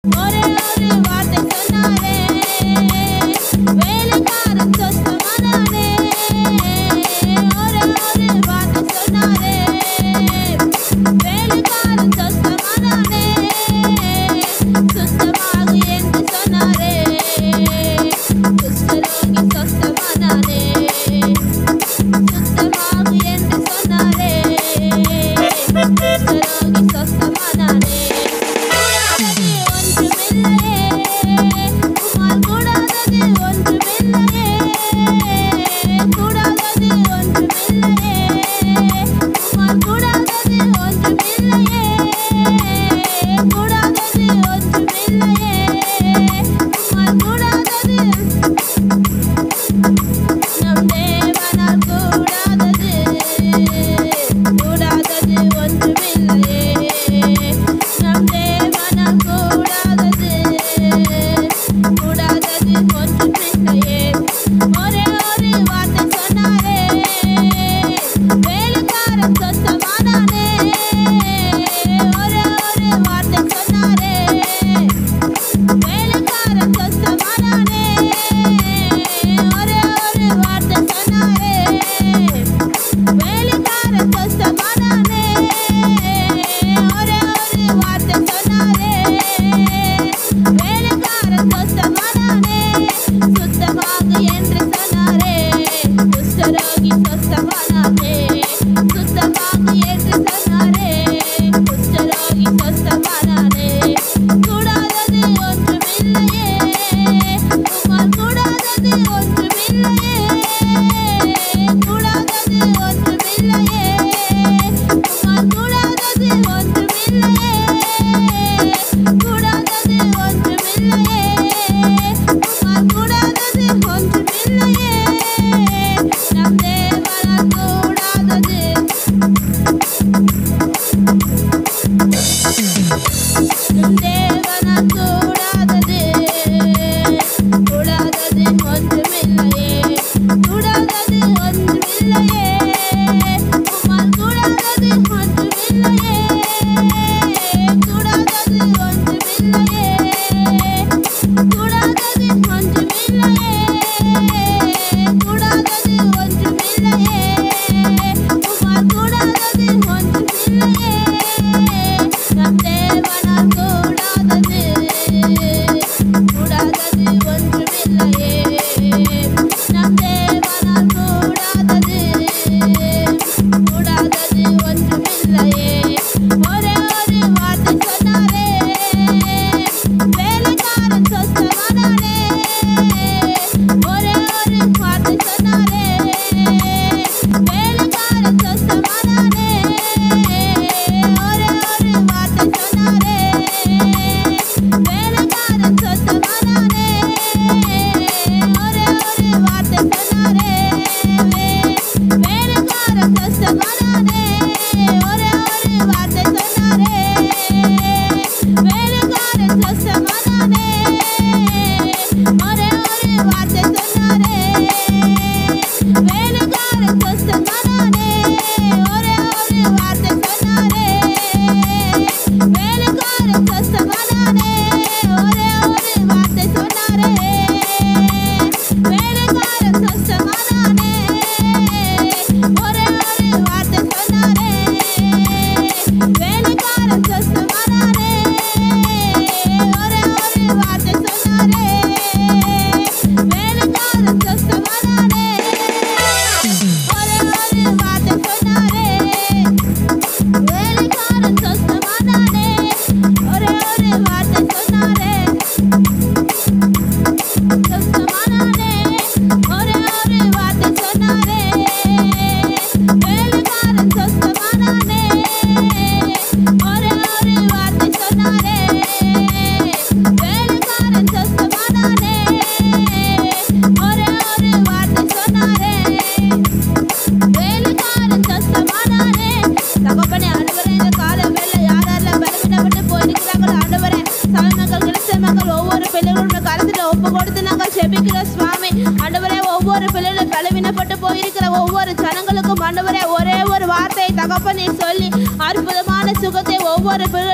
ஒரே ஒரு வார்த்தை சொன்னாரே வேலைக்காரன் சொஸ்தமானானே ஒரே ஒரு வார்த்தை சொன்னாரே வேலைக்காரன் சொஸ்தமானானே சுஸ்தமாகு என்று சொன்னாரே குஷ்டரோகி சொஸ்தமானானே சுத்தமாகு என்று சொன்னாரே குஷ்டரோகி சொஸ்தமானானே கூடாதது ஒன்றுமில்லையே கூடாதது ஒன்றுமில்லையே உம்மால் கூடாதது ஒன்றுமில்லையே உம்மால் கூடாதது ஒன்றுமில்லையே கூடாதது ஒன்றுமில்லையே உம்மால் கூடாதது நம் தேவனால் கூடாதது கூடாதது ஒன்றுமில்லையே நம் தேவனால் கூடாதது கூடாதது ஒன்றுமில்லையே ஒரே ஒரு வார்த்தை சொன்னாரே வேலைக்காரன் சொந்தமானானே ஒரே ஒரு வார்த்தை சொன்னாரே வேலைக்காரன் சொந்தமானானே ஒரே ஒரு வார்த்தை சொன்னாரே வேலைக்காரன் சொந்தமானானே ஒரே ஒரு வார்த்தை சொன்னாரே வேலைக்காரன் சொந்தமானானே சுத்தமாக என்று சொன்னாரே குஷ்டரோகி சொஸ்தமானானே சுத்தமாக என்று சொன்னாரே குஷ்டரோகி சொஸ்தமானானே கூடாதது ஒன்றுமில்லையே உம்மால் கூடாதது ஒன்றுமில்லையே கூடாதது ஒன்றுமில்லையே உம்மால் கூடாதது ஒன்றுமில்லையே கூடாதது ஒன்றுமில்லையே உம்மால் கூடாதது ஒன்றுமில்லையே நம் தேவனால் கூடாதது நம் தேவனால் கூடாதது கூடாதது ஒன்றுமில்லையே கூடாதது ஒன்றுமில்லையே உம்மால் கூடாதது ஒன்றுமில்லையே கூடாதது ஒன்றுமில்லையே கூடாதது ஒன்றுமில்லையே கூடாதது ஒன்றுமில்லையே உம்மால் கூடாதது ஒன்றுமில்லையே நம் தேவனால் கூடாதது கூடாதது ஒன்றுமில்லையே நம் தேவனால் கூடாதது கூடாதது ஒன்றுமில்லையே ஒரே ஒரு வார்த்தை சொன்னாரே வேலைக்காரன் சொஸ்தமானானே ஒரே ஒரு வார்த்தை சொன்னாரே வேலைக்காரன் சொஸ்தமானானே ஒரே ஒரு வார்த்தை சொன்னாரே வேலைக்காரன் சொஸ்தமானானே ஒரே ஒரு வார்த்தை சொன்னாரே வேலைக்காரன் சொஸ்தமானானே ஒரே ஒரு வார்த்தை சொன்னாரே வேலைக்காரன் சொஸ்தமானானே ஒரே ஒரு வார்த்தை சொன்னாரே வேலைக்காரன் சொஸ்தமானானே ஒரே ஒரு வார்த்தை சொன்னாரே வேலைக்காரன் சொஸ்தமானானே ஒரே ஒரு வார்த்தை சொன்னாரே வேலைக்காரன் சொஸ்தமானானே ஒரே ஒரு வார்த்தை சொன்னாரே வேலைக்காரன் சொஸ்தமானானே ஒரே ஒரு வார்த்தை சொன்னாரே வேலைக்காரன் சொஸ்தமானானே ஒரே ஒரு வார்த்தை சொன்னாரே வேலைக்காரன் சொஸ்தமானானே ஒரே ஒரு வார்த்தை சொன்னாரே சொஸ்தமானானே ஒரே ஒரு வார்த்தை சொன்னாரே வேலைக்காரன் சொஸ்தமானானே ஒரே ஒரு வார்த்தை சொன்னாரே வேலைக்காரன் சொஸ்தமானானே ஒரே ஒரு வார்த்தை சொன்னாரே வேலைக்காரன் சொஸ்தமானானே தகப்பனே ஆண்டவரே இந்த கால வேலை யாரெல்லாம் பலவீனப்பட்டு போயிருக்கிறாங்களோ ஆண்டவரே சாமி மக்கள் கிறிஸ்தவ மக்கள் ஒவ்வொரு பிள்ளைகளோட கருத்துல ஒப்பு கொடுத்து நாங்கள் செபிக்கிறோம் சுவாமி ஆண்டவரே ஒவ்வொரு பிள்ளைகளும் பலவீனப்பட்டு போயிருக்கிற ஒவ்வொரு ஜனங்களுக்கும் ஆண்டவரே ஒரே ஒரு வார்த்தையை தகப்பனே சொல்லி அற்புதமான சுகத்தை ஒவ்வொரு பிள்ளைகளுக்கும் தக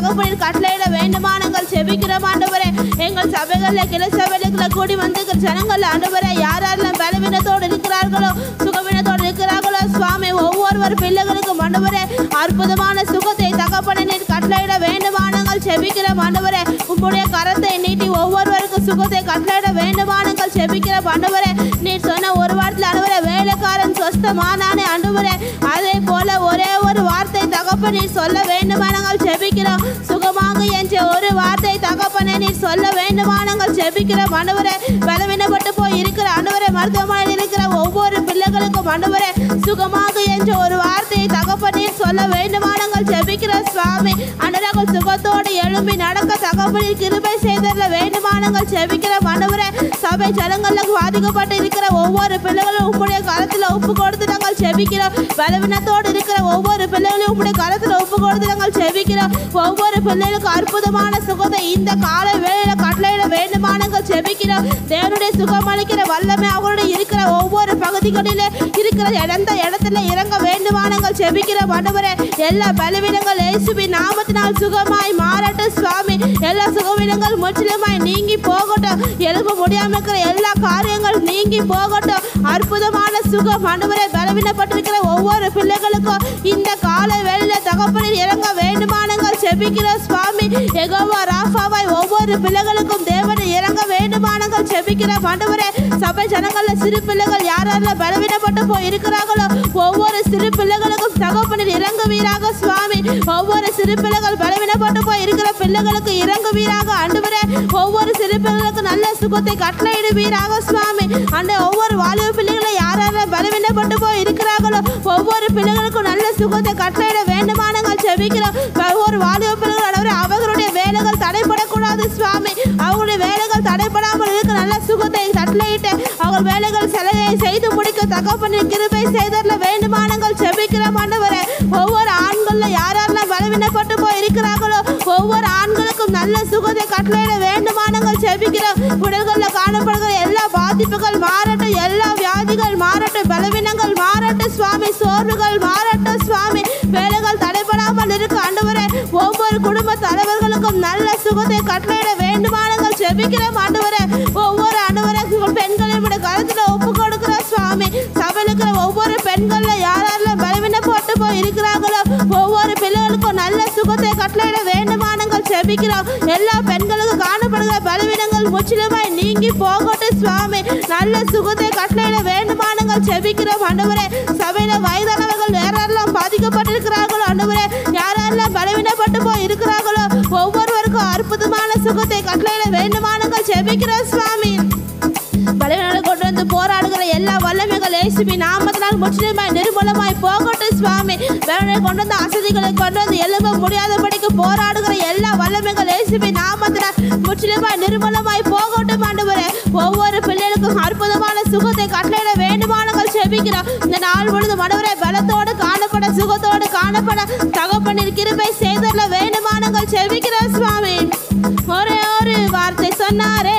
தகப்பனில் கட்டளையிட வேண்டுமா நாங்கள் செபிக்கிறோம் ஆண்டவரே எங்கள் சபைகளில் கிளை சபைகளுக்குள்ள கூடி வந்து ஜனங்கள் ஆண்டவரே யார் யாரெல்லாம் பலவீனத்தோடு இருக்கிறார்களோ சுகவீனத்தோடு இருக்கிறார்களோ சுவாமி ஒவ்வொருவர் பிள்ளைகளுக்கும் ஆண்டவரே அற்புதமான சுகத்தை தகப்பனை நீர் கட்டளையிட வேண்டுமா நாங்கள் செபிக்கிறோம் ஆண்டவரே உம்முடைய கரத்தை நீட்டி ஒவ்வொருவருக்கும் சுகத்தை கட்டளையிட வேண்டுமா நாங்கள் செபிக்கிறோம் ஆண்டவரே நீர் சொன்ன ஒரு வாரத்தில் ஆண்டவரே வேலைக்காரன் சொஸ்தமானானே ஆண்டவரே அதே போல ஒரே ஒரு வார்த்தை தகப்பன் நீர் சொல்ல வேண்டுமா நாங்கள் செபிக்கிறோம் சுகமாக என்ற ஒரு வார்த்தை தகப்பனை நீர் சொல்ல வேண்டுமா நாங்கள் செபிக்கிறோம் ஆண்டவரே பலவீனப்பட்டு போய் இருக்கிற ஆண்டவரே மருத்துவமனையில் இருக்கிற ஒவ்வொரு பிள்ளைகளுக்கும் ஆண்டவரே சுகமாக என்ற ஒரு வார்த்தையை தகப்பனே சொல்ல வேண்டுமா நாங்கள் ஜெபிக்கிறோம் சுவாமி அன்றர்கள் சுகத்தோடு எழும்பி நடக்க தகப்பனில் கிருபை செய்தல வேண்டுமா நாங்கள் ஜெபிக்கிறோம் ஆண்டவரே சபை ஜனங்களுக்கு பாதிக்கப்பட்டு இருக்கிற ஒவ்வொரு பிள்ளைகளும் உம்முடைய கரத்தில் ஒப்பு கொடுத்து நாங்கள் ஜெபிக்கிறோம் பலவீனத்தோடு இருக்கிற ஒவ்வொரு பிள்ளைகளையும் உம்முடைய கரத்தில் ஒப்பு கொடுத்து நாங்கள் ஜெபிக்கிறோம் ஒவ்வொரு பிள்ளைகளுக்கும் அற்புதமான சுகத்தை இந்த கால வேளையில கட்டளையிட வேண்டுமா நாங்கள் ஜெபிக்கிறோம் தேவனுடைய சுகம் அளிக்கிற வல்லமை அவருடைய இருக்கிற ஒவ்வொரு பகுதிகளிலே இருக்கிற இடந்த இடத்துல இறங்க வேண்டுமா நாங்கள் ஜெபிக்கிறோம் ஆண்டவரே எல்லா பலவீனங்கள் இயேசுவின் நாமத்தினால் சுகமாய் மாறட்டும் சுவாமி எல்லா சுகவீனங்கள் முற்றிலுமாய் நீங்கி போகட்டும் எழுப்ப முடியாம இருக்கிற எல்லா காரியங்களும் நீங்கி போகட்டும் அற்புதமான சுகம் ஆண்டவரே பலவீனப்பட்டிருக்கிற ஒவ்வொரு பிள்ளைகளுக்கும் இந்த கால வேளையில தகப்பனில் இறங்க வேண்டுமா நாங்கள் ஜெபிக்கிறோம் சுவாமி எகோவா ராஃபாவாய் ஒவ்வொரு பிள்ளைகளுக்கும் தேவனை இறங்க வேண்டுமா நாங்கள் ஜெபிக்கிறோம் ஆண்டவரே சபை ஜனங்கள்ல சிறு பிள்ளைகள் யாரெல்லாம் பலவீனப்பட்டு போய் இருக்கிறார்களோ ஒவ்வொரு சிறு பிள்ளைகளுக்கும் தகப்பனில் இறங்குவீராக சுவாமி ஒவ்வொரு சிறு பிள்ளைகள் பலவீனப்பட்டு போய் இருக்கிற பிள்ளைகளுக்கு இறங்குவீராக ஆண்டவரே ஒவ்வொரு சிறு பிள்ளைகளுக்கு நல்ல சுகத்தை கட்டளையிடுவீராக சுவாமி அந்த ஒவ்வொரு வாலிப பிள்ளைகளை யாரெல்லாம் பலவீனப்பட்டு போய் இருக்கிறார்களோ ஒவ்வொரு பிள்ளைகளுக்கும் நல்ல சுகத்தை கட்டளையிட வேண்டுமா நாங்கள் ஜெபிக்கிறோம் ஒவ்வொரு வாலிப பிள்ளைகள் ஆண்டவரே, அவர்களுடைய வேலைகள் தடைப்படக்கூடாது சுவாமி அவங்களுடைய வேலைகள் தடைப்படாமல் இருக்க நல்ல சுகத்தை கட்டளையிட்டு அவர்கள் வேலைகள் செலவை செய்து முடிக்க தகப்பனின் கிருபை செய்தல வேண்டுமா நாங்கள் ஜெபிக்கிறோம் ஆண்டவரே ஒவ்வொரு ஆண்கள்ல யாரெல்லாம் பலவீனப்பட்டு போய் இருக்கிறார்களோ ஒவ்வொரு ஆண்களுக்கும் நல்ல சுகத்தை கட்டளையிட வேண்டுமா நாங்கள் ஜெபிக்கிறோம் உடல்களில் காணப்படுகிற எல்லா பாதிப்புகள் மாறட்டும் எல்லா வியாதிகள் மாறட்டும் பலவீனங்கள் மாறட்டும் சுவாமி சோர்வுகள் மாறட்டும் சுவாமி வேலைகள் தடைபடாமல் இருக்க ஆண்டவரே ஒவ்வொரு குடும்ப தலைவர்களுக்கும் நல்ல சுகத்தை கட்டளையிட வேண்டுமா நாங்கள் ஜெபிக்கிறோம் ஆண்டவரே ஒவ்வொரு ஆண்டவரே உங்கள் பெண்களை விட கருத்துல ஒப்பு கொடுக்கிற சுவாமி சபையில் இருக்கிற ஒவ்வொரு பெண்கள்ல யாரெல்லாம் பலவீனப்பட்டு போய் இருக்கிறார்களோ ஒவ்வொரு பிள்ளைகளுக்கும் நல்ல சுகத்தை கட்டளையிட வேண்டுமா நாங்கள் ஜெபிக்கிறோம் எல்லா பெண்களுக்கும் காணப்படுகிற பலவீனங்கள் முற்றிலுமாய் நீங்கி போகட்டும் சுவாமி நல்ல சுகத்தை கட்டளையிட வேண்டுமா நாங்கள் ஜெபிக்கிறோம் ஆண்டவரே சபையில வயதானவர்கள் யாரெல்லாம் பாதிக்கப்பட்டிருக்கிறார்களோ ஆண்டவரே யாரெல்லாம் பலவீனப்பட்டு போய் இருக்கிறார்களோ ஒவ்வொருவருக்கும் அற்புதமான சுகத்தை கட்டளையிட வேண்டுமா நாங்கள் ஜெபிக்கிறோம் சுவாமி பலவீனங்களை கொண்டு வந்து போராடுகிற எல்லா வல்லமைகள் இயேசுவின் நாமத்தினால் முற்றிலுமாய் நிர்மூலமாய் போகட்டும் சுவாமி வேலை கொண்டு வந்து அசதிகளை கொண்டு வந்து எழும்ப முடியாதபடிக்கு போராடுகிற எல்லா வல்லமைகள் இயேசுவின் நாமத்தினால் முற்றிலுமாய் நிர்மூலமாய் போகட்டும் ஆண்டவரே ஒவ்வொரு பிள்ளைகளுக்கும் அற்புதமான சுகத்தை கட்டளையிட வேண்டுமானங்கள் செபிக்கிறோம் இந்த நாள் பொழுது மனவரே பலத்தோடு காணப்பட சுகத்தோடு காணப்பட தகப்பனின் கிருபை செய்தல வேண்டுமானங்கள் செபிக்கிறோம் சுவாமி ஒரே ஒரு வார்த்தை சொன்னாரே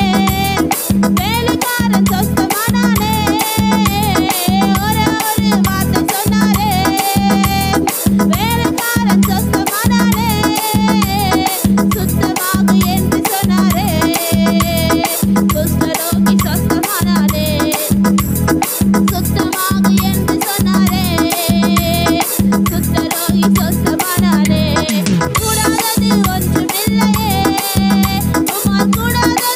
வேலைக்காரன் சொஸ்தமானானே ஒரே ஒரு வார்த்தை சொன்னாரே வேலைக்காரன் சொஸ்தமானானே சுத்தமாக என்று சொன்னாரே குஷ்டரோகி சொஸ்தமானானே சுத்தமாக என்று சொன்னாரே சுத்தரோகி சொஸ்தமானானே கூடாதது ஒன்றுமில்லையே உம்மால் கூடாதது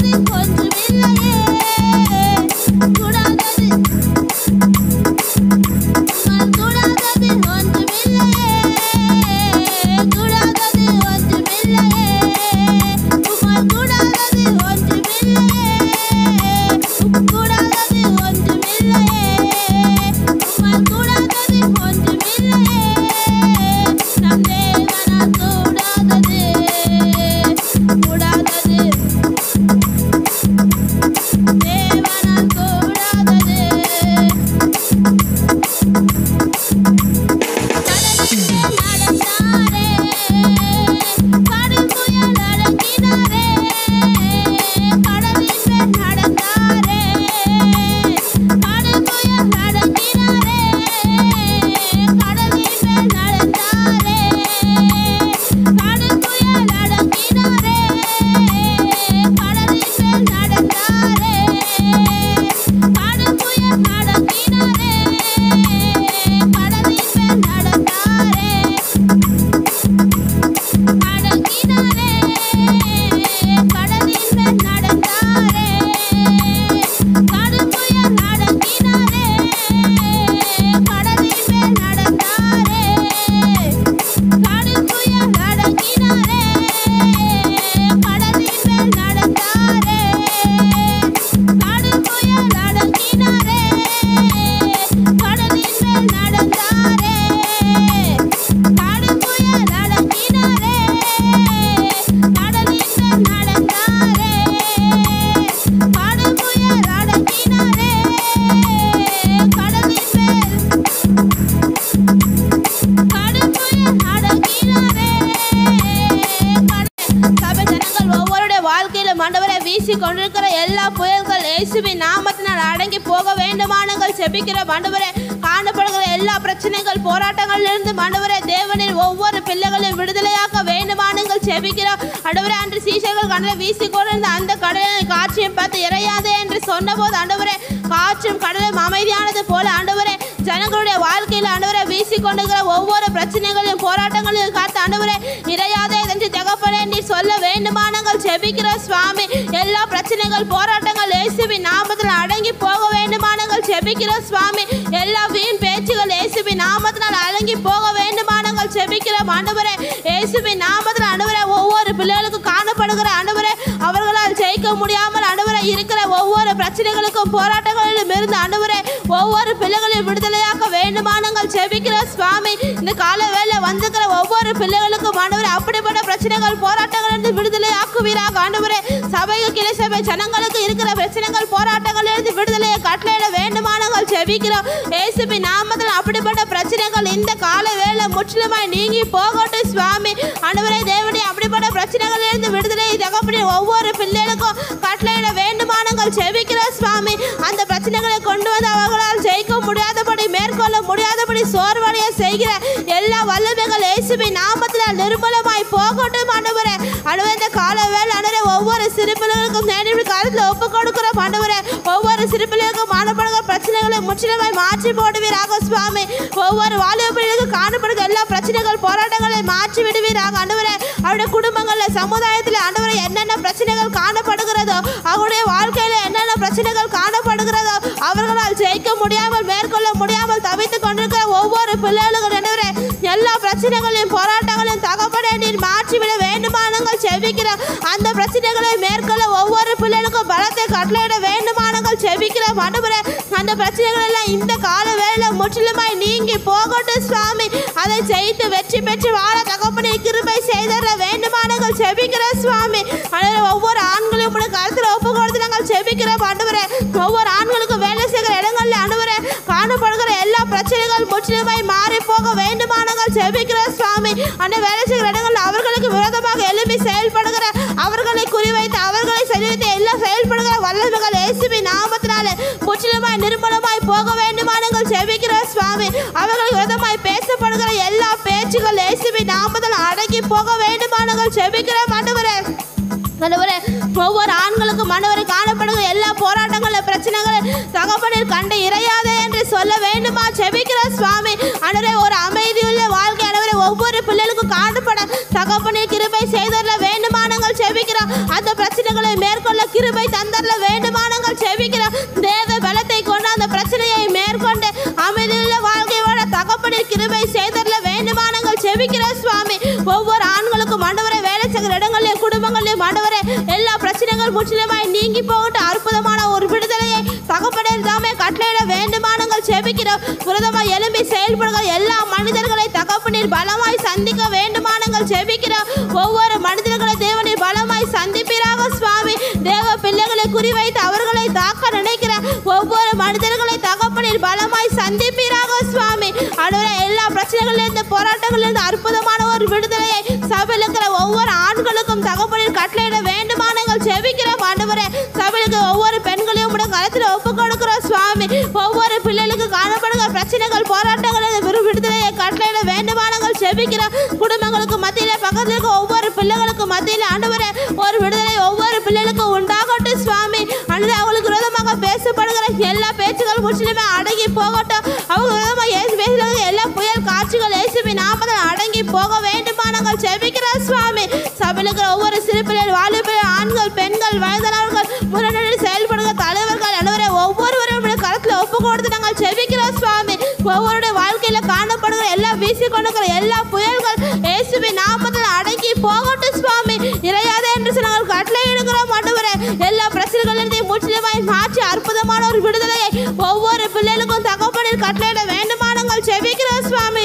வாழ்க்கையில ஆண்டவரை வீசி கொண்டிருக்கிற எல்லா புயல்கள் இயேசுவின் நாமத்தினால் அடங்கி போக வேண்டுமானங்கள் செபிக்கிற ஆண்டவரே காணப்படுகிற எல்லா பிரச்சனைகள் போராட்டங்களிலிருந்து ஆண்டவரே தேவனின் ஒவ்வொரு பிள்ளைகளையும் விடுதலையாக்க வேண்டுமானங்கள் செபிக்கிறோம் ஆண்டவரே அன்று சீசர்கள் கடலை வீசி கொண்டிருந்த அந்த கடலின் காட்சியை பார்த்து இறையாதே என்று சொன்னபோது ஆண்டவரே காற்றும் கடலும் அமைதியானது போல ஆண்டவரே ஜனங்களுடைய வாழ்க்கையில் ஆண்டவரை வீசி கொண்டிருக்கிற ஒவ்வொரு பிரச்சனைகளையும் போராட்டங்களையும் காத்து ஆண்டவரே இறையாதே என்று தகப்பனே நீ சொல்ல வேண்டுமானங்கள் செபிக்கிற சுவாமி எல்லா பிரச்சனைகள் போராட்டங்கள் இயேசுவின் நாமத்தில் அடங்கி போக வேண்டுமானங்கள் செபிக்கிற சுவாமி எல்லா வீண் பேச்சுகள் இயேசுவின் நாமத்தினால் அடங்கி போக வேண்டுமானங்கள் செபிக்கிற ஆண்டவரே இயேசுவின் நாமத்தில் ஆண்டவரே ஒவ்வொரு பிள்ளைகளுக்கும் காணப்படுகிற ஆண்டவரே அவர்களால் ஜெயிக்க முடியாமல் ஆண்டவரே இருக்கிற ஒவ்வொரு பிரச்சனைகளுக்கும் போராட்டங்களிலும் இருந்து ஆண்டவரே ஒவ்வொரு பிள்ளைகளையும் விடுதலையாக்க வேண்டுமானங்கள் செபிக்கிற சுவாமி இந்த கால வேலை வந்துக்கிற ஒவ்வொரு பிள்ளைகளுக்கும் ஆண்டவரே அப்படிப்பட்ட பிரச்சனைகள் போராட்டங்கள் இருந்து விடுதலை ஆக்குவீராக ஆண்டவரே சபைக்கு கிளை சபை ஜனங்களுக்கு இருக்கிற பிரச்சனைகள் போராட்டங்கள் இருந்து விடுதலையை கட்டளையிட வேண்டுமானங்கள் செபிக்கிறோம் இயேசுபி நாமத்தில் அப்படிப்பட்ட பிரச்சனைகள் இந்த கால வேலை முற்றிலுமாய் நீங்கி போகட்டும் சுவாமி ஆண்டவரே தேவனே அப்படிப்பட்ட பிரச்சனைகள் இருந்து விடுதலை தகப்படி ஒவ்வொரு பிள்ளைகளுக்கும் கட்டளையிட வேண்டுமானங்கள் செபிக்கிற சுவாமி அந்த பிரச்சனைகளை கொண்டு வந்து அவர்களால் ஜெயிக்க முடியாதபடி மேற்கொள்ள முடியாதபடி சோர்வடைய செய்கிற எல்லா வல்லமைகள் இயேசுபி நாமத்தில் நிர்மலமாய் போகட்டும் ஆண்டவரே ஆண்டவரே இந்த கால வேலை ஆண்டவரே ஒவ்வொரு சிறு பிள்ளைகளுக்கும் நேரடி காலத்தில் ஒப்பு கொடுக்கிற ஆண்டவரே ஒவ்வொரு சிறு பிள்ளைகளுக்கும் மாணப்படுகிற பிரச்சனைகளை முற்றிலுமாய் மாற்றி போடுவீராக சுவாமி ஒவ்வொரு வாலிப பிள்ளைகளுக்கும் காணப்படுகிற எல்லா பிரச்சனைகள் போராட்டங்களை மாற்றி விடுவீராக ஆண்டவரே அவருடைய குடும்பங்களில் சமுதாயத்தில் ஆண்டவரே என்னென்ன பிரச்சனைகள் காணப்படுகிறதோ அவருடைய வாழ்க்கையில் என்னென்ன பிரச்சனைகள் காணப்படுகிறதோ அவர்களால் ஜெயிக்க முடியாமல் மேற்கொள்ள முடியாமல் தவித்துக் கொண்டிருக்கிற ஒவ்வொரு பிள்ளைகளுக்கும் ஆண்டவரே எல்லா பிரச்சனைகளையும் போராட்டங்களையும் தகப்பட நீர் மாற்றிவிட வேண்டுமானங்கள் செபிக்கிறோம் அந்த பிரச்சனைகளை மேற்கொள்ள ஒவ்வொரு பிள்ளைகளுக்கும் பலத்தை கட்டளையிட வேண்டுமானங்கள் செபிக்கிறோம் ஆண்டவரே அந்த பிரச்சனைகள் எல்லாம் இந்த கால வேளையில முற்றிலுமாய் நீங்கி போகட்டும் சுவாமி அதை ஜெயித்து வெற்றி பெற்று வாழ தகப்பனை கிருபை செய்தர வேண்டுமானங்கள் செபிக்கிற சுவாமி ஆண்டவரே ஒவ்வொரு ஆண்களையும் உடைய கருத்தில் ஒப்பு கொடுத்து நாங்கள் செபிக்கிறோம் ஆண்டவரே ஒவ்வொரு ஆண்களுக்கும் வேலை செய்கிற இடங்கள்ல ஆண்டவரே காணப்படுகிற எல்லா பிரச்சனைகள் முற்றிலுமாய் மாறி போக வேண்டுமானங்கள் செபிக்கிற சுவாமி அந்த வேலை செய்கிற இடங்கள்ல அவர்களுக்கு விரோதமாக எழுப்பி செயல்படுகிற அவர்களை குறிவைத்து அவர்களை சரிவைத்து எல்லாம் செயல்படுகிற வல்லமைகள் இயேசுவின் நாமத்தினாலே முற்றிலுமாய் நிர்மலமாய் போக வேண்டுமானங்கள் செபிக்கிற சுவாமி அவர்களுக்கு விரோதமாய் பேசப்படுகிற எல்லா பேச்சுகள் இயேசுவின் நாமத்தில் அடங்கி போக வேண்டுமானங்கள் செபிக்கிற ஆண்டவரே ஆண்டவரே ஒவ்வொரு ஆண்களுக்கும் ஆண்டவரை காணப்படுகிற எல்லா போராட்டங்களும் பிரச்சனைகளும் தகப்பனில் கண்டு இறையாதே என்று சொல்ல வேண்டுமா செபிக்கிற சுவாமி ஆண்டவரே ஒரு அமைதியுள்ள வாழ்க்கை ஆண்டவரே ஒவ்வொரு பிள்ளைகளுக்கும் காணப்பட தகப்பனில் கிருபை செய்தரல வேண்டுமானங்கள் செபிக்கிறோம் அந்த பிரச்சனைகளை மேற்கொள்ள கிருபை தந்தரல வேண்டுமானங்கள் செபிக்கிறோம் தேவ பலத்தை கொண்டு அந்த பிரச்சனையை மேற்கொண்டு அமைதியுள்ள வாழ்க்கையோட தகப்பனில் கிருபை செய்தரல வேண்டுமானங்கள் செபிக்கிற சுவாமி ஒவ்வொரு ஆண்களுக்கும் ஆண்டவரை வேலை செய்கிற இடங்களிலும் குடும்பங்களிலும் ஆண்டவரே எல்லா பிரச்சனைகள் முற்றிலுமாய் நீங்கி போகட்டும் அற்புதமான ஒரு விடுதலையை தகப்பனில் தாமே கட்டளையிட வேண்டுமானங்கள் செபிக்கிறோம் விரதமாய் எழும்பி செயல்படுகிற எல்லா மனிதர்களை தகப்பனில் பலமாய் சந்திக்க வேண்டுமானங்கள் செபிக்கிறோம் ஒவ்வொரு மனிதர்களை தேவனில் பலமாய் சந்திப்பீராக சுவாமி தேவ பிள்ளைகளை குறிவைத்து அவர்களை தாக்க நினைக்கிற ஒவ்வொரு மனிதர்களை தகப்பனில் பலமாய் சந்திப்பீராக சுவாமி ஆண்டவரே எல்லா பிரச்சனைகளிலிருந்து போராட்டங்களிலிருந்து அற்புதமான ஒரு விடுதலையை சபையில் இருக்கிற ஒவ்வொரு ஆண்களுக்கும் தகப்பனில் கட்டளையிட வேண்டுமானங்கள் செபிக்கிறோம் ஆண்டவரே சபைக்கு ஒவ்வொரு பெண்களையும் உடைய கருத்தில் ஒப்பு கொடுக்கிறோம் சுவாமி ஒவ்வொரு பிள்ளைகளுக்கு காணப்படுகிற பிரச்சனைகள் போராட்டங்களில் விரு விடுதலையை கட்டளையிட வேண்டுமானங்கள் செபிக்கிறோம் குடும்பங்களுக்கு மத்தியில் பக்கத்தில் இருக்க ஒவ்வொரு பிள்ளைகளுக்கு மத்தியில் ஆண்டவரே ஒரு விடுதலை ஒவ்வொரு பிள்ளைகளுக்கும் உண்டாகட்டும் சுவாமி அல்லது அவங்களுக்கு விரோதமாக பேசப்படுகிற எல்லா பேச்சுகள் முற்றிலுமே அடங்கி போகட்டும் அவங்க விரோதமாக இயேசு பேசுகிற எல்லா புயல் காட்சிகள் இயேசுவின் நாமத்தில் அடங்கி போக வேண்டுமானங்கள் செபிக்கிறோம் சுவாமி சபையில் இருக்கிற ஒவ்வொரு சிறு பிள்ளைகள் வாலிபர் ஆண்கள் பெண்கள் வயதானவர்கள் முரணில் செயல்படுகிற தலைவர்கள் அனைவரை ஒவ்வொருவரும் உடைய கருத்தில் ஒப்பு கொடுத்து நாங்கள் செபிக்கிறோம் சுவாமி ஒவ்வொருடைய வாழ்க்கையில காணப்படுகிற எல்லா வீசி கொண்டிருக்கிற எல்லா புயல்கள் இயேசுவின் நாமத்தில் அடங்கி போகட்டும் சுவாமி இறையாதே என்று சொல்லி நாங்கள் கட்டளை எடுக்கிறோம் ஆண்டவரே எல்லா பிரச்சனைகளிலிருந்து முற்றிலுமாய் மாற்றி அற்புதமான ஒரு விடுதலையை ஒவ்வொரு பிள்ளைகளுக்கும் தகப்பனில் கட்டளையிட வேண்டுமானங்கள் செபிக்கிறோம் சுவாமி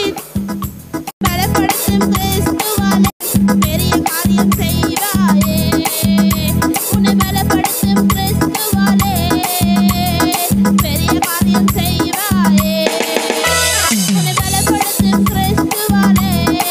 பலப்படுத்தும் கிறிஸ்துவாலே பெரிய காரியம் செய்வாயே உன்னை பலப்படுத்தும் கிறிஸ்துவாலே பெரிய காரியம் செய்வாயே உன்னை பலப்படுத்தும் கிறிஸ்துவாலே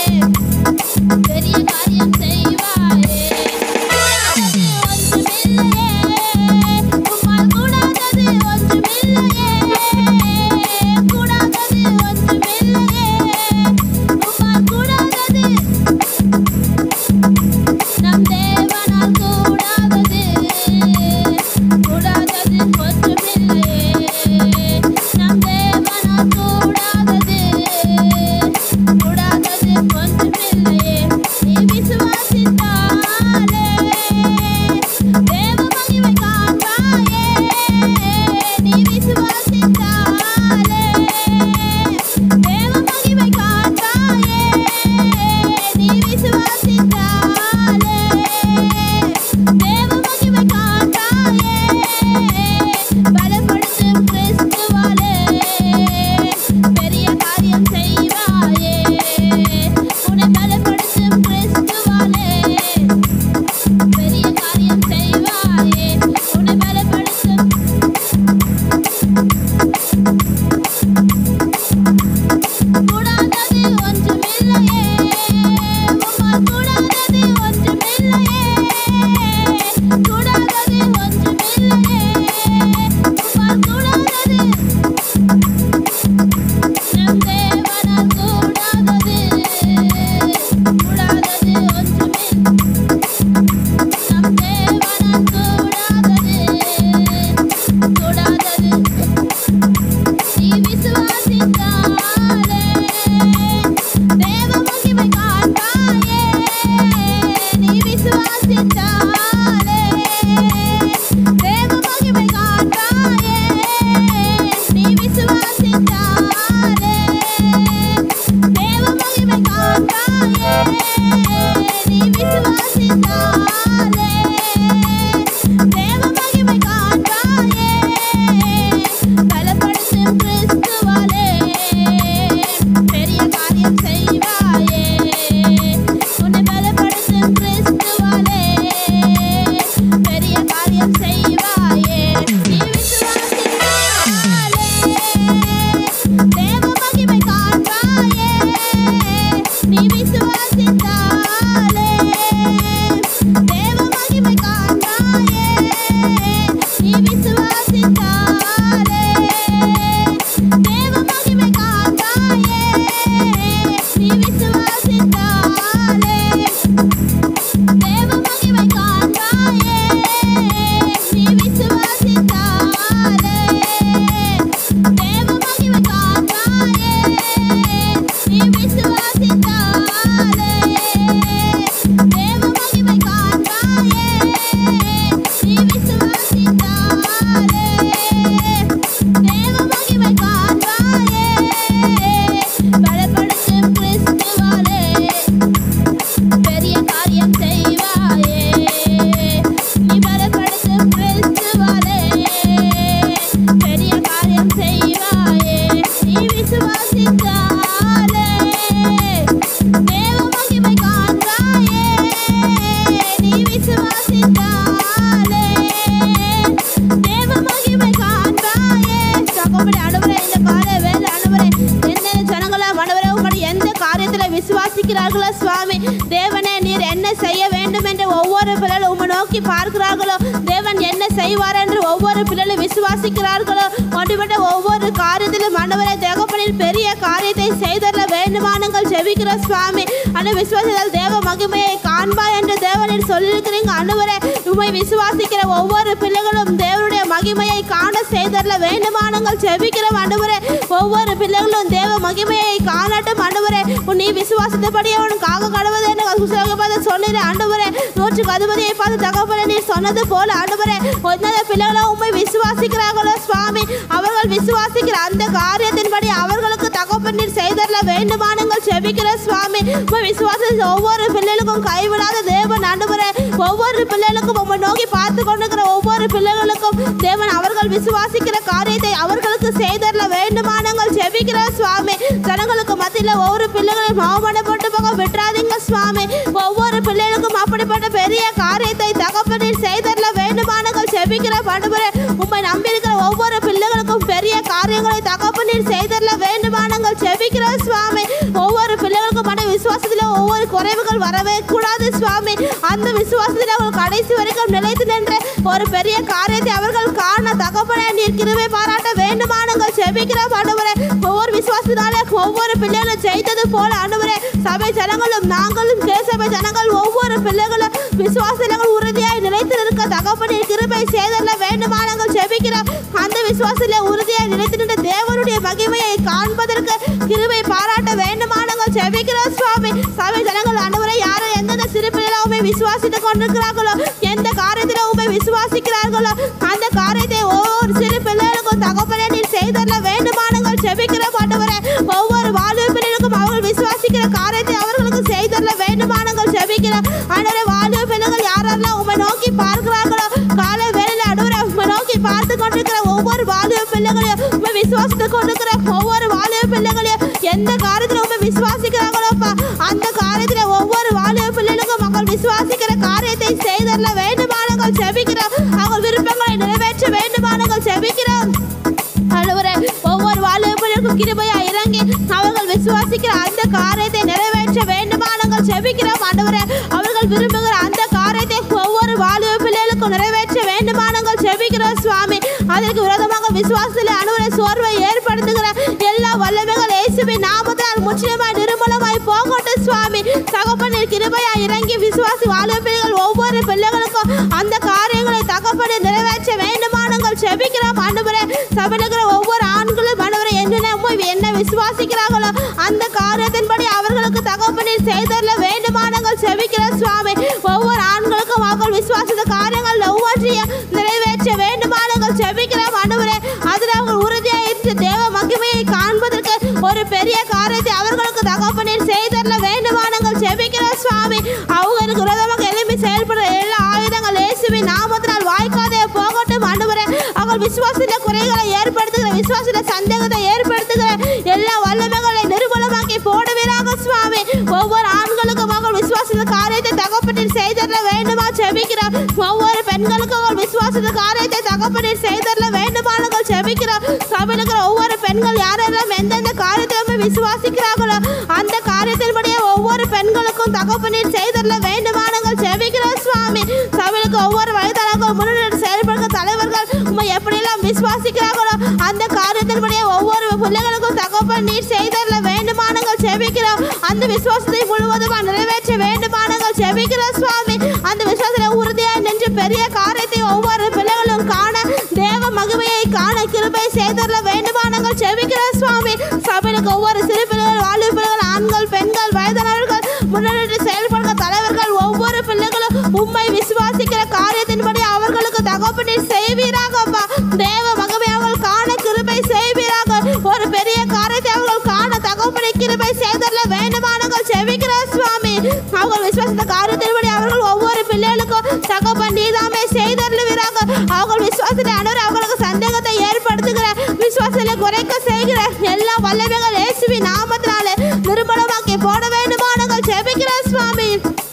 நோக்கி பார்க்கிறார்களோ தேவன் என்ன செய்வார் என்று ஒவ்வொரு பிள்ளைகளும் விசுவாசிக்கிறார்களோ ஒன்றுபட்ட ஒவ்வொரு காரியத்திலும் ஆண்டவரே தகப்பனின் பெரிய காரியத்தை செய்தர வேண்டுமானங்கள் ஜெபிக்கிற சுவாமி அந்த விசுவாசத்தால் தேவ மகிமையை காண்பா என்று தேவனில் சொல்லியிருக்கிறீங்க ஆண்டவரே உண்மை விசுவாசிக்கிற ஒவ்வொரு பிள்ளைகளும் தேவனுடைய மகிமையை காண செய்தரல வேண்டுமானங்கள் ஜெபிக்கிற ஆண்டவரே ஒவ்வொரு பிள்ளைகளும் தேவ மகிமையை காணட்டும் ஆண்டவரே உன் நீ விசுவாசத்தபடி அவனுக்காக கடவுள் என்று புஸ்தகம் பார்த்து சொன்னீர் ஆண்டவரே நூற்றுக்கு அதிபதியை பார்த்து தகப்பன நீர் சொன்னது போல ஆண்டவரே ஒன்னத பிள்ளைகளும் உண்மை விசுவாசிக்கிறார்களோ சுவாமி அவர்கள் விசுவாசிக்கிற அந்த காரியத்தின்படி அவர்களுக்கு தகப்பன் நீர் செய்தரல வேண்டுமானங்கள் ஜெபிக்கிற சுவாமி உண்மை விசுவாசத்தில் ஒவ்வொரு பிள்ளைகளுக்கும் கைவிடாத தேவன் ஆண்டவரே ஒவ்வொரு பிள்ளைகளுக்கும் உம்மை நோக்கி பார்த்து கொண்டிருக்கிற ஒவ்வொரு பிள்ளைகளுக்கும் தேவன் அவர்கள் விசுவாசிக்கிற காரியத்தை அவர்களுக்கு செய்தரல வேண்டுமானங்கள் ஜெபிக்கிற சுவாமி ஜனங்களுக்கு மத்தியில் ஒவ்வொரு பிள்ளைகளையும் அவமானப்பட்டு போக விட்டுறாதீங்க சுவாமி ஒவ்வொரு பிள்ளைகளுக்கும் அப்படிப்பட்ட பெரிய காரியத்தை தகப்பனில் செய்தரல வேண்டுமானங்கள் ஜெபிக்கிற படுபுரை உம்மை நம்பியிருக்கிற ஒவ்வொரு பிள்ளைகளுக்கும் பெரிய காரியங்களை தகப்பனில் செய்தரல வேண்டுமானங்கள் ஜெபிக்கிற சுவாமி ஒவ்வொரு பிள்ளைகளுக்கும் மன விசுவாசத்தில் ஒவ்வொரு குறைவுகள் வரவே கூடாது சுவாமி அந்த விசுவாசத்தில் அவர்கள் கடைசி வரைக்கும் நிலைத்து நின்று ஒரு பெரிய காரியத்தை அவர்கள் காண தகப்பனே நீர் கிருபை பாராட்ட வேண்டுமானங்கள் ஜெபிக்கிற ஆண்டவரே ஒவ்வொரு விசுவாசத்தினாலே ஒவ்வொரு பிள்ளைகளும் ஜெயித்தது போல ஆண்டவரே சபை ஜனங்களும் நாங்களும் கேசபை ஜனங்கள் ஒவ்வொரு பிள்ளைகளும் விசுவாசங்கள் உறுதியாய் நிலைத்து இருக்க தகப்பனின் கிருபை செய்தல்ல வேண்டுமானங்கள் ஜெபிக்கிறோம் அந்த விசுவாசத்தில் உறுதியாய் நிலைத்து நின்ற தேவனுடைய மகிமையை காண்பதற்கு கிருபை பாராட்ட வேண்டுமானங்கள் ஜெபிக்கிறோம் சுவாமி சபை ஜனங்கள் ஆண்டவரை யாரும் எந்தெந்த சிறு பிள்ளைகளும் உண்மை விசுவாசித்துக் கொண்டிருக்கிறார்களோ எந்த காரியத்தில் உண்மை விசுவாசிக்கிறார்களோ அந்த காரியத்தை ஒவ்வொரு சிறு பிள்ளைகளுக்கும் தகப்பனே நீர் செய்தல்ல வேண்டுமானங்கள் ஜெபிக்கிற ஆண்டவரே ஒவ்வொரு வாழ்வு பிள்ளைகளுக்கும் அவர்கள் விசுவாசிக்கிற காரியத்தை அவர்களுக்கு செய்தல்ல வேண்டுமானங்கள் ஜெபிக்கிற ஆண்டவரே வாழ்வு பிள்ளைகள் யாரெல்லாம் உண்மை நோக்கி பார்க்கிறார்களோ காலை வேளையில அடுவரை உண்மை நோக்கி பார்த்து கொண்டிருக்கிற ஒவ்வொரு வாழ்வு பிள்ளைகளையும் உண்மை விசுவாசித்து கொண்டிருக்கிற ஒவ்வொரு வாழ்வு பிள்ளைகளையும் எந்த காரியத்தில் உண்மை விசுவாசிக்கிறாங்களோப்பா அந்த காரியத்தில் ஒவ்வொரு வாழ்வு பிள்ளைகளுக்கும் மக்கள் விசுவாசிக்கிற காரியத்தை செய்தல்ல வேண்டுமானங்கள் ஜெபிக்கிறோம் அவங்க விருப்பங்களை நிறைவேற்ற வேண்டுமானங்கள் ஜெபிக்கிறோம் ஆண்டவரே ஒவ்வொரு வாழ்வுகளுக்கும் கிருபையா இறங்கி அவர்கள் விசுவாசிக்கிற அந்த காரியத்தை நிறைவேற்ற வேண்டுமானங்கள் ஜெபிக்கிறோம் ஆண்டவரே அவர்கள் விரும்புகிற அந்த காரியத்தை ஒவ்வொரு வாழ்வு பிள்ளைகளுக்கும் நிறைவேற்ற வேண்டுமானங்கள் ஜெபிக்கிறோம் சுவாமி அதற்கு விரோதமாக விசுவாசத்தில் அனுவரை சோர்வை ஏற்படுத்துகிற எல்லா வல்லமைகள் இயேசுவின் நாமத்தால் முற்றிலுமாய் நிர்மூலமாய் போகட்டும் சுவாமி தகப்பனின் கிருபையா இறங்கி விசுவாசி வாழ்வு பிள்ளைகள் ஒவ்வொரு பிள்ளைகளுக்கும் அந்த காரியங்களை தகப்பனை நிறைவேற்ற வேண்டுமானங்கள் ஜெபிக்கிறோம் ஆண்டவரே சபையில் ஒவ்வொரு ஆண்களும் ஆண்டவரை என்னென்ன என்ன விசுவாசிக்கிறார்களோ அந்த காரியத்தின்படி அவர்களுக்கு தகப்பனில் செய்தரல வேண்டுமானங்கள் ஜெபிக்கிற சுவாமி ஒவ்வொரு ஆண்களுக்கும் அவர்கள் விசுவாசித்த காரியங்கள் ஒவ்வொன்றையும் நிறைவேற்ற வேண்டுமானங்கள் ஜெபிக்கிற ஆண்டவரே அதில் அவங்க உறுதியாக இருந்து தேவ மகிமையை காண்பதற்கு ஒரு பெரிய காரியத்தை அவர்களுக்கு தகப்பனில் செய்தரல வேண்டுமானங்கள் ஜெபிக்கிற சுவாமி அவங்களுக்கு விரோதமாக எழுப்பி செயல்படுற எல்லா ஆயுதங்கள் இயேசுவின் நாமத்தினால் வாய்க்காதே போகட்டும் ஆண்டவரே அவர்கள் விசுவாசத்தில குறைகளை ஏற்படுத்துகிற விசுவாசத்தில சந்தேகத்தை ஏற்படுத்துகிற எல்லா வல்லமைகளை நிர்மூலமாக்கி போடுவீராக சுவாமி ஒவ்வொரு ஆண்களுக்கும் அவர்கள் விசுவாசத்த காரியத்தை தகப்பனில் செய்தரல வேண்டுமா ஜெபிக்கிறோம் ஒவ்வொரு பெண்களுக்கும் அவர்கள் விசுவாசத்த காரியத்தை தகப்பனில் செய்தரல வேண்டுமானங்கள் ஜெபிக்கிறோம் சபையில் இருக்கிற ஒவ்வொரு பெண்கள் யாரெல்லாம் எந்தெந்த காரியத்தை விசுவாசிக்கிறார்களோ அந்த காரியத்தின்படியே ஒவ்வொரு பெண்களுக்கும் தகப்பனில் செய்தரல வேண்டுமானங்கள் ஜெபிக்கிறோம் சுவாமி சபைக்கு ஒவ்வொரு வயதாளர்கள் முன்னெடுத்து செயல்படுகிற தலைவர்கள் உண்மை எப்படியெல்லாம் விசுவாசிக்கிறார்களோ அந்த காரியத்தின்படியே ஒவ்வொரு பிள்ளைகளுக்கும் தகப்பன் நீர் செய்தரல வேண்டுமானங்கள் ஜெபிக்கிறோம் அந்த விசுவாசத்தை முழுவதுமா நிறைவேற்ற வேண்டுமானங்கள் ஜெபிக்கிறோம் சுவாமி அந்த விசுவாசத்தில் உறுதியாக நின்று பெரிய காரியத்தை ஒவ்வொரு பிள்ளைகளும் காண தேவ மகிமையை காண கிருபை செய்தரல வேண்டுமானங்கள் ஜெபிக்கிறோம் சுவாமி சபைக்கு ஒவ்வொரு சிறு பிள்ளைகள் வாழ்வு பிள்ளைகள் ஆண்கள் பெண்கள் வயதானவர்கள் முன்னெடுத்து செயல்படுகிற தலைவர்கள் ஒவ்வொரு பிள்ளைகளும் உண்மை விசுவாசிக்கிற காரியத்தின்படி அவர்களுக்கு தகப்பனில் செய்வீராக அப்பா தேவ மகமே அவர்கள் காண கிருபை செய்வீராக ஒரு பெரிய காரியத்தை அவர்கள் காண தகப்பனை கிருபை செய்தரல வேண்டுமானங்கள் செவிக்கிற சுவாமி அவர்கள் விசுவாசித்த காரியத்தின்படி அவர்கள் ஒவ்வொரு பிள்ளைகளுக்கும் தகப்பன் நீதாமே செய்தருளுவீராக அவர்கள் விசுவாசத்தை அனுவர் அவர்களுக்கு சந்தேகத்தை ஏற்படுத்துகிற விசுவாசத்தை குறைக்க செய்கிற எல்லா வல்லமைகள் இயேசுவி நாமத்தினாலே நிர்மலமாக்கி போட வேண்டுமானங்கள் ஜெபிக்கிற சுவாமி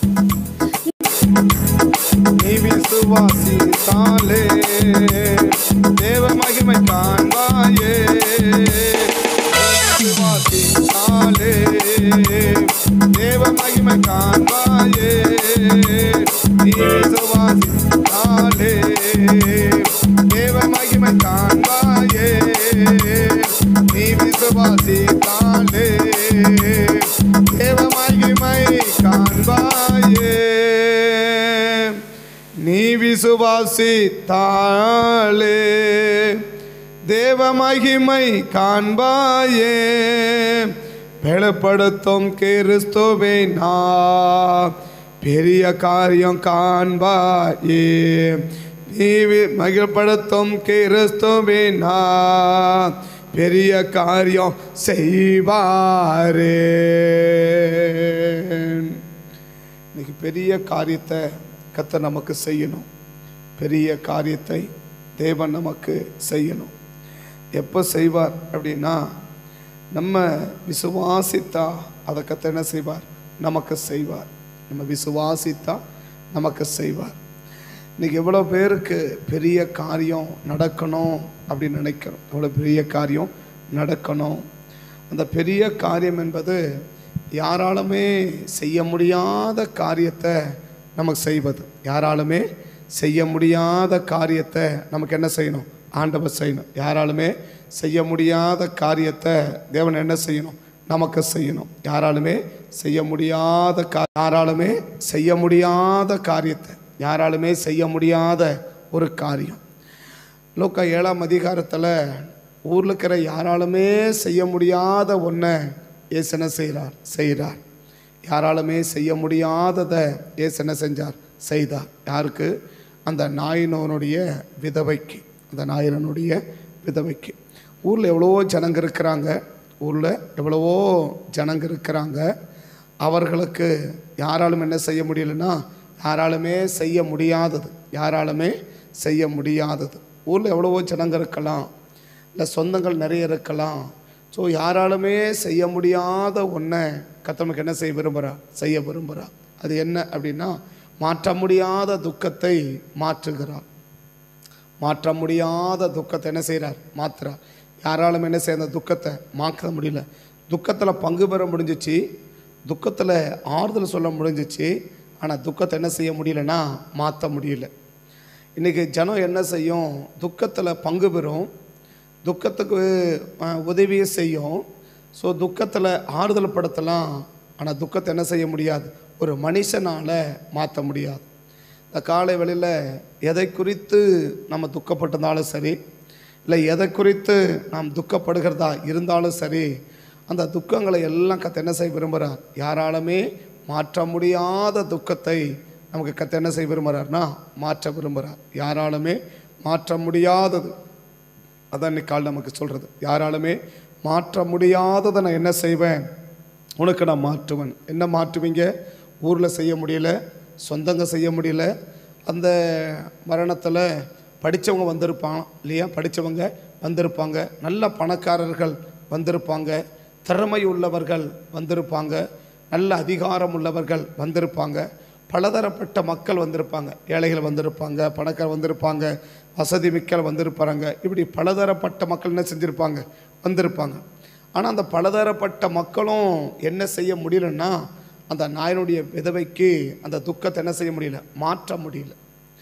நீ விசுவாசித்தாலே தேவ மகிமை காண்பாயே விசுவாசித்தாலே தேவ மகிமை காண்பாயே நீ விசுவாசி விசுவாசித்தாலே தேவ மகிமை காண்பாயே வெளிப்படுத்தும் கிறிஸ்துவை நான் பெரிய காரியம் காண்பாயே நீ வி- மகிழ்படுத்தும் கிறிஸ்துவை நான் பெரிய காரியம் செய்வாரே இன்னைக்கு பெரிய காரியத்தை கத்த நமக்கு செய்யணும் பெரிய காரியத்தை தேவன் நமக்கு செய்யணும் எப்போ செய்வார் அப்படின்னா நம்ம விசுவாசித்தா அதை கத்த என்ன செய்வார் நமக்கு செய்வார் நம்ம விசுவாசித்தா நமக்கு செய்வார் இன்னைக்கு எவ்வளோ பேருக்கு பெரிய காரியம் நடக்கணும் அப்படின்னு நினைக்கிறோம் எவ்வளோ பெரிய காரியம் நடக்கணும் அந்த பெரிய காரியம் என்பது யாராலுமே செய்ய முடியாத காரியத்தை நமக்கு செய்வது யாராலுமே செய்ய முடியாத காரியத்தை நமக்கு என்ன செய்யணும் ஆண்டவர் செய்யணும் யாராலுமே செய்ய முடியாத காரியத்தை தேவன் என்ன செய்யணும் நமக்கு செய்யணும் யாராலுமே செய்ய முடியாத கா யாராலுமே செய்ய முடியாத காரியத்தை யாராலுமே செய்ய முடியாத ஒரு காரியம் லோக்கா ஏழாம் அதிகாரத்தில் ஊரில் இருக்கிற யாராலுமே செய்ய முடியாத ஒன்றை ஏசு என்ன செய்கிறார் செய்கிறார் யாராலுமே செய்ய முடியாததை ஏசு என்ன செஞ்சார் செய்தார் யாருக்கு அந்த நாயினவனுடைய விதவைக்கு அந்த நாயினனுடைய விதவைக்கு ஊரில் எவ்வளவோ ஜனங்க இருக்கிறாங்க ஊரில் எவ்வளவோ ஜனங்க இருக்கிறாங்க அவர்களுக்கு யாராலும் என்ன செய்ய முடியலன்னா யாராலுமே செய்ய முடியாதது யாராலுமே செய்ய முடியாதது ஊரில் எவ்வளவோ ஜனங்க இருக்கலாம் இல்லை சொந்தங்கள் நிறைய இருக்கலாம் ஸோ யாராலுமே செய்ய முடியாத ஒன்றை கத்தவனுக்கு என்ன செய்ய விரும்புகிறா செய்ய விரும்புகிறா அது என்ன அப்படின்னா மாற்ற முடியாத துக்கத்தை மாற்றுகிறார் மாற்ற முடியாத துக்கத்தை என்ன செய்கிறார் மாத்துறார் யாராலும் என்ன செய்ய அந்த துக்கத்தை மாற்ற முடியல துக்கத்தில் பங்கு பெற முடிஞ்சிச்சு துக்கத்தில் ஆறுதல் சொல்ல முடிஞ்சிச்சு ஆனால் துக்கத்தை என்ன செய்ய முடியலன்னா மாற்ற முடியல இன்றைக்கி ஜனம் என்ன செய்யும் துக்கத்தில் பங்கு பெறும் துக்கத்துக்கு அஹ், உதவியை செய்யும் ஸோ துக்கத்தில் ஆறுதல் படுத்தலாம் ஆனால் துக்கத்தை என்ன செய்ய முடியாது ஒரு மனுஷனால் மாற்ற முடியாது இந்த காலை வேளையில் எதை குறித்து நம்ம துக்கப்பட்டிருந்தாலும் சரி இல்லை எதை குறித்து நாம் துக்கப்படுகிறதா இருந்தாலும் சரி அந்த துக்கங்களை எல்லாம் கத்த என்ன செய்ய விரும்புகிறார் யாராலுமே மாற்ற முடியாத துக்கத்தை நமக்கு கத்த என்ன செய்ய விரும்புகிறார்னா மாற்ற விரும்புகிறார் யாராலுமே மாற்ற முடியாதது அதான் இன்னைக்கு கால் நமக்கு சொல்கிறது யாராலுமே மாற்ற முடியாததை நான் என்ன செய்வேன் உனக்கு நான் மாற்றுவேன் என்ன மாற்றுவீங்க ஊரில் செய்ய முடியல சொந்தங்க செய்ய முடியல அந்த மரணத்தில் படித்தவங்க வந்திருப்பான் இல்லையா படித்தவங்க வந்திருப்பாங்க நல்ல பணக்காரர்கள் வந்திருப்பாங்க திறமை உள்ளவர்கள் வந்திருப்பாங்க நல்ல அதிகாரம் உள்ளவர்கள் வந்திருப்பாங்க பலதரப்பட்ட மக்கள் வந்திருப்பாங்க ஏழைகள் வந்திருப்பாங்க பணக்காரர் வந்திருப்பாங்க வசதி மிக்கல் வந்திருப்பாங்க இப்படி பலதரப்பட்ட மக்கள் என்ன செஞ்சுருப்பாங்க வந்திருப்பாங்க ஆனால் அந்த பலதரப்பட்ட மக்களும் என்ன செய்ய முடியலன்னா அந்த நாயனுடைய விதவைக்கு அந்த துக்கத்தை என்ன செய்ய முடியல மாற்ற முடியல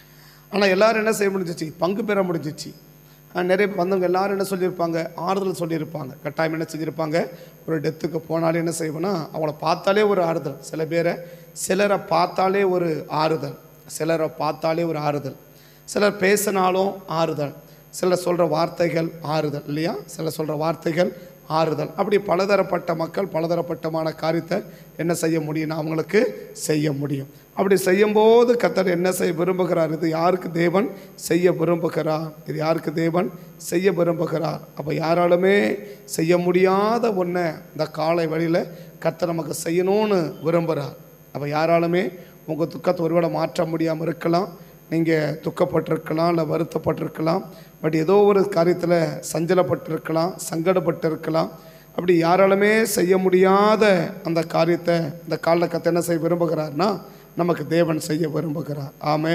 ஆனால் எல்லாரும் என்ன செய்ய முடிஞ்சிச்சு பங்கு பெற முடிஞ்சிச்சு ஆஹ் நிறைய வந்தவங்க எல்லாரும் என்ன சொல்லியிருப்பாங்க ஆறுதல் சொல்லியிருப்பாங்க கட்டாயம் என்ன செஞ்சுருப்பாங்க ஒரு டெத்துக்கு போனாலே என்ன செய்வோன்னா அவங்கள பார்த்தாலே ஒரு ஆறுதல் சில பேரை சிலரை பார்த்தாலே ஒரு ஆறுதல் சிலரை பார்த்தாலே ஒரு ஆறுதல் சிலர் பேசினாலும் ஆறுதல் சிலர் சொல்கிற வார்த்தைகள் ஆறுதல் இல்லையா சிலர் சொல்கிற வார்த்தைகள் ஆறுதல் அப்படி பலதரப்பட்ட மக்கள் பலதரப்பட்டமான காரியத்தை என்ன செய்ய முடியும்னா அவங்களுக்கு செய்ய முடியும் அப்படி செய்யும்போது கத்தர் என்ன செய்ய விரும்புகிறார் இது யாருக்கு தேவன் செய்ய விரும்புகிறார் இது யாருக்கு தேவன் செய்ய விரும்புகிறார் அப்போ யாராலுமே செய்ய முடியாத ஒன்றை இந்த காலை வழியில் கத்தர் நமக்கு செய்யணும்னு விரும்புகிறார் அப்போ யாராலுமே உங்கள் துக்கத்தை ஒருவேளை மாற்ற முடியாமல் இருக்கலாம் நீங்கள் துக்கப்பட்டிருக்கலாம் இல்லை வருத்தப்பட்டிருக்கலாம் பட் ஏதோ ஒரு காரியத்தில் சஞ்சலப்பட்டிருக்கலாம் சங்கடப்பட்டிருக்கலாம் அப்படி யாராலுமே செய்ய முடியாத அந்த காரியத்தை இந்த காலில் கத்த என்ன செய்ய விரும்புகிறார்னா நமக்கு தேவன் செய்ய விரும்புகிறார் ஆமே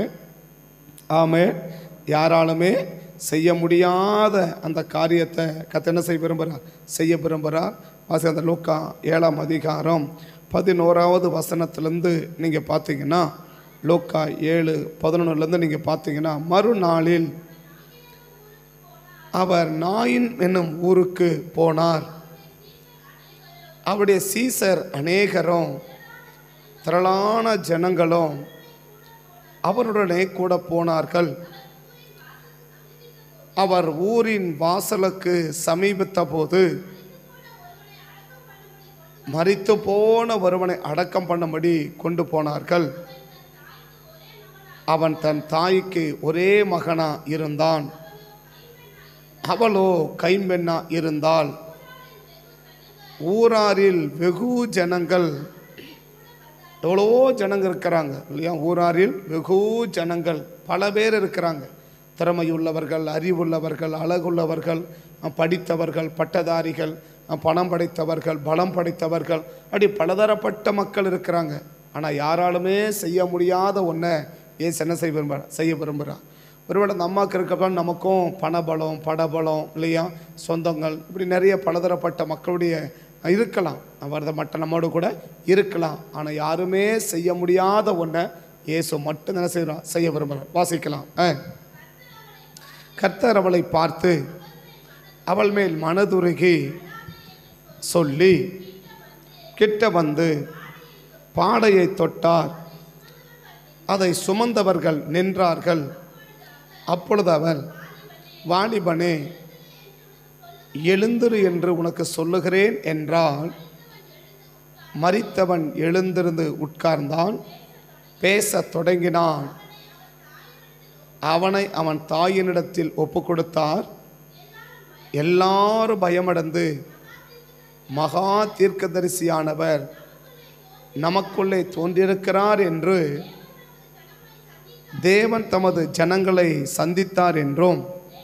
ஆமே யாராலுமே செய்ய முடியாத அந்த காரியத்தை கத்த என்ன செய்ய விரும்புகிறார் செய்ய விரும்புகிறார் வாசி அந்த லூக்கா ஏழாம் அதிகாரம் பதினோராவது வசனத்திலேருந்து நீங்கள் பார்த்தீங்கன்னா லோக்கா ஏழு பதினொன்றுலேருந்து நீங்கள் பார்த்தீங்கன்னா மறுநாளில் அவர் நாயின் என்னும் ஊருக்கு போனார் அவருடைய சீசர் அநேகரும் திரளான ஜனங்களும் அவருடனே கூட போனார்கள் அவர் ஊரின் வாசலுக்கு சமீபித்த போது மரித்து போன ஒருவனை அடக்கம் பண்ணும்படி கொண்டு போனார்கள் அவன் தன் தாய்க்கு ஒரே மகனா இருந்தான் அவளோ கைம்பெண்ணா இருந்தாள் ஊராரில் வெகு ஜனங்கள் எவ்வளவோ ஜனங்க இருக்கிறாங்க இல்லையா ஊராரில் வெகு ஜனங்கள் பல பேர் இருக்கிறாங்க திறமையுள்ளவர்கள் அறிவுள்ளவர்கள் அழகுள்ளவர்கள் அஹ், படித்தவர்கள் பட்டதாரிகள் அஹ், பணம் படைத்தவர்கள் பலம் படைத்தவர்கள் அப்படி பலதரப்பட்ட மக்கள் இருக்கிறாங்க ஆனால் யாராலுமே செய்ய முடியாத ஒன்றை ஏசு என்ன செய்ய விரும்புகிறார் செய்ய விரும்புகிறார் ஒருவேளை அந்த அம்மாவுக்கு இருக்கப்ப நமக்கும் பணபலம் படபலம் இல்லையா சொந்தங்கள் இப்படி நிறைய பலதரப்பட்ட மக்களுடைய இருக்கலாம் அவரது மட்டும் நம்மோடு கூட இருக்கலாம் ஆனால் யாருமே செய்ய முடியாத ஒன்றை இயேசு மட்டும் என்ன செய்யலாம் செய்ய விரும்புகிறார் வாசிக்கலாம் ஆ. கர்த்தர் அவளை பார்த்து அவள் மேல் மனதுருகி சொல்லி கிட்ட வந்து பாடையை தொட்டார் அதை சுமந்தவர்கள் நின்றார்கள் அப்பொழுது அவள் வாலிபனே எழுந்திரு என்று உனக்கு சொல்லுகிறேன் என்றால் மரித்தவன் எழுந்திருந்து உட்கார்ந்தான் பேசத் தொடங்கினான் அவனை அவன் தாயினிடத்தில் ஒப்பு கொடுத்தார் எல்லாரும் பயமடைந்து மகா தீர்க்கதரிசியானவர் நமக்குள்ளே தோன்றியிருக்கிறார் என்று தேவன் தமது ஜனங்களை சந்தித்தார் என்றும்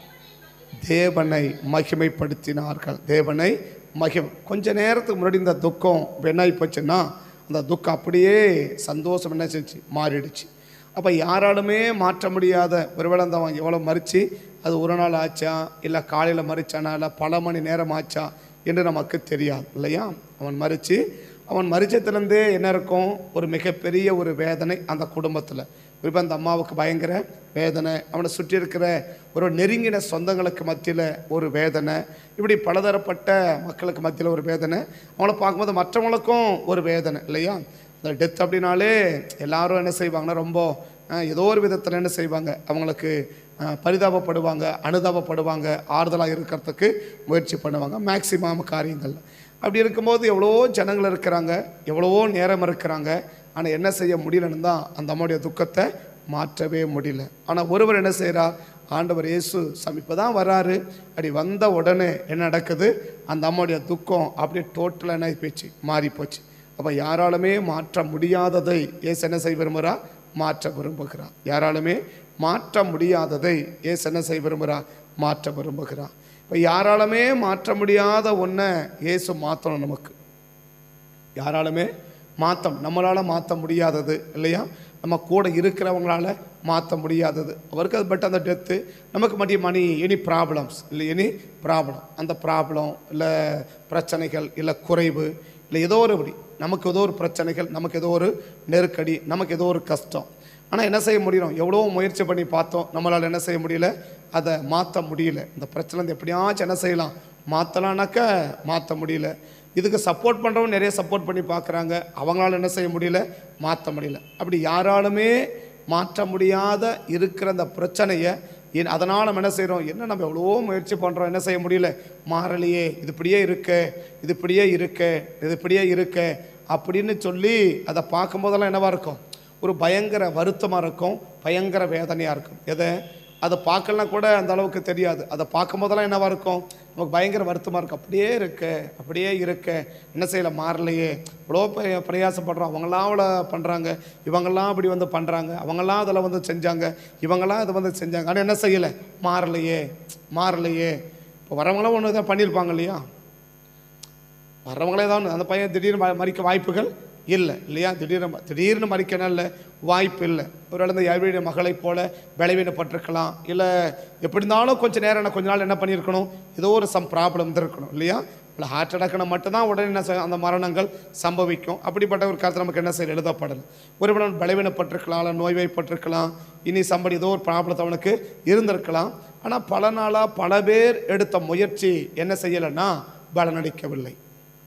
தேவனை மகிமைப்படுத்தினார்கள் தேவனை மகிமை கொஞ்ச நேரத்துக்கு முன்னாடி இந்த துக்கம் வெண்ணாய் போச்சுன்னா அந்த துக்கம் அப்படியே சந்தோஷம் என்ன செஞ்சு மாறிடுச்சு அப்போ யாராலுமே மாற்ற முடியாத ஒருவேளை அந்த அவன் எவ்வளோ மறித்து அது ஒரு நாள் ஆச்சா இல்லை காலையில் மறிச்சானா இல்லை பல மணி நேரம் ஆச்சா என்று நமக்கு தெரியாது இல்லையா அவன் மறித்து அவன் மறிச்சதுலேருந்தே என்ன இருக்கும் ஒரு மிகப்பெரிய ஒரு வேதனை அந்த குடும்பத்தில் குறிப்பாக அந்த அம்மாவுக்கு பயங்கர வேதனை அவனை சுற்றி இருக்கிற ஒரு நெருங்கின சொந்தங்களுக்கு மத்தியில் ஒரு வேதனை இப்படி பலதரப்பட்ட மக்களுக்கு மத்தியில் ஒரு வேதனை அவங்கள பார்க்கும்போது மற்றவங்களுக்கும் ஒரு வேதனை இல்லையா இந்த டெத் அப்படின்னாலே எல்லாரும் என்ன செய்வாங்கன்னா ரொம்ப அஹ், ஏதோ ஒரு விதத்தில் என்ன செய்வாங்க அவங்களுக்கு அஹ், பரிதாபப்படுவாங்க அனுதாபப்படுவாங்க ஆறுதலாக இருக்கிறதுக்கு முயற்சி பண்ணுவாங்க மேக்சிமம் காரியங்கள் அப்படி இருக்கும்போது எவ்வளவோ ஜனங்கள் இருக்கிறாங்க எவ்வளவோ நேரம் இருக்கிறாங்க ஆனால் என்ன செய்ய முடியலன்னு தான் அந்த அம்மாவுடைய துக்கத்தை மாற்றவே முடியல ஆனால் ஒருவர் என்ன செய்கிறார் ஆண்டவர் இயேசு சமீப தான் வராரு அப்படி வந்த உடனே என்ன நடக்குது அந்த அம்மாவுடைய துக்கம் அப்படியே டோட்டலாக என்ன போச்சு மாறி போச்சு அப்போ யாராலுமே மாற்ற முடியாததை இயேசு என்ன செய்ய விரும்புகிறார் மாற்ற விரும்புகிறார் யாராலுமே மாற்ற முடியாததை இயேசு என்ன செய்ய விரும்புகிறார் மாற்ற விரும்புகிறார் இப்போ யாராலுமே மாற்ற முடியாத ஒன்றை இயேசு மாற்றணும் நமக்கு யாராலுமே மாற்ற நம்மளால் மாற்ற முடியாதது இல்லையா நம்ம கூட இருக்கிறவங்களால மாற்ற முடியாதது அவருக்கு அது பட் அந்த டெத்து நமக்கு மட்டும் மணி எனி ப்ராப்ளம்ஸ் இல்லை எனி ப்ராப்ளம் அந்த ப்ராப்ளம் இல்லை பிரச்சனைகள் இல்லை குறைவு இல்லை ஏதோ ஒரு இப்படி நமக்கு ஏதோ ஒரு பிரச்சனைகள் நமக்கு ஏதோ ஒரு நெருக்கடி நமக்கு ஏதோ ஒரு கஷ்டம் ஆனால் என்ன செய்ய முடியும் எவ்வளோ முயற்சி பண்ணி பார்த்தோம் நம்மளால் என்ன செய்ய முடியல அதை மாற்ற முடியல இந்த பிரச்சனை வந்து எப்படியாச்சும் என்ன செய்யலாம் மாற்றலான்னாக்க மாற்ற முடியல இதுக்கு சப்போர்ட் பண்ணுறவங்க நிறைய சப்போர்ட் பண்ணி பார்க்குறாங்க அவங்களால என்ன செய்ய முடியல மாற்ற முடியல அப்படி யாராலுமே மாற்ற முடியாத இருக்கிற அந்த பிரச்சனையை ஏன் அதனால் நம்ம என்ன செய்கிறோம் என்ன நம்ம எவ்வளவோ முயற்சி பண்ணுறோம் என்ன செய்ய முடியல மாறலையே இது இப்படியே இருக்க இது இப்படியே இருக்க இது இப்படியே இருக்க அப்படின்னு சொல்லி அதை பார்க்கும்போதெல்லாம் என்னவா இருக்கும் ஒரு பயங்கர வருத்தமாக இருக்கும் பயங்கர வேதனையாக இருக்கும் எதை அதை பார்க்கலாம் கூட அந்த அளவுக்கு தெரியாது அதை பார்க்கும்போதெல்லாம் என்னவா இருக்கும் நமக்கு பயங்கர வருத்தமாக இருக்கும் அப்படியே இருக்க அப்படியே இருக்க என்ன செய்யலை மாறலையே இவ்வளோ பெரிய பிரயாசப்படுறோம் அவங்களாம் அவ்வளோ பண்ணுறாங்க இவங்கெல்லாம் அப்படி வந்து பண்ணுறாங்க அவங்கெல்லாம் அதில் வந்து செஞ்சாங்க இவங்கெல்லாம் அதை வந்து செஞ்சாங்க ஆனால் என்ன செய்யலை மாறலையே மாறலையே இப்போ வரவங்களாம் ஒன்று தான் பண்ணியிருப்பாங்க இல்லையா வர்றவங்களே தான் அந்த பையன் திடீர்னு ம- மறிக்க வாய்ப்புகள் இல்லை இல்லையா திடீர்னு ம- திடீர்னு மறிக்கணும் இல்லை வாய்ப்பு இல்லை ஒரு இழந்த யாருடைய மகளைப் போல விளைவினப்பட்டிருக்கலாம் இல்லை எப்படி இருந்தாலும் கொஞ்சம் நேரம் என்ன- கொஞ்ச நாள் என்ன பண்ணியிருக்கணும் ஏதோ ஒரு சம் ப்ராப்ளம் இருக்கணும் இல்லையா இல்லை ஹார்ட் அட்டாக்னா மட்டும்தான் உடனே என்ன செய்யும், அந்த மரணங்கள் சம்பவிக்கும் அப்படிப்பட்ட ஒரு காலத்தில் நமக்கு என்ன செய்ய எழுதப்படலை ஒருவன் பலவீனப்பட்டிருக்கலாம் இல்லை நோய்வாய்ப்பட்டிருக்கலாம் இனி சம்படி ஏதோ ஒரு ப்ராப்ளத்தை அவனுக்கு இருந்திருக்கலாம் ஆனால் பல நாளாக பல பேர் எடுத்த முயற்சி என்ன செய்யலைன்னா பலனளிக்கவில்லை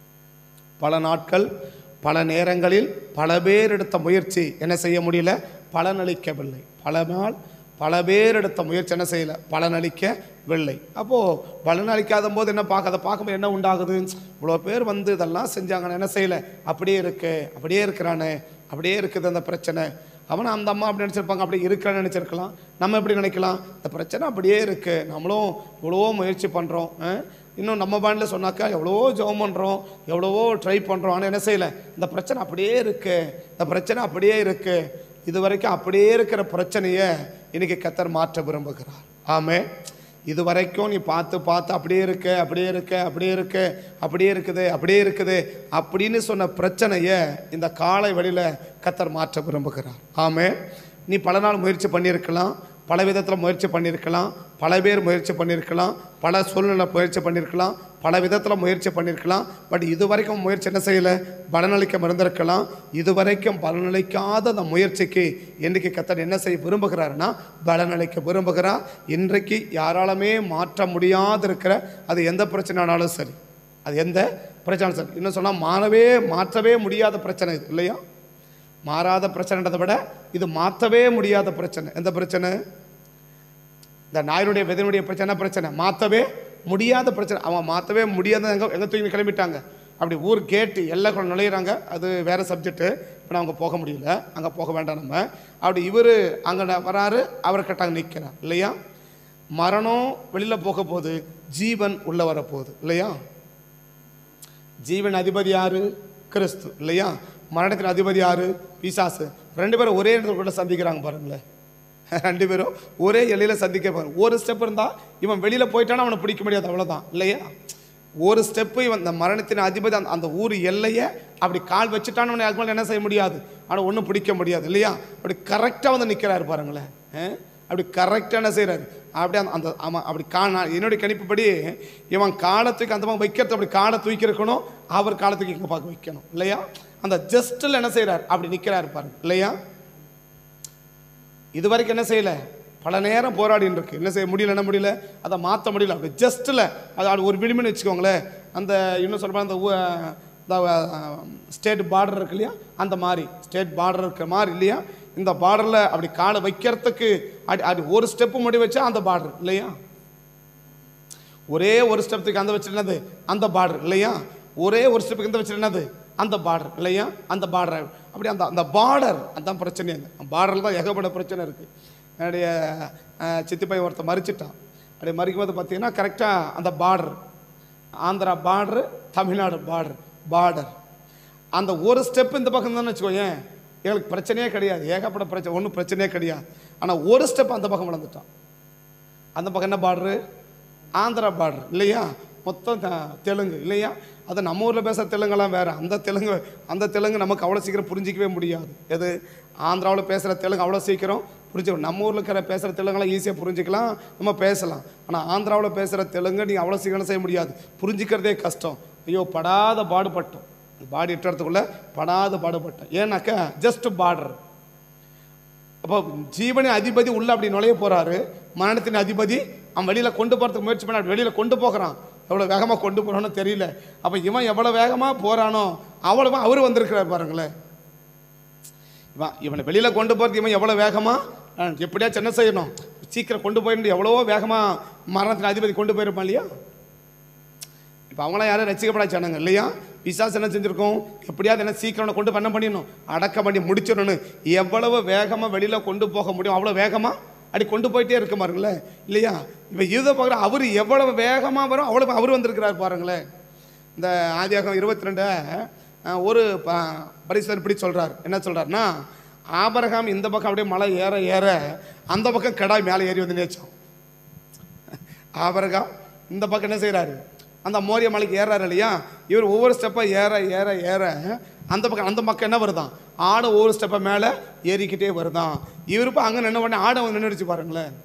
பல நாட்கள் பல நேரங்களில் பல பேர் எடுத்த முயற்சி என்ன செய்ய முடியல பலனளிக்கவில்லை பல நாள் பல பேர் எடுத்த முயற்சி என்ன செய்யலை பலனளிக்கவில்லை அப்போது பலனளிக்காத போது என்ன பார்க்க அதை பார்க்கும்போது என்ன உண்டாகுது இவ்வளோ பேர் வந்து இதெல்லாம் செஞ்சாங்கன்னு என்ன செய்யலை அப்படியே இருக்கு அப்படியே இருக்கிறானே அப்படியே இருக்குது அந்த பிரச்சனை அவனை அந்த அம்மா அப்படி நினச்சிருப்பாங்க அப்படி இருக்கிறான்னு நினச்சிருக்கலாம் நம்ம எப்படி நினைக்கலாம் இந்த பிரச்சனை அப்படியே இருக்குது நம்மளும் இவ்வளவோ முயற்சி பண்ணுறோம் இன்னும் நம்ம பாண்டில் சொன்னாக்கா எவ்வளவோ ஜெபம் பண்ணுறோம் எவ்வளவோ ட்ரை பண்ணுறோம் ஆனால் என்ன செய்யலை இந்த பிரச்சனை அப்படியே இருக்கு இந்த பிரச்சனை அப்படியே இருக்கு இது வரைக்கும் அப்படியே இருக்கிற பிரச்சனையை இன்னைக்கு கத்தர் மாற்ற விரும்புகிறார் ஆமே இது வரைக்கும் நீ பார்த்து பார்த்து அப்படியே இருக்க அப்படியே இருக்க அப்படியே இருக்க அப்படியே இருக்குது அப்படியே இருக்குது அப்படின்னு சொன்ன பிரச்சனையை இந்த காலை வழியில் கத்தர் மாற்ற விரும்புகிறார் ஆமே நீ பல நாள் முயற்சி பண்ணியிருக்கலாம் பல விதத்தில் முயற்சி பண்ணியிருக்கலாம் பல பேர் முயற்சி பண்ணியிருக்கலாம் பல சூழ்நிலை முயற்சி பண்ணியிருக்கலாம் பல விதத்தில் முயற்சி பண்ணியிருக்கலாம் பட் இது வரைக்கும் முயற்சி என்ன செய்யலை பலனளிக்க மறந்திருக்கலாம் இது வரைக்கும் பலனளிக்காத அந்த முயற்சிக்கு இன்றைக்கு கத்தர் என்ன செய்ய விரும்புகிறாருன்னா பலனளிக்க விரும்புகிறார் இன்றைக்கு யாராலுமே மாற்ற முடியாது இருக்கிற அது எந்த பிரச்சனைனாலும் சரி அது எந்த பிரச்சனை சரி இன்னும் சொன்னால் மாறவே மாற்றவே முடியாத பிரச்சனை இது இல்லையா மாறாத பிரச்சனைன்றதை விட இது மாற்றவே முடியாத பிரச்சனை எந்த பிரச்சனை இந்த நாயனுடைய விதனுடைய பிரச்சனை பிரச்சனை மாற்றவே முடியாத பிரச்சனை அவன் மாற்றவே முடியாத எங்கே எங்கே தூக்கி கிளம்பிட்டாங்க அப்படி ஊர் கேட்டு எல்லாம் நுழையிறாங்க அது வேறு சப்ஜெக்ட்டு இப்போ அவங்க போக முடியல அங்கே போக வேண்டாம் நம்ம அப்படி இவர் அங்கே வராரு அவர் கட்டாங்க நிற்கிறார் இல்லையா மரணம் வெளியில் போக போகுது ஜீவன் உள்ளே வரப்போகுது இல்லையா ஜீவன் அதிபதி யாரு கிறிஸ்து இல்லையா மரணத்தின் அதிபதி யாரு பிசாசு ரெண்டு பேரும் ஒரே இடத்துல கூட சந்திக்கிறாங்க பாருங்களேன் ரெண்டு பேரும் ஒரே எல்லையில் சந்திக்க பாருங்க ஒரு ஸ்டெப் இருந்தா இவன் வெளியில போயிட்டானா அவனை பிடிக்க முடியாது அவ்வளவுதான் இல்லையா ஒரு ஸ்டெப்பு இவன் இந்த மரணத்தின் அதிபதி அந்த அந்த ஊர் எல்லையை அப்படி கால் வச்சுட்டான்னு அவனை அதுக்கு மேல என்ன செய்ய முடியாது ஆனால் ஒன்றும் பிடிக்க முடியாது இல்லையா அப்படி கரெக்டாக வந்து நிற்கிறாரு பாருங்களேன் அஹ்? அப்படி கரெக்டாக என்ன செய்கிறாரு அப்படியே அந்த அந்த ஆமாம் அப்படி கா நான் என்னுடைய கணிப்புப்படி இவன் காலை தூக்கி அந்த பக்கம் வைக்கிறது அப்படி காலை தூக்கி இருக்கணும் அவர் காலை தூக்கி இங்கே பார்க்க வைக்கணும் இல்லையா அந்த ஜஸ்ட்டில் என்ன செய்கிறார் அப்படி நிற்கிறாரு பாருங்க இல்லையா இது வரைக்கும் என்ன செய்யல பல நேரம் போராடின்னு இருக்கு என்ன செய்ய முடியல என்ன முடியல அதை மாற்ற முடியல அப்படி ஜஸ்ட்டில் அது அது ஒரு விளிம்புன்னு வச்சுக்கோங்களேன் அந்த இன்னும் சொல்ல அந்த ஊ- இந்த ஸ்டேட் பார்டர் இருக்கு இல்லையா அந்த மாதிரி ஸ்டேட் பார்டர் இருக்கிற மாதிரி இல்லையா இந்த பார்டரில் அப்படி காலை வைக்கிறதுக்கு அடி அது ஒரு ஸ்டெப்பு முடி வச்சா அந்த பார்டர் இல்லையா ஒரே ஒரு ஸ்டெப்புக்கு அந்த வச்சு என்னது அந்த பார்டர் இல்லையா ஒரே ஒரு ஸ்டெப்புக்கு இந்த வச்சு என்னது அந்த பார்டர் இல்லையா அந்த பார்டர் அப்படி அந்த அந்த பார்டர் அதான் பிரச்சனை பார்டரில் தான் ஏகப்பட்ட பிரச்சனை இருக்குது என்னுடைய அஹ், சித்தி பையன் ஒருத்தன் மறிச்சிட்டான் அப்படி மறிக்கும் போது பார்த்தீங்கன்னா கரெக்டாக அந்த border Andhra border Tamil Nadu border border அந்த ஒரு ஸ்டெப் இந்த பக்கம் தான் வச்சுக்கோயேன் எங்களுக்கு பிரச்சனையே கிடையாது ஏகப்பட்ட பிரச்சனை ஒன்றும் பிரச்சனையே கிடையாது ஆனால் ஒரு ஸ்டெப் அந்த பக்கம் வளர்ந்துட்டான் அந்த பக்கம் என்ன பார்டரு ஆந்திரா பார்டர் இல்லையா மொத்தம் த- தெலுங்கு இல்லையா அது நம்ம ஊரில் பேசுகிற தெலுங்கெல்லாம் வேறு அந்த தெலுங்கு அந்த தெலுங்கு நமக்கு அவ்வளோ சீக்கிரம் புரிஞ்சிக்கவே முடியாது எது ஆந்திராவில் பேசுகிற தெலுங்கு அவ்வளோ சீக்கிரம் புரிஞ்சுக்கணும் நம்ம ஊரில் இருக்கிற பேசுகிற தெலுங்கெல்லாம் ஈஸியாக புரிஞ்சுக்கலாம் நம்ம பேசலாம் ஆனால் ஆந்திராவில் பேசுகிற தெலுங்கு நீங்கள் அவ்வளோ சீக்கிரம் செய்ய முடியாது புரிஞ்சிக்கிறதே கஷ்டம் ஐயோ படாத பாடுபட்டோம் பாடி இட்டுறதுக்குள்ளே படாத பாடுபட்டோம் ஏன்னாக்கா ஜஸ்ட் பார்டர் அப்போ ஜீவனின் அதிபதி உள்ள அப்படி நுழைய போறாரு மரணத்தின் அதிபதி அவன் வெளியில கொண்டு போறதுக்கு முயற்சி பண்ண வெளியில கொண்டு போகிறான் எவ்வளவு வேகமா கொண்டு போறானோ தெரியல அப்ப இவன் எவ்வளவு வேகமா போறானோ அவ்வளவு அவரு வந்திருக்கிறார் பாருங்களேன் இவன் இவனை வெளியில கொண்டு போறது இவன் எவ்வளவு வேகமா அஹ், எப்படியாச்சும் என்ன செய்யணும் சீக்கிரம் கொண்டு போயிருந்து எவ்வளவோ வேகமா மரணத்தின் அதிபதி கொண்டு போயிருப்பான் இல்லையா இப்போ அவங்களாம் யாரும் ரசிக்கப்படாச்சானாங்க இல்லையா பிசாசு என்ன செஞ்சிருக்கோம் எப்படியாவது என்ன சீக்கிரம் அவனை கொண்டு பண்ண பண்ணிடணும் அடக்க பண்ணி முடிச்சிடணும் எவ்வளவு வேகமாக வெளியில் கொண்டு போக முடியும் அவ்வளோ வேகமாக அப்படி கொண்டு போயிட்டே இருக்க பாருங்களேன் இல்லையா இப்போ இதை பார்க்குற அவர் எவ்வளவு வேகமாக வரும் அவ்வளவு அவர் வந்திருக்கிறார் பாருங்களேன் இந்த ஆதியாகம் இருபத்தி ரெண்டு ஒரு ப- பரிசுத்தர் இப்படி சொல்றார் என்ன சொல்றாருன்னா ஆபரகாம் இந்த பக்கம் அப்படியே மலை ஏற ஏற அந்த பக்கம் கடாய் மேலே ஏறி வந்து நேச்சோம் ஆபரகாம் இந்த பக்கம் என்ன செய்றாரு அந்த மோரிய மலைக்கு ஏறாரு இல்லையா இவர் ஒவ்வொரு ஸ்டெப்பாக ஏற ஏற ஏற அந்த பக்கம் அந்த பக்கம் என்ன வருதான் ஆடு ஒவ்வொரு ஸ்டெப்பை மேலே ஏறிக்கிட்டே வருதான் இவர் இப்போ அங்கே நின்ன உடனே ஆடு அவங்க நின்றுடுச்சு பாருங்களேன்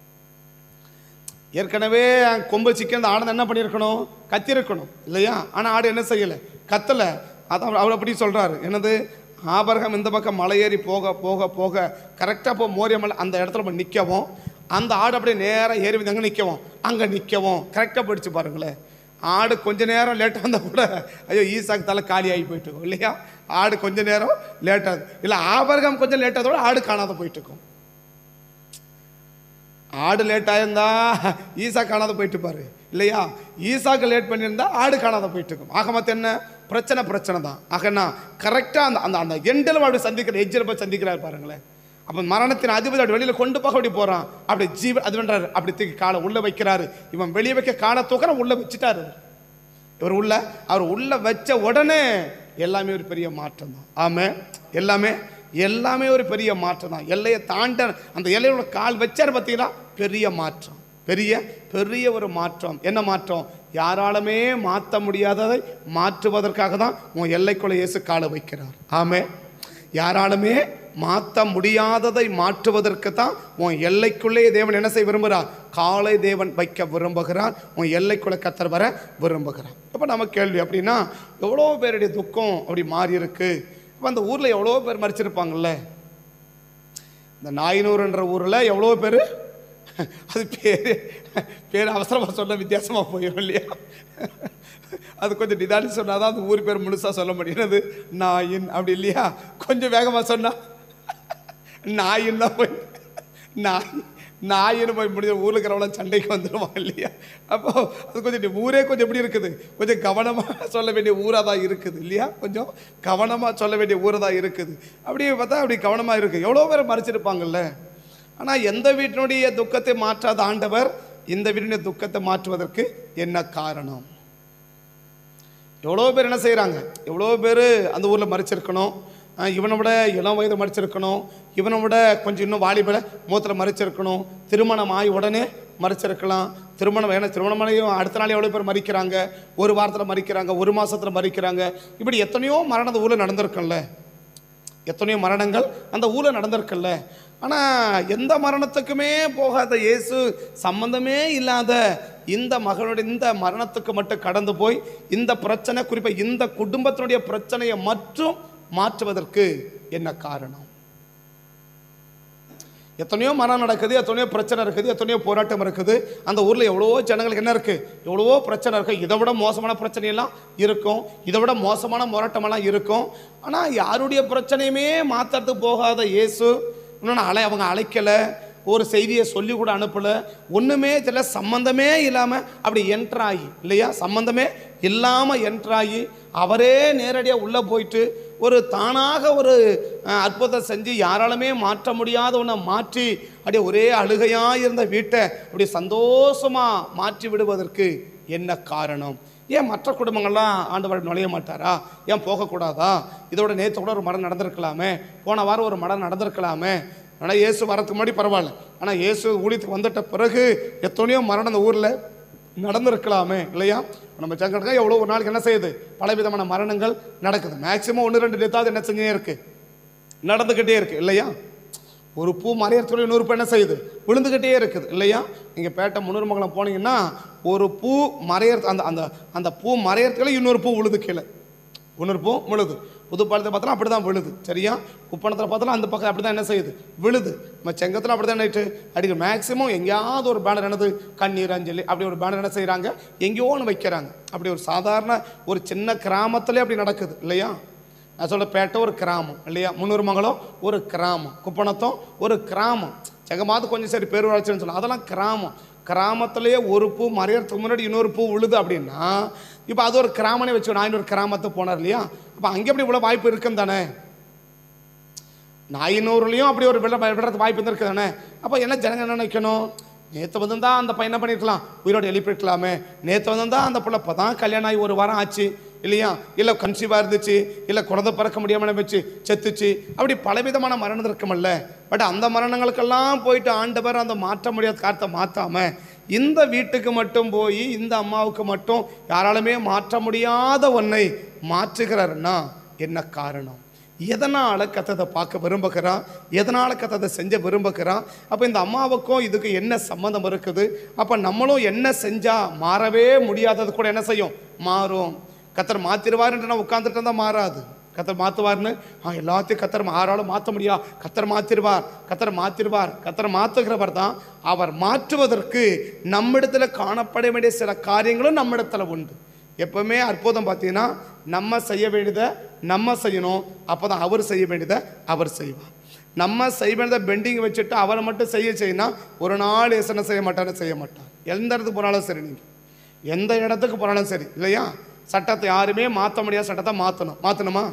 ஏற்கனவே கொம்பு சிக்கன் அந்த ஆடு என்ன பண்ணியிருக்கணும் கத்திருக்கணும் இல்லையா ஆனால் ஆடு என்ன செய்யலை கத்தலை அதான் அவர் அப்படி சொல்றாரு என்னது ஆபரகம் இந்த பக்கம் மலை ஏறி போக போக போக கரெக்டாக போ மோரிய மலை அந்த இடத்துல போய் நிற்கவும் அந்த ஆடு அப்படியே நேராக ஏறி வந்து அங்கே நிற்கவும் அங்கே நிற்கவும் கரெக்டாக போயிடுச்சு பாருங்களேன் ஆடு கொஞ்ச நேரம் லேட்டாக இருந்தால் கூட ஐயோ ஈசாக்கு தலை காலி ஆகி போயிட்டு இருக்கும் இல்லையா ஆடு கொஞ்ச நேரம் லேட்டாகுது இல்லை ஆபரகம் கொஞ்சம் லேட்டாதோட ஆடு காணாத போயிட்டு இருக்கும் ஆடு லேட் ஆயிருந்தா ஈசா காணாத போயிட்டு பாரு இல்லையா ஈசாக்கு லேட் பண்ணியிருந்தா ஆடு காணாத போயிட்டு இருக்கும் ஆக மொத்தம் என்ன பிரச்சனை பிரச்சனை தான் ஆகனா கரெக்டாக அந்த அந்த அந்த எண்டில் அப்படி சந்திக்கிற எஜ்ஜில் போய் சந்திக்கிறார் பாருங்களேன் அப்போ மரணத்தின் அதிபதி அப்படி வெளியில் கொண்டு போக அப்படி போகிறான் அப்படி ஜீவ அது பண்றாரு அப்படி தூக்கி காலை உள்ளே வைக்கிறாரு இவன் வெளியே வைக்க காலை தூக்கிற உள்ளே வச்சுட்டாரு இவர் உள்ள அவர் உள்ள வச்ச உடனே எல்லாமே ஒரு பெரிய மாற்றம் தான் ஆமே எல்லாமே எல்லாமே ஒரு பெரிய மாற்றம் தான் எல்லையை தாண்ட அந்த எல்லையோட கால் வச்சார் பார்த்தீங்களா பெரிய மாற்றம் பெரிய பெரிய ஒரு மாற்றம் என்ன மாற்றம் யாராலுமே மாற்ற முடியாததை மாற்றுவதற்காக தான் உன் எல்லைக்குள்ள இயேசு காலை வைக்கிறார் ஆமே யாராலுமே மாற்ற முடியாததை மாற்றுவதற்கு தான் உன் எல்லைக்குள்ளே தேவன் என்ன செய்ய விரும்புகிறார் காலை தேவன் வைக்க விரும்புகிறார் உன் எல்லைக்குள்ளே கத்தர் வர விரும்புகிறார் அப்போ நம்ம கேள்வி அப்படின்னா எவ்வளோ பேருடைய துக்கம் அப்படி மாறி இருக்கு இப்போ அந்த ஊரில் எவ்வளோ பேர் மறிச்சிருப்பாங்கல்ல இந்த நாயனூர்ன்ற ஊரில் எவ்வளோ பேர் அது பேர் பேர் அவசரமாக சொல்ல வித்தியாசமாக போயிடும் இல்லையா அது கொஞ்சம் நிதானி சொன்னால் தான் அந்த ஊர் பேர் முழுசாக சொல்ல முடியாது நாயின் அப்படி இல்லையா கொஞ்சம் வேகமாக சொன்னா நாயின் தான் போய் நாய் நாயின்னு போய் முடிஞ்ச ஊரில் இருக்கிறவங்கள சண்டைக்கு வந்துடுவான் இல்லையா அப்போ அது கொஞ்சம் நீ- ஊரே கொஞ்சம் எப்படி இருக்குது கொஞ்சம் கவனமாக சொல்ல வேண்டிய ஊராக தான் இருக்குது இல்லையா கொஞ்சம் கவனமாக சொல்ல வேண்டிய ஊராக தான் இருக்குது அப்படியே பார்த்தா அப்படி கவனமாக இருக்குது எவ்வளோ பேர் மறைச்சிருப்பாங்கல்ல ஆனால் எந்த வீட்டினுடைய துக்கத்தை மாற்றாத ஆண்டவர் இந்த வீட்டினுடைய துக்கத்தை மாற்றுவதற்கு என்ன காரணம் எவ்வளோ பேர் என்ன செய்கிறாங்க எவ்வளோ பேர் அந்த ஊரில் மறிச்சிருக்கணும் அஹ் இவனை விட இளம் வயது மறிச்சிருக்கணும் இவனை விட கொஞ்சம் இன்னும் வாலிபல மூத்தில் மறிச்சிருக்கணும் திருமணம் ஆகி உடனே மறிச்சிருக்கலாம் திருமணம் ஏன்னா திருமணமானையும் அடுத்த நாள் எவ்வளோ பேர் மறிக்கிறாங்க ஒரு வாரத்தில் மறிக்கிறாங்க ஒரு மாதத்தில் மறிக்கிறாங்க இப்படி எத்தனையோ மரணம் அந்த ஊரில் நடந்திருக்கும்ல எத்தனையோ மரணங்கள் அந்த ஊரில் நடந்திருக்குல்ல ஆனால் எந்த மரணத்துக்குமே போகாத இயேசு சம்பந்தமே இல்லாத இந்த மகனுடைய இந்த மரணத்துக்கு மட்டும் கடந்து போய் இந்த பிரச்சனை குறிப்பாக இந்த குடும்பத்தினுடைய பிரச்சனையை மட்டும் மாற்றுவதற்கு என்ன காரணம் எத்தனையோ மரணம் நடக்குது எத்தனையோ பிரச்சனை இருக்குது எத்தனையோ போராட்டம் இருக்குது அந்த ஊரில் எவ்வளவோ ஜனங்களுக்கு என்ன இருக்குது எவ்வளவோ பிரச்சனை இருக்குது இதை விட மோசமான பிரச்சனையெல்லாம் இருக்கும் இதை விட மோசமான போராட்டமெல்லாம் இருக்கும் ஆனால் யாருடைய பிரச்சனையுமே மாற்றுறதுக்கு போகாத இயேசு இன்னொன்று அலை அவங்க அழைக்கலை ஒரு செய்தியை சொல்லி கூட அனுப்பலை ஒன்றுமே தெரியல சம்மந்தமே இல்லாமல் அப்படி என்ட்ராகி இல்லையா சம்மந்தமே இல்லாமல் என்ட்ராகி அவரே நேரடியாக உள்ளே போயிட்டு ஒரு தானாக ஒரு அஹ், அற்புதம் செஞ்சு யாராலுமே மாற்ற முடியாத ஒன்றை மாற்றி அப்படியே ஒரே அழுகையாக இருந்த வீட்டை அப்படியே சந்தோஷமாக மாற்றி விடுவதற்கு என்ன காரணம் ஏன் மற்ற குடும்பங்கள்லாம் ஆண்டவர் நுழைய மாட்டாரா ஏன் போகக்கூடாதா இதோட நேற்று கூட ஒரு மரம் நடந்திருக்கலாமே போன வாரம் ஒரு மரம் நடந்திருக்கலாமே ஆனால் இயேசு வரதுக்கு முன்னாடி பரவாயில்ல ஆனால் இயேசு ஊழியத்துக்கு வந்துட்ட பிறகு எத்தனையோ மரணம் அந்த ஊரில் நடந்திருக்கலாமே இல்லையா நம்ம சங்கடக்கா எவ்வளோ ஒரு நாளைக்கு என்ன செய்யுது பலவிதமான மரணங்கள் நடக்குது மேக்சிமம் ஒன்று ரெண்டு டெத்தாவது என்ன செஞ்சே இருக்கு நடந்துக்கிட்டே இருக்கு இல்லையா ஒரு பூ மறையறதுக்குள்ள இன்னொரு பூ என்ன செய்யுது விழுந்துக்கிட்டே இருக்குது இல்லையா நீங்கள் பேட்டை முன்னூர்மங்கலம் போனீங்கன்னா ஒரு பூ மறையறது அந்த அந்த அந்த பூ மறையறதுக்குள்ள இன்னொரு பூ விழுது கீழே இன்னொரு பூ விழுது புதுப்பாலத்தை பார்த்தா அப்படி தான் விழுது சரியா குப்பணத்தில் பார்த்தாலும் அந்த பக்கம் அப்படி தான் என்ன செய்யுது விழுது நம்ம செங்கத்தில் அப்படி தான் நைட்டு அடிக்க மேக்ஸிமம் எங்கேயாவது ஒரு பேனர் என்னது கண்ணீர் அஞ்சலி அப்படி ஒரு பேனர் என்ன செய்கிறாங்க எங்கேயோ ஒன்று வைக்கிறாங்க அப்படி ஒரு சாதாரண ஒரு சின்ன கிராமத்திலே அப்படி நடக்குது இல்லையா நான் சொல்ல பேட்டை ஒரு கிராமம் இல்லையா முன்னூறு மங்கலம் ஒரு கிராமம் குப்பணத்தம் ஒரு கிராமம் செகமாவது கொஞ்சம் சரி பேரூராட்சின்னு சொல்லலாம் அதெல்லாம் கிராமம் கிராமத்திலேயே ஒரு பூ மறையறதுக்கு முன்னாடி இன்னொரு பூ விழுது அப்படின்னா இப்போ அது ஒரு கிராமனே வச்சு நான் இன்னொரு கிராமத்தை போனார் இல்லையா அப்போ அங்கே அப்படி இவ்வளோ வாய்ப்பு இருக்குன்னு தானே நாயினூர்லேயும் அப்படி ஒரு விட விடுறது வாய்ப்பு இருக்கு தானே அப்போ என்ன ஜனங்க என்ன நினைக்கணும் நேற்று வந்திருந்தா அந்த பையனை பண்ணியிருக்கலாம் உயிரோடு எழுப்பியிருக்கலாமே நேற்று வந்திருந்தா அந்த பிள்ளை இப்போ தான் கல்யாணம் ஆகி ஒரு வாரம் ஆச்சு இல்லையா இல்லை கன்சீவாக இருந்துச்சு இல்லை குழந்தை பிறக்க முடியாமல் வச்சு செத்துச்சு அப்படி பலவிதமான மரணம் இருக்குமல்ல பட் அந்த மரணங்களுக்கெல்லாம் போயிட்டு ஆண்டவர் அந்த மாற்ற முடியாத காரத்தை மாற்றாம இந்த வீட்டுக்கு மட்டும் போய் இந்த அம்மாவுக்கு மட்டும் யாராலுமே மாற்ற முடியாத ஒன்றை மாற்றுகிறாருன்னா என்ன காரணம் எதனால் கத்ததை பார்க்க விரும்புகிறான் எதனால் கத்ததை செஞ்ச விரும்புகிறான் அப்போ இந்த அம்மாவுக்கும் இதுக்கு என்ன சம்மந்தம் இருக்குது அப்போ நம்மளும் என்ன செஞ்சால் மாறவே முடியாதது கூட என்ன செய்யும் மாறும் கத்தர் மாற்றிடுவாருன்ட்டு நான் உட்காந்துட்டு இருந்தால் மாறாது கத்தர் மாற்றுவார்னு ஆ எல்லாத்தையும் கத்தர் யாராலும் மாற்ற முடியா கத்தர் மாற்றிடுவார் கத்தர் மாற்றிடுவார் கத்தர் மாற்றுகிறவர் தான் அவர் மாற்றுவதற்கு நம்மிடத்தில் காணப்பட வேண்டிய சில காரியங்களும் நம்மிடத்தில் உண்டு எப்பவுமே அற்புதம் பார்த்தீங்கன்னா நம்ம செய்ய வேண்டியதை நம்ம செய்யணும் அப்போ தான் அவர் செய்ய வேண்டியதை அவர் செய்வார் நம்ம செய்ய வேண்டியதை பெண்டிங் வச்சுட்டு அவரை மட்டும் செய்ய செய்யணும் ஒரு நாள் எசனை செய்ய மாட்டாரு செய்ய மாட்டார் எந்த இடத்துக்கு போனாலும் சரி நீங்கள் எந்த இடத்துக்கு போனாலும் சரி இல்லையா சட்டத்தை யாருமே மாற்ற முடியாத சட்டத்தை மாற்றணும் மாற்றணுமா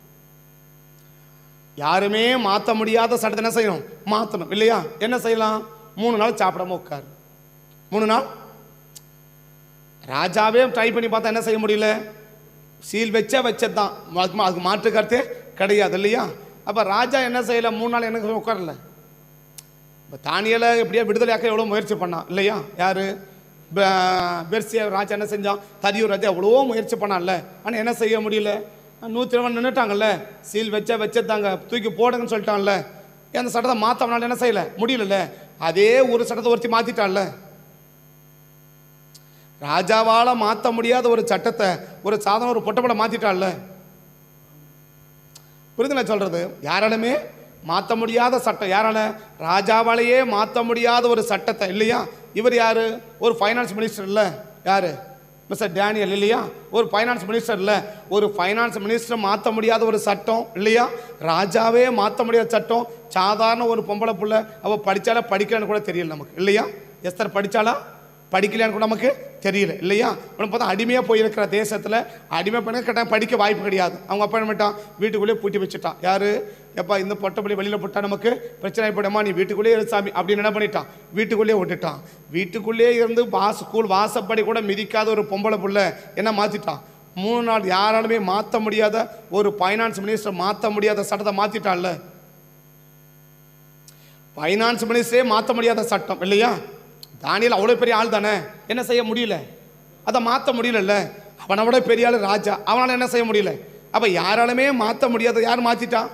யாருமே மாற்ற முடியாத சட்டத்தை என்ன செய்யணும் மாற்றணும் இல்லையா என்ன செய்யலாம் மூணு நாள் சாப்பிடாம உட்காரு மூணு நாள் ராஜாவே ட்ரை பண்ணி பார்த்தா என்ன செய்ய முடியல சீல் வச்சா வச்சது தான் அதுக்கு அதுக்கு மாற்று கருத்தே கிடையாது இல்லையா அப்போ ராஜா என்ன செய்யல மூணு நாள் எனக்கு உட்காரல இப்போ தானியலை எப்படியா விடுதலையாக்க எவ்வளோ முயற்சி பண்ணான் இல்லையா யார் பெர்சியா ராஜா என்ன செஞ்சான் தரியூர் ராஜா எவ்வளோ முயற்சி பண்ணான்ல ஆனால் என்ன செய்ய முடியல நூற்றி இருபது நின்றுட்டாங்கல்ல சீல் வச்சா வச்சதாங்க தூக்கி போடுங்கன்னு சொல்லிட்டான்ல அந்த சட்டத்தை மாற்றவனால என்ன செய்யல முடியலல்ல அதே ஒரு சட்டத்தை ஒருத்தி மாற்றிட்டான்ல ராஜாவால மாற்ற முடியாத ஒரு சட்டத்தை ஒரு சாதனம் ஒரு பொட்டப்பட மாற்றிட்டான்ல புரியுது நான் சொல்றது யாராலுமே மாற்ற முடியாத சட்டம் யாரால ராஜாவாலேயே மாற்ற முடியாத ஒரு சட்டத்தை இல்லையா இவர் யாரு ஒரு ஃபைனான்ஸ் மினிஸ்டர் இல்லை யாரு மிஸ்டர் டேனியல் இல்லையா ஒரு ஃபைனான்ஸ் மினிஸ்டர் இல்லை ஒரு ஃபைனான்ஸ் மினிஸ்டர் மாற்ற முடியாத ஒரு சட்டம் இல்லையா ராஜாவே மாற்ற முடியாத சட்டம் சாதாரண ஒரு பொம்பளை புள்ள அவள் படித்தாலா படிக்கலான்னு கூட தெரியல நமக்கு இல்லையா எஸ்தர் படித்தாலா படிக்கலையான்னு கூட நமக்கு தெரியல இல்லையா உனக்கு பார்த்தா அடிமையாக போயிருக்கிற தேசத்தில் அடிமை பண்ண கேட்டால் படிக்க வாய்ப்பு கிடையாது அவங்க அப்பா என்ன பண்ணிட்டான் வீட்டுக்குள்ளேயே பூட்டி வச்சுட்டான் யார் எப்பா இந்த பொட்டப்பள்ளி வெளியில் போட்டால் நமக்கு பிரச்சனை ஏற்படுமா நீ வீட்டுக்குள்ளேயே இரு சாமி அப்படின்னு என்ன பண்ணிட்டான் வீட்டுக்குள்ளேயே விட்டுட்டான் வீட்டுக்குள்ளேயே இருந்து வாச ஸ்கூல் வாசப்படி கூட மிதிக்காத ஒரு பொம்பளை புள்ள என்ன மாற்றிட்டான் மூணு நாள் யாராலுமே மாற்ற முடியாத ஒரு ஃபைனான்ஸ் மினிஸ்டர் மாற்ற முடியாத சட்டத்தை மாற்றிட்டான்ல ஃபைனான்ஸ் மினிஸ்டரே மாற்ற முடியாத சட்டம் இல்லையா தானியல் அவ்வளோ பெரிய ஆள் தானே என்ன செய்ய முடியல அதை மாற்ற முடியலல்ல அவனை விட பெரிய ஆள் ராஜா அவனால் என்ன செய்ய முடியல அப்போ யாராலுமே மாற்ற முடியாத யார் மாற்றிட்டான்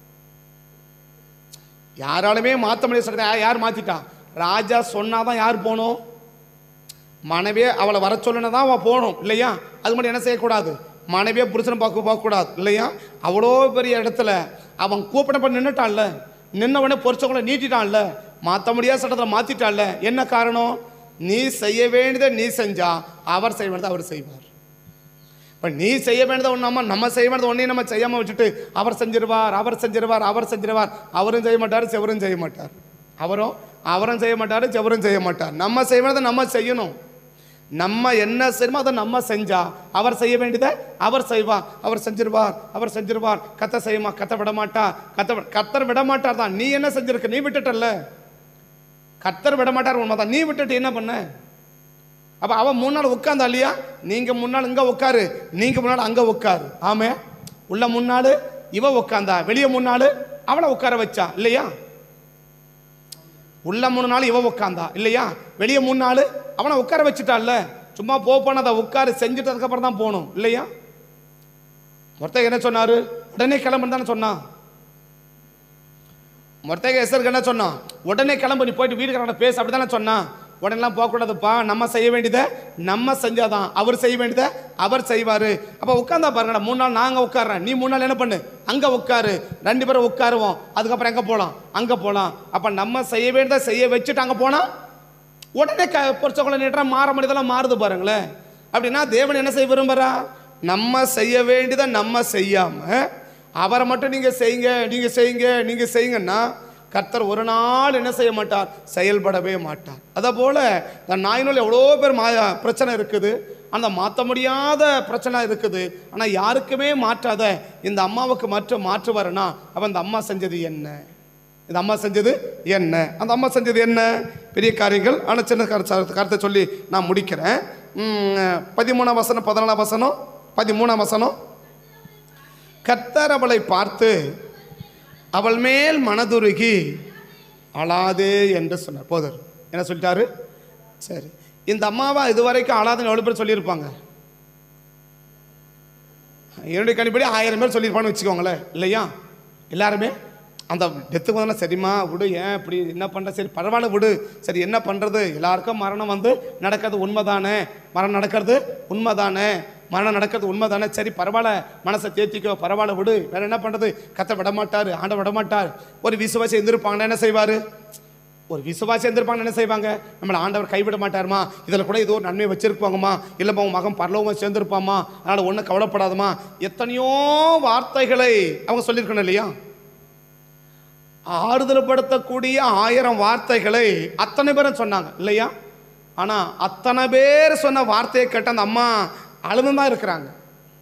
யாராலுமே மாற்ற முடியாத சட்டத்தை யா- யார் மாற்றிட்டான் ராஜா சொன்னாதான் யார் போகணும் மனைவியே அவளை வர சொல்லுனா தான் அவள் போகணும் இல்லையா அது மட்டும் என்ன செய்யக்கூடாது மனைவியே புருஷனை பார்க்க பார்க்கக்கூடாது இல்லையா அவ்வளோ பெரிய இடத்துல அவன் கூப்பிடப்ப நின்றுட்டான்ல நின்ன உடனே பொறிச்சவங்கள நீட்டிட்டான்ல மாற்ற முடியாத சட்டத்தில் மாற்றிட்டான்ல என்ன காரணம் நீ செய்ய வேண்டியதை நீ செஞ்சா அவர் செய்ய வேண்டியதை அவர் செய்வார் இப்போ நீ செய்ய வேண்டியதை ஒன்று நம்ம நம்ம செய்ய வேண்டியதை ஒன்றையும் நம்ம செய்யாமல் விட்டுட்டு அவர் செஞ்சிருவார் அவர் செஞ்சிருவார் அவர் செஞ்சிருவார் அவரும் செய்ய மாட்டார் செவரும் செய்ய மாட்டார் அவரும் அவரும் செய்ய மாட்டார் செவரும் செய்ய மாட்டார் நம்ம செய்ய வேண்டியதை நம்ம செய்யணும் நம்ம என்ன செய்யணுமோ அதை நம்ம செஞ்சா அவர் செய்ய வேண்டியதை அவர் செய்வார் அவர் செஞ்சிருவார் அவர் செஞ்சிருவார் கத்த செய்யுமா கத்த விட மாட்டா கத்த விட- கத்தர் விட மாட்டார் தான் நீ என்ன செஞ்சிருக்க நீ விட்டுட்டல்ல கத்தர் விட மாட்டார் உண்மைதான் நீ விட்டுட்டு என்ன பண்ண அப்ப அவன் முன்னால் உட்கார்ந்தா இல்லையா நீங்க முன்னால் இங்க உட்காரு நீங்க முன்னால் அங்க உட்காரு ஆமே உள்ள முன்னாள் இவ உட்காந்தா வெளியே முன்னாள் அவளை உட்கார வச்சா இல்லையா உள்ள மூணு நாள் இவ உட்காந்தா இல்லையா வெளியே மூணு நாள் அவனை உட்கார வச்சுட்டான்ல சும்மா போ போனதை உட்காரு செஞ்சுட்டதுக்கு அப்புறம் தான் போகணும் இல்லையா ஒருத்தர் என்ன சொன்னாரு உடனே கிளம்புன்னு தானே சொன்னான் மொத்தக எசருக்கு என்ன சொன்னான் உடனே கிளம்பு நீ போயிட்டு வீட்டுக்காரங்க பேசு அப்படி தானே சொன்னான் உடனேலாம் போகக்கூடாதுப்பா நம்ம செய்ய வேண்டியதை நம்ம செஞ்சாதான் அவர் செய்ய வேண்டியதை அவர் செய்வார் அப்போ உட்காந்தா பாருங்கடா மூணு நாள் நாங்கள் உட்கார்றேன் நீ மூணு நாள் என்ன பண்ணு அங்கே உட்காரு ரெண்டு பேரும் உட்காருவோம் அதுக்கப்புறம் எங்கே போகலாம் அங்கே போகலாம் அப்போ நம்ம செய்ய வேண்டியதை செய்ய வச்சுட்டு அங்கே போனால் உடனே க பொறிச்சவங்களை நீட்டா மாற முடியதெல்லாம் மாறுது பாருங்களேன் அப்படின்னா தேவன் என்ன செய்ய விரும்புகிறா நம்ம செய்ய வேண்டியதை நம்ம செய்யாமல் அவரை மட்டும் நீங்கள் செய்யுங்க நீங்கள் செய்யுங்க நீங்கள் செய்யுங்கன்னா கர்த்தர் ஒரு நாள் என்ன செய்ய மாட்டார் செயல்படவே மாட்டார் அதே போல் இந்த நாயினால் எவ்வளோ பேர் மா பிரச்சனை இருக்குது அந்த மாற்ற முடியாத பிரச்சனை இருக்குது ஆனால் யாருக்குமே மாற்றாத இந்த அம்மாவுக்கு மட்டும் மாற்று வரனா அப்போ அந்த அம்மா செஞ்சது என்ன இந்த அம்மா செஞ்சது என்ன அந்த அம்மா செஞ்சது என்ன பெரிய காரியங்கள் ஆனால் சின்ன கருத்து கருத்தை சொல்லி நான் முடிக்கிறேன் உம், பதிமூணாம் வசனம் பதினாலாம் வசனம் பதிமூணாம் வசனம் கர்த்தர் அவளை பார்த்து அவள் மேல் மனதுருகி அழாதே என்று சொன்னார் போதர் என்ன சொல்லிட்டாரு சரி இந்த அம்மாவா இதுவரைக்கும் அழாதுன்னு எவ்வளோ பேர் சொல்லியிருப்பாங்க என்னுடைய கணிப்படி ஆயிரம் பேர் சொல்லியிருப்பான்னு வச்சுக்கோங்களேன் இல்லையா எல்லாருமே அந்த டெத்துக்கு வந்தாலும் சரிம்மா விடு ஏன் இப்படி என்ன பண்ணுற சரி பரவாயில்ல விடு சரி என்ன பண்ணுறது எல்லாருக்கும் மரணம் வந்து நடக்கிறது உண்மைதானே மரணம் நடக்கிறது உண்மைதானே மரணம் நடக்கிறது உண்மைதானே சரி பரவாயில்ல மனசை தேத்திக்கோ பரவாயில்ல விடு வேற என்ன பண்ணுறது கத்த விட மாட்டார் ஆண்ட விட மாட்டார் ஒரு விசுவாசி இருந்திருப்பாங்கன்னா என்ன செய்வார் ஒரு விசுவாசி இருந்திருப்பாங்க என்ன செய்வாங்க நம்மளை ஆண்டவர் கைவிட மாட்டாருமா இதில் கூட ஏதோ ஒரு நன்மை வச்சிருப்பாங்கம்மா இல்லைம்மா உன் மகன் பரலோகம் சேர்ந்திருப்பாம்மா அதனால் ஒன்றும் கவலைப்படாதம்மா எத்தனையோ வார்த்தைகளை அவங்க சொல்லியிருக்கணும் இல்லையா ஆறுதல்படுத்தக்கூடிய ஆயிரம் வார்த்தைகளை அத்தனை பேரும் சொன்னாங்க இல்லையா ஆனால் அத்தனை பேர் சொன்ன வார்த்தையை கேட்ட அந்த அம்மா அழுதுமா இருக்கிறாங்க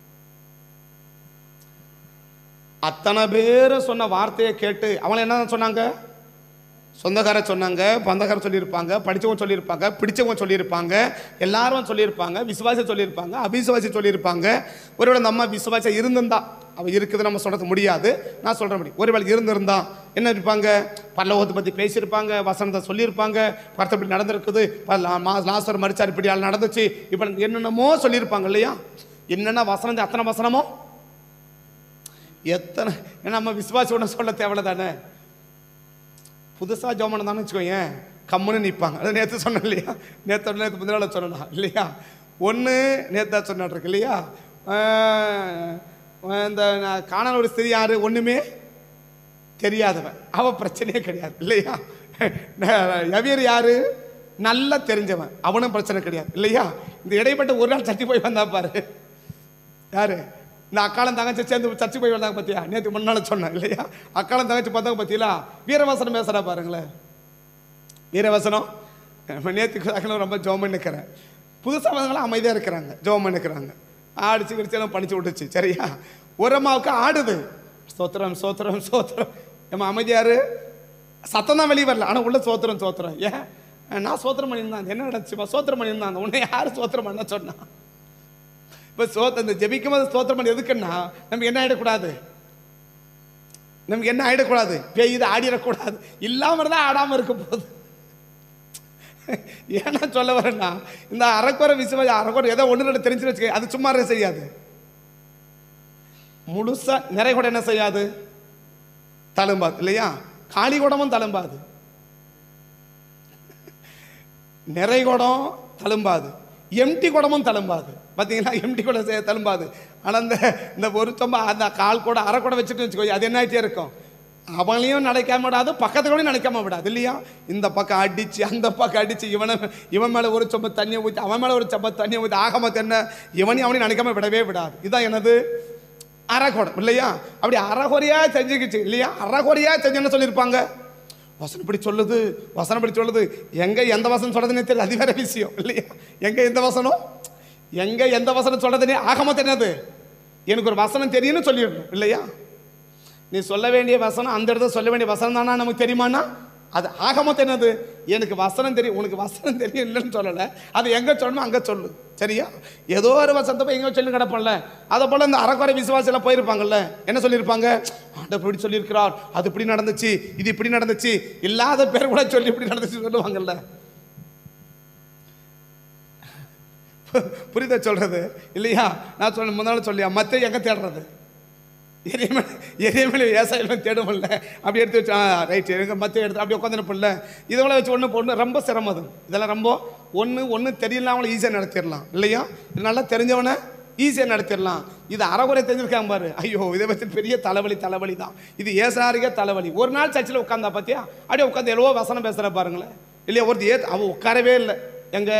அத்தனை பேரும் சொன்ன வார்த்தையை கேட்டு அவங்க என்ன சொன்னாங்க சொந்தக்கார சொன்னாங்க பந்தக்கார சொல்லியிருப்பாங்க படித்தவங்க சொல்லியிருப்பாங்க பிடிச்சவங்க சொல்லியிருப்பாங்க எல்லாரும் சொல்லியிருப்பாங்க விசுவாசி சொல்லியிருப்பாங்க அபிசுவாசி சொல்லியிருப்பாங்க ஒருவேளை நம்ம விசுவாசி இருந்திருந்தா அவ இருக்குது நம்ம சொல்றது முடியாது நான் சொல்ற முடியும் ஒருவேளை இருந்திருந்தா என்ன இருப்பாங்க பல்லவத்தை பற்றி பேசியிருப்பாங்க வசனத்தை சொல்லியிருப்பாங்க படத்தை இப்படி நடந்திருக்குது ப- லா- மா- லாசர் மறிச்சார் இப்படி ஆள் நடந்துச்சு இப்போ என்னென்னமோ சொல்லியிருப்பாங்க இல்லையா என்னென்ன வசனம் அத்தனை வசனமோ எத்தனை ஏன்னா நம்ம விசுவாசி ஒன்று சொல்ல தேவையில்ல தானே புதுசாக ஜோமனம் தானே வச்சுக்கோயேன் கம்முன்னு நிற்பாங்க அது நேற்று சொன்னேன் இல்லையா நேற்று நேற்று முந்தின நாள் சொன்னா இல்லையா ஒன்று நேத்தா சொன்னாட்டு இருக்கு இல்லையா ஆஹ் இந்த நான் காணல் ஒரு ஸ்திரீ யாரு ஒன்றுமே தெரியாதவன் அவ பிரச்சனையே கிடையாது இல்லையா எவியர் யாரு நல்லா தெரிஞ்சவன் அவனும் பிரச்சனை கிடையாது இல்லையா இந்த இடைப்பட்ட ஒரு நாள் சட்டி போய் வந்தா பாரு யாரு இந்த அக்காலம் தங்கச்சி சேர்ந்து சர்ச்சு போய் வந்தாங்க பார்த்தியா நேற்று முன்னால சொன்னேன் இல்லையா அக்காலம் தங்கச்சி பார்த்தாங்க பார்த்தீங்களா வீரவசனம் பேசுறா பாருங்களேன் வீரவசனம் நேற்றுக்கு அக்கலம் ரொம்ப ஜோமன் நிற்கிறேன் புதுசாக வந்தவங்களாம் அமைதியாக இருக்கிறாங்க ஜோமன் நிற்கிறாங்க ஆடிச்சு கிடிச்செல்லாம் படிச்சு விட்டுச்சு சரியா ஒரு அம்மாவுக்கு ஆடுது சோத்திரம் சோத்திரம் சோத்திரம் ஏம்மா அமைதியாரு சத்தம் தான் வெளியே வரல ஆனால் உள்ள சோத்திரம் சோத்திரம் ஏன் நான் சோத்திரம் பண்ணியிருந்தேன் என்ன நடந்துச்சுமா சோத்திரம் பண்ணியிருந்தாங்க உன்னை யார் சோத்திரம் பண்ண சொன்னா இப்போ சோத்த இந்த ஜெபிக்கும் போது ஸ்தோத்திரம் பண்ணி எதுக்குன்னா நமக்கு என்ன ஆயிடக்கூடாது நமக்கு என்ன ஆயிடக்கூடாது பேய் இது ஆடிடக்கூடாது இல்லாமல் தான் ஆடாமல் இருக்க போகுது ஏன்னா சொல்ல வரேன்னா இந்த அரைக்குறை விசுவாசி அரைக்குறை ஏதோ ஒன்று ரெண்டு தெரிஞ்சு வச்சுக்க அது சும்மா இருக்க செய்யாது முழுசா நிறைய கூட என்ன செய்யாது தழும்பாது இல்லையா காளி குடமும் தழும்பாது நிறை குடம் தழும்பாது எம்டி குடமும் தழும்பாது பார்த்தீங்களா எம்டி குடம் செய்ய தழும்பாது ஆனால் இந்த இந்த ஒரு சொம்ப அந்த கால் கூட அரை கூட வச்சுட்டு வச்சுக்கோ அது என்ன ஆயிட்டே இருக்கும் அவளையும் நினைக்காம விடாது பக்கத்துக்கூடயும் நினைக்காம விடாது இல்லையா இந்த பக்கம் அடிச்சு அந்த பக்கம் அடிச்சு இவனை இவன் மேலே ஒரு சொம்ப தண்ணியை ஊற்றி அவன் மேலே ஒரு சொம்ப தண்ணியை ஊற்றி ஆகமத்து என்ன இவனையும் அவனையும் நினைக்காம விடவே விடாது இதான் என்னது அறகுடம் இல்லையா அப்படி அறகுறையா செஞ்சுக்கிச்சு இல்லையா அறகுறையா செஞ்சுன்னு சொல்லியிருப்பாங்க வசனம் இப்படி சொல்லுது வசனம் இப்படி சொல்லுது எங்க எந்த வசனம் சொல்றதுன்னே தெரியல அது வேற விஷயம் இல்லையா எங்க எந்த வசனம் எங்க எந்த வசனம் சொல்றதுனே ஆகமத்து என்னது எனக்கு ஒரு வசனம் தெரியும்னு சொல்லிடணும் இல்லையா நீ சொல்ல வேண்டிய வசனம் அந்த இடத்துல சொல்ல வேண்டிய வசனம் தானா நமக்கு தெரியுமானா அது ஆகமத்து என்னது எனக்கு வசனம் தெரியும் உனக்கு வசனம் தெரியும் இல்லைன்னு சொல்லலை அது எங்கே சொல்லணும் அங்கே சொல்லு சரியா ஏதோ ஒரு வசனத்தை போய் எங்கே சொல்லி கிடப்போம்ல அதை போல் இந்த அறக்குறை விசுவாசியில் போயிருப்பாங்கல்ல என்ன சொல்லியிருப்பாங்க ஆண்டவர் இப்படி சொல்லியிருக்கிறார் அது இப்படி நடந்துச்சு இது இப்படி நடந்துச்சு இல்லாத பேர் கூட சொல்லி இப்படி நடந்துச்சு சொல்லுவாங்கல்ல புரியுதா சொல்றது இல்லையா நான் சொல்ல முன்னாள் சொல்லியா மற்ற எங்கே தேடுறது எரியமலை எரியமலை விவசாயம் தேடுமில்ல அப்படி எடுத்து வச்சு ரைட் எங்க மற்ற எடுத்து அப்படி உட்காந்துருப்பில்ல இதெல்லாம் வச்சு ஒன்று பொண்ணு ரொம்ப சிரமம் அது இதெல்லாம் ரொம்ப ஒன்று ஒன்று தெரியலாமல ஈஸியாக நடத்திடலாம் இல்லையா இது நல்லா தெரிஞ்சவனை ஈஸியாக நடத்திடலாம் இது அறகுறை தெரிஞ்சிருக்காங்க பாரு ஐயோ இதை வச்சு பெரிய தலைவலி தலைவலி தான் இது ஏசாரிக தலைவலி ஒரு நாள் சர்ச்சில் உட்காந்தா பார்த்தியா அப்படியே உட்காந்து எவ்வளோ வசனம் பேசுகிற பாருங்களேன் இல்லையா ஒருத்தர் ஏ அவள் உட்காரவே இல்லை எங்கே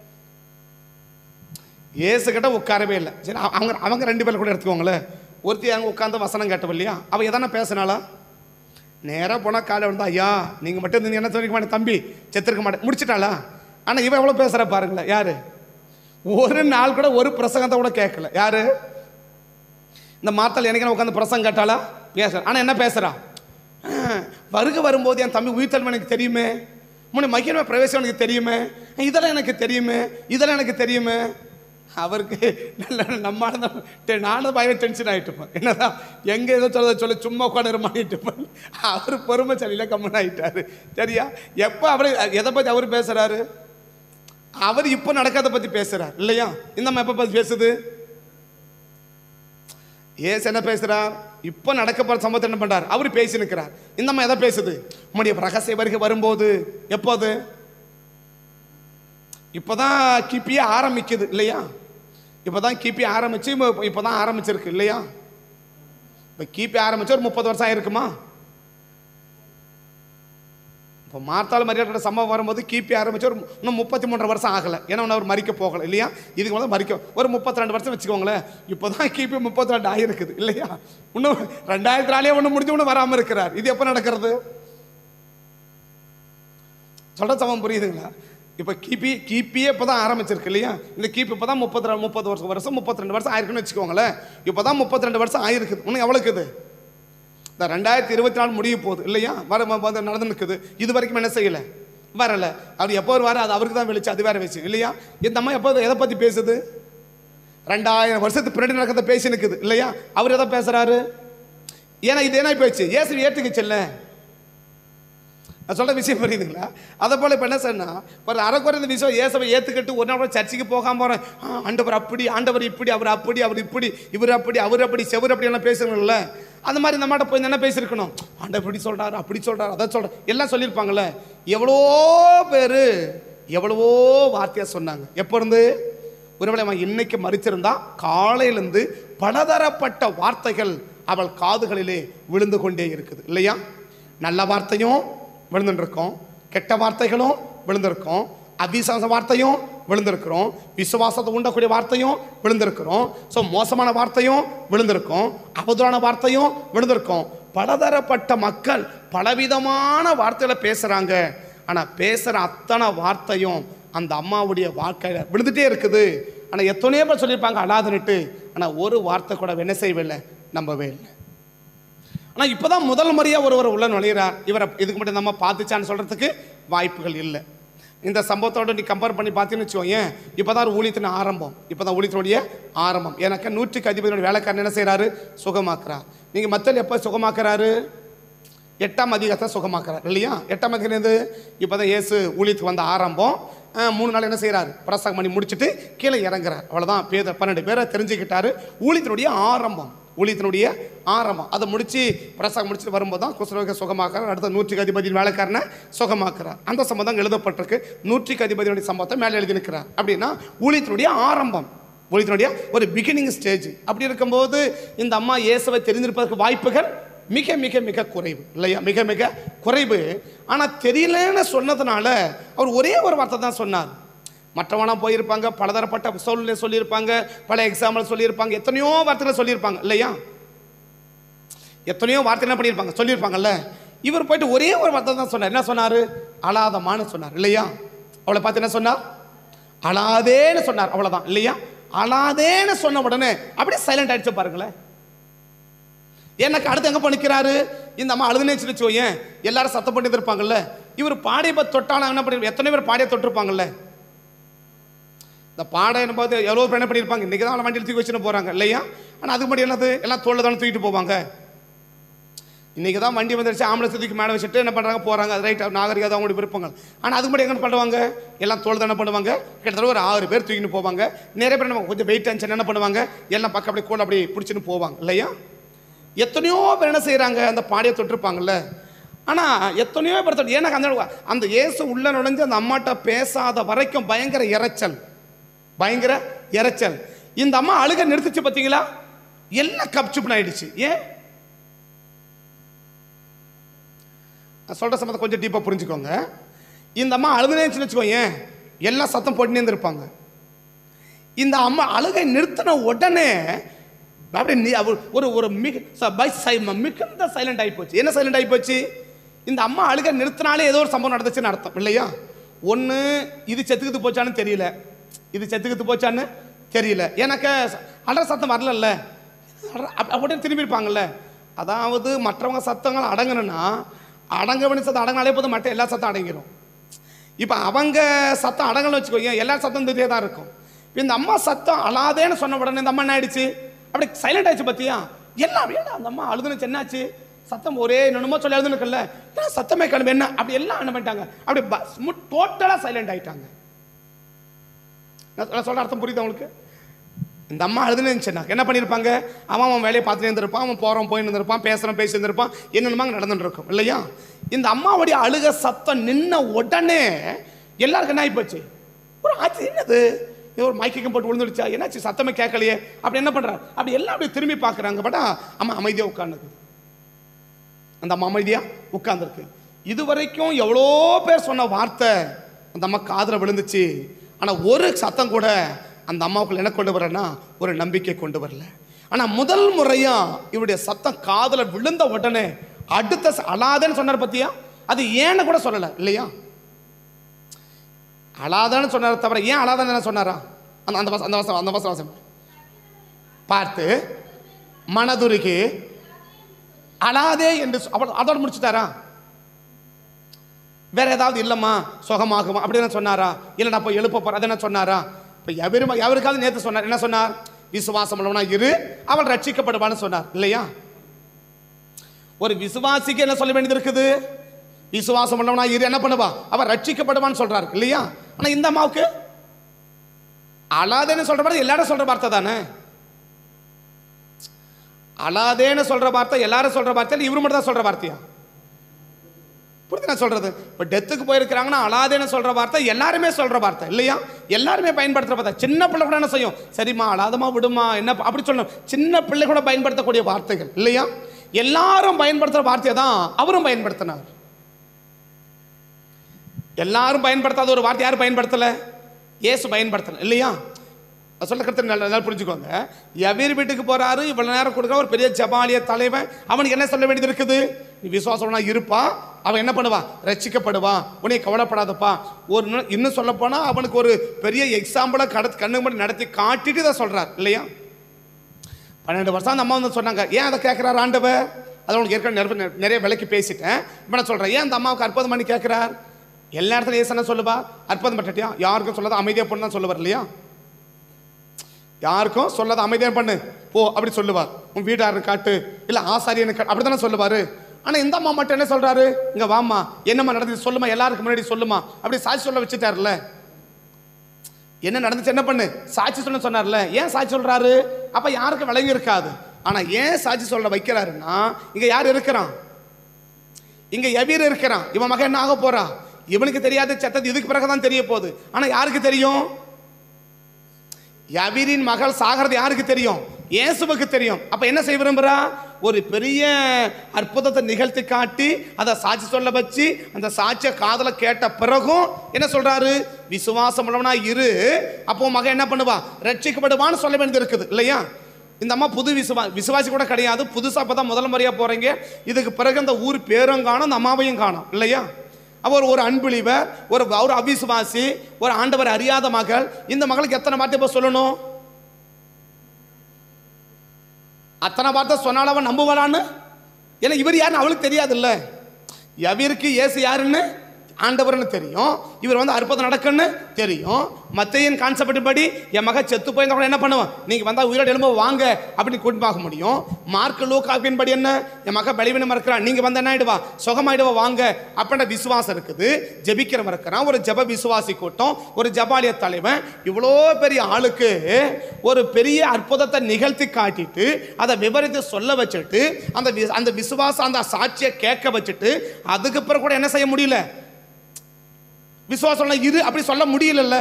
ஏசுகிட்ட உட்காரவே இல்லை சரி அவ- அவங்க அவங்க ரெண்டு பேரும் கூட எடுத்துக்கோங்களேன் ஒருத்தி அங்கே உட்காந்து வசனம் கேட்டவ இல்லையா அவள் எதனா பேசினாளா நேராக போனால் காலை வந்து ஐயா நீங்கள் மட்டும் இருந்தீங்க என்ன சொல்லிக்க மாட்டேன் தம்பி செத்துருக்க மாட்டேன் முடிச்சிட்டாளா ஆனால் இவன் எவ்வளோ பேசுகிற பாருங்களேன் யாரு ஒரு நாள் கூட ஒரு பிரசங்கத்தை கூட கேட்கல யாரு இந்த மாத்தாள் எனக்கு உட்காந்து பிரசங்கம் கேட்டாளா பேசுற ஆனால் என்ன பேசுறா ஆ, வருகை வரும்போது என் தம்பி உயிர்த்தன்மை எனக்கு தெரியுமே முன்ன மகிழ்மை பிரவேசம் எனக்கு தெரியுமே இதெல்லாம் எனக்கு தெரியுமே இதெல்லாம் எனக்கு தெரியுமே அவருக்கு நல்ல நம்மளால தான் நானும் பயங்கர டென்ஷன் ஆகிட்டுப்பேன் என்னதான் எங்கே ஏதோ சொல்ல சொல்ல சும்மா உட்காந்து மாட்டிட்டுப்பேன் அவர் பொறுமை சரியில்லை கம்மன் ஆகிட்டாரு சரியா எப்போ அவர் எதை பற்றி அவர் பேசுகிறாரு அவர் இப்போ நடக்காத பற்றி பேசுகிறார் இல்லையா இந்த அம்மா எப்போ பற்றி பேசுது ஏசு என்ன பேசுறார் இப்போ நடக்க போற சம்பவத்தை என்ன பண்றார் அவர் பேசி நிற்கிறார் இந்த அம்மா எதை பேசுது உம்முடைய ரகசிய வருகை வரும்போது எப்போது இப்போதான் கிபியே ஆரம்பிக்குது இல்லையா இப்போதான் கிபி ஆரம்பிச்சு இப்போ- இப்போதான் ஆரம்பிச்சிருக்கு இல்லையா இப்போ கிபி ஆரம்பிச்சு ஒரு முப்பது வருஷம் ஆயிருக்குமா இப்போ மார்த்தாள் மரியாதை சம்பவம் வரும்போது கிபி ஆரம்பிச்சு ஒரு இன்னும் முப்பத்தி மூன்றரை வருஷம் ஆகலை ஏன்னா இன்னும் அவர் மறிக்க போகலை இல்லையா இதுக்கு மேலே மறிக்க ஒரு முப்பத்தி ரெண்டு வருஷம் வச்சுக்கோங்களேன் இப்போ தான் கிபி முப்பத்தி ரெண்டு ஆகிருக்குது இல்லையா இன்னும் ரெண்டாயிரத்தி நாலே ஒன்று முடிஞ்சு ஒன்று வராமல் இருக்கிறார் இது எப்போ நடக்கிறது சொல்ற சமம் புரியுதுங்களா இப்போ கிபி கிபியே இப்போ தான் ஆரம்பிச்சிருக்கு இல்லையா இந்த கிபி இப்போ தான் முப்பத்தி ரெண்டு முப்பது வருஷம் வருஷம் முப்பத்தி ரெண்டு வருஷம் ஆயிருக்குன்னு வச்சுக்கோங்களேன் இப்போ தான் முப்பத்தி ரெண்டு வருஷம் ஆயிருக்குது இன்னும் எவ்வளோ இருக்குது இந்த ரெண்டாயிரத்தி இருபத்தி நாலு முடிய போகுது இல்லையா வர வ- வந்து நடந்து நிற்குது இது வரைக்கும் என்ன செய்யலை வரல அவர் எப்போ வருவார் அது அவருக்கு தான் வெளிச்சு அது வேற விஷயம் இல்லையா இந்த அம்மா எப்போ எதை பற்றி பேசுது ரெண்டாயிரம் வருஷத்துக்கு பின்னாடி நடக்கிறத பேசி நிற்குது இல்லையா அவர் எதை பேசுறாரு ஏன்னா இது என்ன போயிடுச்சு இயேசு ஏற்றுக்குச்சுல்ல நான் சொல்ற விஷயம் புரியுதுங்களா அதை போல இப்போ என்ன சொன்னா ஒரு அரைக்குறை இந்த விஷயம் இயேசுவை ஏற்றுக்கிட்டு ஒரு நாள் கூட சர்ச்சுக்கு போகாம போகிறேன் ஆண்டவர் அப்படி ஆண்டவர் இப்படி அவர் அப்படி அவர் இப்படி இவர் அப்படி அவர் அப்படி செவர் அப்படி எல்லாம் பேசுறீங்கல்ல அந்த மாதிரி இந்த மாட்ட போய் என்ன பேசியிருக்கணும் ஆண்டவர் இப்படி சொல்றாரு அப்படி சொல்றாரு அதை சொல்றாரு எல்லாம் சொல்லியிருப்பாங்கல்ல எவ்வளோ பேர் எவ்வளவோ வார்த்தையா சொன்னாங்க எப்போ இருந்து ஒருவேளை அவன் இன்னைக்கு மறிச்சிருந்தா காலையிலேருந்து பலதரப்பட்ட வார்த்தைகள் அவள் காதுகளிலே விழுந்து கொண்டே இருக்குது இல்லையா நல்ல வார்த்தையும் விழுந்துருக்கோம் கெட்ட வார்த்தைகளும் விழுந்திருக்கோம் அவிசுவாச வார்த்தையும் விழுந்திருக்கிறோம் விசுவாசத்தை உண்டக்கூடிய வார்த்தையும் விழுந்திருக்கிறோம் ஸோ மோசமான வார்த்தையும் விழுந்திருக்கோம் அவதூறான வார்த்தையும் விழுந்திருக்கோம் பலதரப்பட்ட மக்கள் பலவிதமான வார்த்தைகளை பேசுகிறாங்க ஆனால் பேசுகிற அத்தனை வார்த்தையும் அந்த அம்மாவுடைய வாழ்க்கையில் விழுந்துட்டே இருக்குது ஆனால் எத்தனையோ பேர் சொல்லியிருப்பாங்க அழாதுன்னுட்டு ஆனால் ஒரு வார்த்தை கூட என்ன செய்யவில்லை நம்பவே இல்லை ஆனால் இப்போ தான் முதல் முறையாக ஒருவர் உள்ள நுழையிறார் இவரை இதுக்கு மட்டும் நம்ம பார்த்துச்சான்னு சொல்கிறதுக்கு வாய்ப்புகள் இல்லை இந்த சம்பவத்தோட நீ கம்பேர் பண்ணி பார்த்தீங்கன்னு வச்சுக்கோங்க இப்போ தான் ஊழியத்தின் ஆரம்பம் இப்போ தான் ஊழியத்தினுடைய ஆரம்பம் எனக்கு நூற்றுக்கு அதிபதியோட வேலைக்காரன் என்ன செய்கிறாரு சுகமாக்குறார் நீங்கள் மத்தல் எப்போ சுகமாக்குறாரு எட்டாம் அதிகாரத்தை சுகமாக்குறார் இல்லையா எட்டாம் அதிகாரம் எது இப்போ தான் இயேசு ஊழியத்துக்கு வந்த ஆரம்பம் அஹ், மூணு நாள் என்ன செய்கிறாரு பிரசங்கம் பண்ணி முடிச்சுட்டு கீழே இறங்குறார் அவ்வளோதான் பேத பன்னெண்டு பேரை தெரிஞ்சுக்கிட்டாரு ஊழியத்தினுடைய ஆரம்பம் ஊழியத்தினுடைய ஆரம்பம் அதை முடிச்சு பிரசங்கம் முடிச்சுட்டு வரும்போது தான் குஸ்ரோக சுகமாக்குறார் அடுத்த நூற்றுக்கு அதிபதியின் வேலைக்காரனை சுகமாக்குறார் அந்த சம்பவம் எழுதப்பட்டிருக்கு நூற்றுக்கு அதிபதியுடைய சம்பவத்தை மேலே எழுதி நிற்கிறார் அப்படின்னா ஊழியத்தினுடைய ஆரம்பம் ஊழியத்தினுடைய ஒரு பிகினிங் ஸ்டேஜ் அப்படி இருக்கும்போது இந்த அம்மா இயேசுவை தெரிந்திருப்பதற்கு வாய்ப்புகள் மிக மிக மிக குறைவு இல்லையா மிக மிக குறைவு ஆனால் தெரியலன்னு சொன்னதுனால அவர் ஒரே ஒரு வார்த்தை தான் சொன்னார் மற்றவனா போயிருப்பாங்க பலதரப்பட்ட சூழ்நிலை சொல்லியிருப்பாங்க பல எக்ஸாம்பிள் சொல்லியிருப்பாங்க எத்தனையோ வார்த்தைகளை சொல்லியிருப்பாங்க இல்லையா எத்தனையோ வார்த்தை என்ன பண்ணியிருப்பாங்க சொல்லியிருப்பாங்கல்ல இவர் போயிட்டு ஒரே ஒரு வார்த்தை தான் சொன்னார் என்ன சொன்னார் அழாதமான்னு சொன்னார் இல்லையா அவளை பார்த்து என்ன சொன்னார் அழாதேன்னு சொன்னார் அவ்வளவுதான் இல்லையா அழாதேன்னு சொன்ன உடனே அப்படியே சைலண்ட் ஆயிடுச்சு பாருங்களேன் எனக்கு அடுத்து எங்க பண்ணிக்கிறாரு இந்த அம்மா அழுதுனே வச்சுக்கோயேன் எல்லாரும் சத்தம் பண்ணி இருப்பாங்கல்ல இவர் பாடிய தொட்டாலும் என்ன பண்ணி எத்தனை பேர் பாடிய தொட்டிருப்பாங்கல்ல இந்த பாடம் என்பது எவ்வளோ பேர் என்ன பண்ணியிருப்பாங்க இன்றைக்கி தான் வண்டியில் தூக்கி வச்சுன்னு போகிறாங்க இல்லையா ஆனால் அதுக்கு முன்னாடி என்னது எல்லாம் தோளில் தானே தூக்கிட்டு போவாங்க இன்றைக்கி தான் வண்டி வந்துருச்சு ஆம்பளை தூக்கி மேலே வச்சுட்டு என்ன பண்ணுறாங்க போகிறாங்க அது ரைட் நாகரிகம் அவங்களுடைய விருப்பங்கள் ஆனால் அதுக்கு முன்னாடி என்ன பண்ணுவாங்க எல்லாம் தோல் தானே பண்ணுவாங்க கிட்டத்தட்ட ஒரு ஆறு பேர் தூக்கின்னு போவாங்க நிறைய பேர் நம்ம கொஞ்சம் வெயிட் இருந்துச்சு என்ன பண்ணுவாங்க எல்லாம் பக்கம் அப்படி கூட அப்படி பிடிச்சின்னு போவாங்க இல்லையா எத்தனையோ பேர் என்ன செய்கிறாங்க அந்த பாடியை தொட்டிருப்பாங்கல்ல ஆனால் எத்தனையோ பேர் தொட்டு எனக்கு அந்த அந்த இயேசு உள்ள நுழைஞ்சு அந்த அம்மாட்ட பேசாத வரைக்கும் பயங்கர இரைச்சல் பயங்கர இரைச்சல் இந்த அம்மா அழுக நிறுத்துச்சு பார்த்தீங்களா எல்லாம் கப்சுப்னு ஆயிடுச்சு ஏன் நான் சொல்கிற சம்மந்தம் கொஞ்சம் டீப்பாக புரிஞ்சுக்கோங்க இந்த அம்மா அழுதுனேச்சுன்னு வச்சுக்கோங்க எல்லாம் சத்தம் போட்டுனே இருந்திருப்பாங்க இந்த அம்மா அழுகை நிறுத்தின உடனே அப்படியே நீ அவர் ஒரு ஒரு மிக ச- பை சை மிகுந்த சைலண்ட் ஆகி போச்சு என்ன சைலண்ட் ஆகி போச்சு இந்த அம்மா அழுகை நிறுத்தினாலே ஏதோ ஒரு சம்பவம் நடந்துச்சுன்னு அர்த்தம் இல்லையா ஒன்று இது செத்துக்கிட்டு போச்சான்னு தெரியல இது செத்துக்கிட்டு போச்சான்னு தெரியல எனக்கு அலற சத்தம் வரலல்ல அலற- அப்ப- அப்படியே திரும்பி இருப்பாங்கல்ல அதாவது மற்றவங்க சத்தங்கள் அடங்கணும்னா அடங்க வேண்டிய சத்தம் அடங்கினாலே போதும் மற்ற எல்லா சத்தம் அடங்கிடும் இப்போ அவங்க சத்தம் அடங்கலன்னு வச்சுக்கோங்க எல்லா சத்தம் தெரியே தான் இருக்கும் இப்ப இந்த அம்மா சத்தம் அழாதேன்னு சொன்ன உடனே இந்த அம்மா என்ன ஆயிடுச்சு அப்படி சைலண்ட் ஆயிடுச்சு பார்த்தியா எல்லாம் ஏடா அந்த அம்மா அழுதுனுச்சு என்னாச்சு சத்தம் ஒரே என்னமோ சொல்லி அழுதுனுக்குல்ல ஏன்னா சத்தமே கிளம்பி என்ன அப்படி எல்லாம் என்ன பண்ணிட்டாங்க அப்படி டோட்டலாக சைலண்ட் ஆயிட்டாங்க நான் சொல்ற அர்த்தம் புரியுது உங்களுக்கு இந்த அம்மா அழுதுன்னு இருந்துச்சுன்னா என்ன பண்ணியிருப்பாங்க அவன் அவன் வேலையை பார்த்துட்டு இருந்திருப்பான் அவன் போகிறவன் போயின்னு இருந்திருப்பான் பேசுகிறவன் பேசி இருந்திருப்பான் என்னென்னமா நடந்துட்டு இருக்கும் இல்லையா இந்த அம்மாவுடைய அழுக சத்தம் நின்ன உடனே எல்லாருக்கும் என்ன ஆகிப்போச்சு ஒரு ஆச்சு என்னது இது ஒரு மைக்கம் போட்டு விழுந்துடுச்சா என்னாச்சு சத்தமே கேட்கலையே அப்படி என்ன பண்ணுறாரு அப்படி எல்லாம் அப்படி திரும்பி பார்க்குறாங்க பட்டா அம்மா அமைதியாக உட்காந்துருக்கு அந்த அம்மா அமைதியாக உட்காந்துருக்கு இதுவரைக்கும் எவ்வளோ பேர் சொன்ன வார்த்தை அந்த அம்மா காதில் விழுந்துச்சு ஆனால் ஒரு சத்தம் கூட அந்த அம்மாவுக்குள்ள என்ன கொண்டு வரலன்னா ஒரு நம்பிக்கை கொண்டு வரல ஆனால் முதல் முறையா இவருடைய சத்தம் காதில் விழுந்த உடனே அடுத்த ச- அழாதேன்னு சொன்னார் பத்தியா அது ஏன்னு கூட சொல்லலை இல்லையா அழாதான்னு சொன்னார் தவிர ஏன் அழாதான்னு என்ன சொன்னாரா அந்த அந்த வச- அந்த வசனம் அந்த வசனம் வாசிங்க. பார்த்து மனதுருகி அழாதே என்று சொ- அவள் அதோட முடிச்சுட்டாரா வேற ஏதாவது இல்லம்மா சுகமாகுமா அப்படி என்ன சொன்னாரா இல்லை நான் போய் எழுப்ப போறேன் அது என்ன சொன்னாரா இப்போ எவருமா எவருக்காவது நேற்று சொன்னார் என்ன சொன்னார் விசுவாசம் உள்ளவனா இரு அவள் ரட்சிக்கப்படுவான்னு சொன்னார் இல்லையா ஒரு விசுவாசிக்கு என்ன சொல்ல வேண்டியது இருக்குது விசுவாசம் உள்ளவனா இரு என்ன பண்ணுவா அவன் ரட்சிக்கப்படுவான்னு சொல்றாரு இல்லையா ஆனா இந்த அம்மாவுக்கு அழாதேன்னு சொல்ற வார்த்தை எல்லாரும் சொல்ற வார்த்தை தானே அழாதேன்னு சொல்ற வார்த்தை எல்லாரும் சொல்ற வார்த்தை இல்ல இவரு மட்டும் தான் சொல்ற வார்த்தையா புரியுது நான் சொல்றது இப்போ டெத்துக்கு போயிருக்கிறாங்கன்னா அழாதேன்னு சொல்ற வார்த்தை எல்லாருமே சொல்ற வார்த்தை இல்லையா எல்லாருமே பயன்படுத்துற வார்த்தை சின்ன பிள்ளை கூட என்ன செய்யும் சரிம்மா அழாதமா விடுமா என்ன ப- அப்படி சொல்லணும் சின்ன பிள்ளை கூட பயன்படுத்தக்கூடிய வார்த்தைகள் இல்லையா எல்லாரும் பயன்படுத்துற வார்த்தையை தான் அவரும் பயன்படுத்தினார் எல்லாரும் பயன்படுத்தாத ஒரு வார்த்தை யாரும் பயன்படுத்தல இயேசு பயன்படுத்தல இல்லையா நான் சொல்ல கருத்து நல்லா நல்லா புரிஞ்சுக்கோங்க எவீர் வீட்டுக்கு போறாரு இவ்வளவு நேரம் கொடுக்குற ஒரு பெரிய ஜபாலிய தலைவன் அவனுக்கு என்ன சொல்ல வேண்டியது இருக்குது நீ விசுவாசம்னா இருப்பா அவன் என்ன பண்ணுவா ரட்சிக்கப்படுவான் உன்னை கவலைப்படாதப்பா ஒரு நு- இன்னும் சொல்ல போனா அவனுக்கு ஒரு பெரிய எக்ஸாம்பிளை கடத்து கண்ணு முன்னாடி நடத்தி காட்டிட்டு இதை சொல்றார் இல்லையா பன்னெண்டு வருஷம் அந்த அம்மா வந்து சொன்னாங்க ஏன் அதை கேட்குறாரு ஆண்டவர் அதை உனக்கு ஏற்கனவே நிறைய நிறைய விலைக்கு பேசிட்டேன் இப்போ நான் சொல்கிறேன் ஏன் அந்த அம்மாவுக்கு அற்புதம் பண்ணி கேட்குறார் எல்லா இடத்துலையும் ஏசன சொல்லுவா அற்புதம் பட்டுட்டியா யாருக்கும் சொல்லாத அமைதியாக பண்ணு தான் சொல்லுவார் இல்லையா யாருக்கும் சொல்லாத அமைதியாக பண்ணு போ அப்படி சொல்லுவார் உன் வீட்டாரு காட்டு இல்லை ஆசாரியனு காட்டு அப்படி தானே சொல்லுவார் ஆனால் இந்த அம்மா மட்டும் என்ன சொல்கிறாரு இங்கே வாம்மா என்னம்மா நடந்தது சொல்லுமா எல்லாருக்கும் முன்னாடி சொல்லுமா அப்படி சாட்சி சொல்ல வச்சுட்டார்ல என்ன நடந்துச்சு என்ன பண்ணு சாட்சி சொல்ல சொன்னார்ல ஏன் சாட்சி சொல்றாரு அப்ப யாருக்கும் விளங்கி இருக்காது ஆனா ஏன் சாட்சி சொல்ல வைக்கிறாருன்னா இங்க யார் இருக்கிறான் இங்க எவீர் இருக்கிறான் இவன் மகன் என்ன ஆக போறா இவனுக்கு தெரியாத சத்தது இதுக்கு பிறகுதான் தெரிய போகுது ஆனா யாருக்கு தெரியும் யவீரின் மகள் சாகிறது யாருக்கு தெரியும் இயேசுவுக்கு தெரியும் அப்ப என்ன செய்ய விரும்புறா ஒரு பெரிய அற்புதத்தை நிகழ்த்தி காட்டி அதை சாட்சி சொல்ல வச்சு அந்த சாட்சிய காதல கேட்ட பிறகும் என்ன சொல்றாரு விசுவாசம் உள்ளவனா இரு அப்போ உன் மகன் என்ன பண்ணுவா ரட்சிக்கப்படுவான்னு சொல்ல வேண்டியது இருக்குது இல்லையா இந்த அம்மா புது விசுவா விசுவாசி கூட கிடையாது புதுசா அப்பதான் முதல் முறையா போறீங்க இதுக்கு பிறகு அந்த ஊர் பேரும் காணும் அந்த அம்மாவையும் காணும் இல்லையா அவர் ஒரு அன்பிலிவர் ஒரு ஒரு அவிசுவாசி ஒரு ஆண்டவர் அறியாத மகள் இந்த மகளுக்கு எத்தனை வார்த்தை இப்போ சொல்லணும் அத்தனை வார்த்தை சொன்னாலும் அவன் நம்புவாளான்னு ஏன்னா இவர் யாருன்னு அவளுக்கு தெரியாதுல்ல எவருக்கு இயேசு யாருன்னு ஆண்டவர்னு தெரியும் இவர் வந்து அற்புதம் நடக்குன்னு தெரியும் மத்தையின் கான்செப்ட் படி என் மக செத்து போயிருந்தா கூட என்ன பண்ணுவான் நீங்க வந்தா உயிரோட எலும்பு வாங்க அப்படின்னு கூட்டி பார்க்க முடியும் மார்க் லூக்காப்பின் படி என்ன என் மக பலிவினம் இருக்கிறான் நீங்க வந்து என்ன ஆயிடுவா சுகமாயிடுவா வாங்க அப்படின்ற விசுவாசம் இருக்குது ஜெபிக்கிறவன் இருக்கிறான் ஒரு ஜெப விசுவாசி கூட்டம் ஒரு ஜபாலிய தலைவன் இவ்வளோ பெரிய ஆளுக்கு ஒரு பெரிய அற்புதத்தை நிகழ்த்தி காட்டிட்டு அதை விவரித்து சொல்ல வச்சுட்டு அந்த வி- அந்த விசுவாசம் அந்த சாட்சியை கேட்க வச்சுட்டு அதுக்கு பிறகு கூட என்ன செய்ய முடியல விசுவாசம் இரு அப்படி சொல்ல முடியலல்ல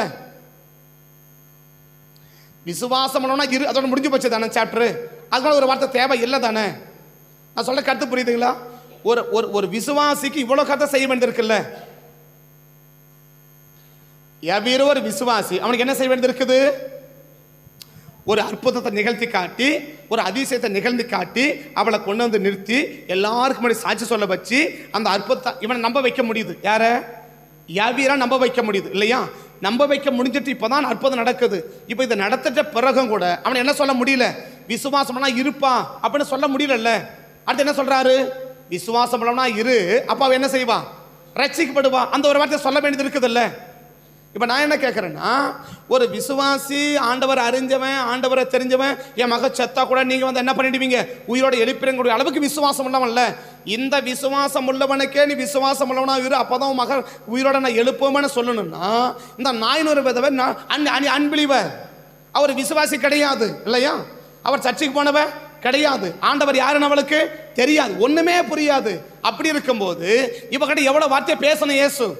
விசுவாசம் உள்ளவனா இரு அதோட முடிஞ்சு போச்சு தானே சாப்டர் அதனால ஒரு வார்த்தை தேவை இல்லை தானே நான் சொல்ல கருத்து புரியுதுங்களா ஒரு ஒரு ஒரு விசுவாசிக்கு இவ்வளோ கதை செய்ய வேண்டியிருக்குல்ல எவ்வீரோ ஒரு விசுவாசி அவனுக்கு என்ன செய்ய வேண்டியது இருக்குது ஒரு அற்புதத்தை நிகழ்த்தி காட்டி ஒரு அதிசயத்தை நிகழ்த்தி காட்டி அவளை கொண்டு வந்து நிறுத்தி எல்லாருக்கும் முன்னாடி சாட்சி சொல்ல வச்சு அந்த அற்புதத்தை இவனை நம்ப வைக்க முடியுது யார யாவீரா நம்ப வைக்க முடியுது இல்லையா நம்ப வைக்க முடிஞ்சிட்டு இப்போதான் அற்புதம் நடக்குது இப்போ இதை நடத்திட்ட பிறகும் கூட அவன் என்ன சொல்ல முடியல விசுவாசம்னா இருப்பான் அப்படின்னு சொல்ல முடியலல்ல அடுத்து என்ன சொல்றாரு விசுவாசம் இரு அப்ப அவன் என்ன செய்வான் ரட்சிக்கப்படுவா அந்த ஒரு வார்த்தை சொல்ல வேண்டியது இருக்குதுல்ல இப்போ நான் என்ன கேட்குறேன்னா ஒரு விசுவாசி ஆண்டவர் அறிஞ்சவன் ஆண்டவரை தெரிஞ்சவன் என் மக செத்தா கூட நீங்கள் வந்து என்ன பண்ணிடுவீங்க உயிரோட எழுப்பிறக்கூடிய அளவுக்கு விசுவாசம் உள்ளவன்ல இந்த விசுவாசம் உள்ளவனுக்கே நீ விசுவாசம் உள்ளவனா இரு அப்பதான் உன் மகன் உயிரோட நான் எழுப்புவேன்னு சொல்லணும்னா இந்த நாயினூறு விதவை அன்பிலிவர் அவர் விசுவாசி கிடையாது இல்லையா அவர் சர்ச்சைக்கு போனவன் கிடையாது ஆண்டவர் யாருன்னு அவளுக்கு தெரியாது ஒண்ணுமே புரியாது அப்படி இருக்கும்போது இவகிட்ட எவ்வளவு வார்த்தை பேசணும் இயேசு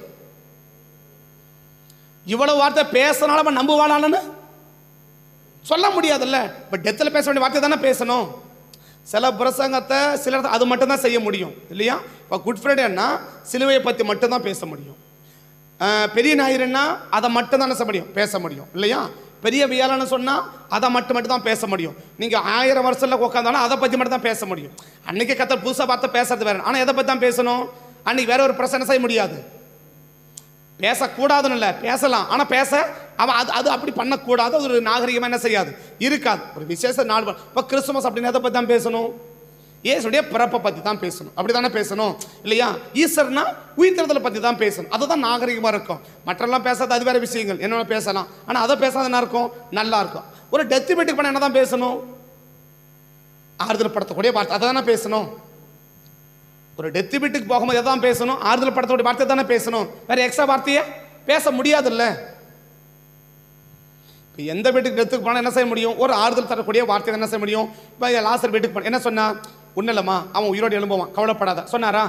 இவ்வளவு வார்த்தை பேசினாலும் அவன் நம்புவாளான்னு சொல்ல முடியாதுல்ல இப்போ டெத்தில் பேச வேண்டிய வார்த்தை தானே பேசணும் சில பிரசங்கத்தை சில அது மட்டும் தான் செய்ய முடியும் இல்லையா இப்போ குட் ஃப்ரைடேன்னா சிலுவையை பற்றி மட்டும்தான் பேச முடியும் அஹ், பெரிய ஞாயிறுன்னா அதை மட்டும் தான் செய்ய முடியும் பேச முடியும் இல்லையா பெரிய வியாழன்னு சொன்னால் அதை மட்டும் மட்டும் தான் பேச முடியும் நீங்கள் ஆயிரம் வருஷத்தில் உட்காந்தாலும் அதை பற்றி மட்டும் தான் பேச முடியும் அன்னைக்கு கத்த புதுசாக பார்த்து பேசுறது வேற ஆனால் எதை பற்றி தான் பேசணும் அன்னைக்கு வேற ஒரு பிரச்சனை செய்ய முடியாது பேசக்கூடாதுன்னு இல்லை பேசலாம் ஆனால் பேச அவன் அது அது அப்படி பண்ணக்கூடாது அது ஒரு நாகரிகமாக என்ன செய்யாது இருக்காது ஒரு விசேஷ நாள் இப்போ கிறிஸ்துமஸ் அப்படின்னு எதை பற்றி தான் பேசணும் இயேசுடைய பிறப்பை பற்றி தான் பேசணும் அப்படி தானே பேசணும் இல்லையா ஈஸ்வர்னா உயிர்த்தெழுதலை பற்றி தான் பேசணும் அதுதான் நாகரிகமாக இருக்கும் மற்றெல்லாம் பேசாத அது வேற விஷயங்கள் என்ன பேசலாம் ஆனால் அதை பேசாத என்ன இருக்கும் நல்லா இருக்கும் ஒரு டெத் மீட்டுக்கு பண்ண என்ன தான் பேசணும் ஆறுதல் படுத்தக்கூடிய வார்த்தை அதை தானே பேசணும் ஒரு டெத்து வீட்டுக்கு போகும்போது எதான் பேசணும் ஆறுதல் படத்தோட வார்த்தை தானே பேசணும் வேற எக்ஸ்ட்ரா வார்த்தையை பேச முடியாதுல்ல இப்போ எந்த வீட்டுக்கு டெத்துக்கு போனால் என்ன செய்ய முடியும் ஒரு ஆறுதல் தரக்கூடிய வார்த்தை என்ன செய்ய முடியும் இப்போ லாசர் வீட்டுக்கு போன என்ன சொன்னா ஒன்றும் இல்லைம்மா அவன் உயிரோடு எழும்புவான் கவலைப்படாத சொன்னாரா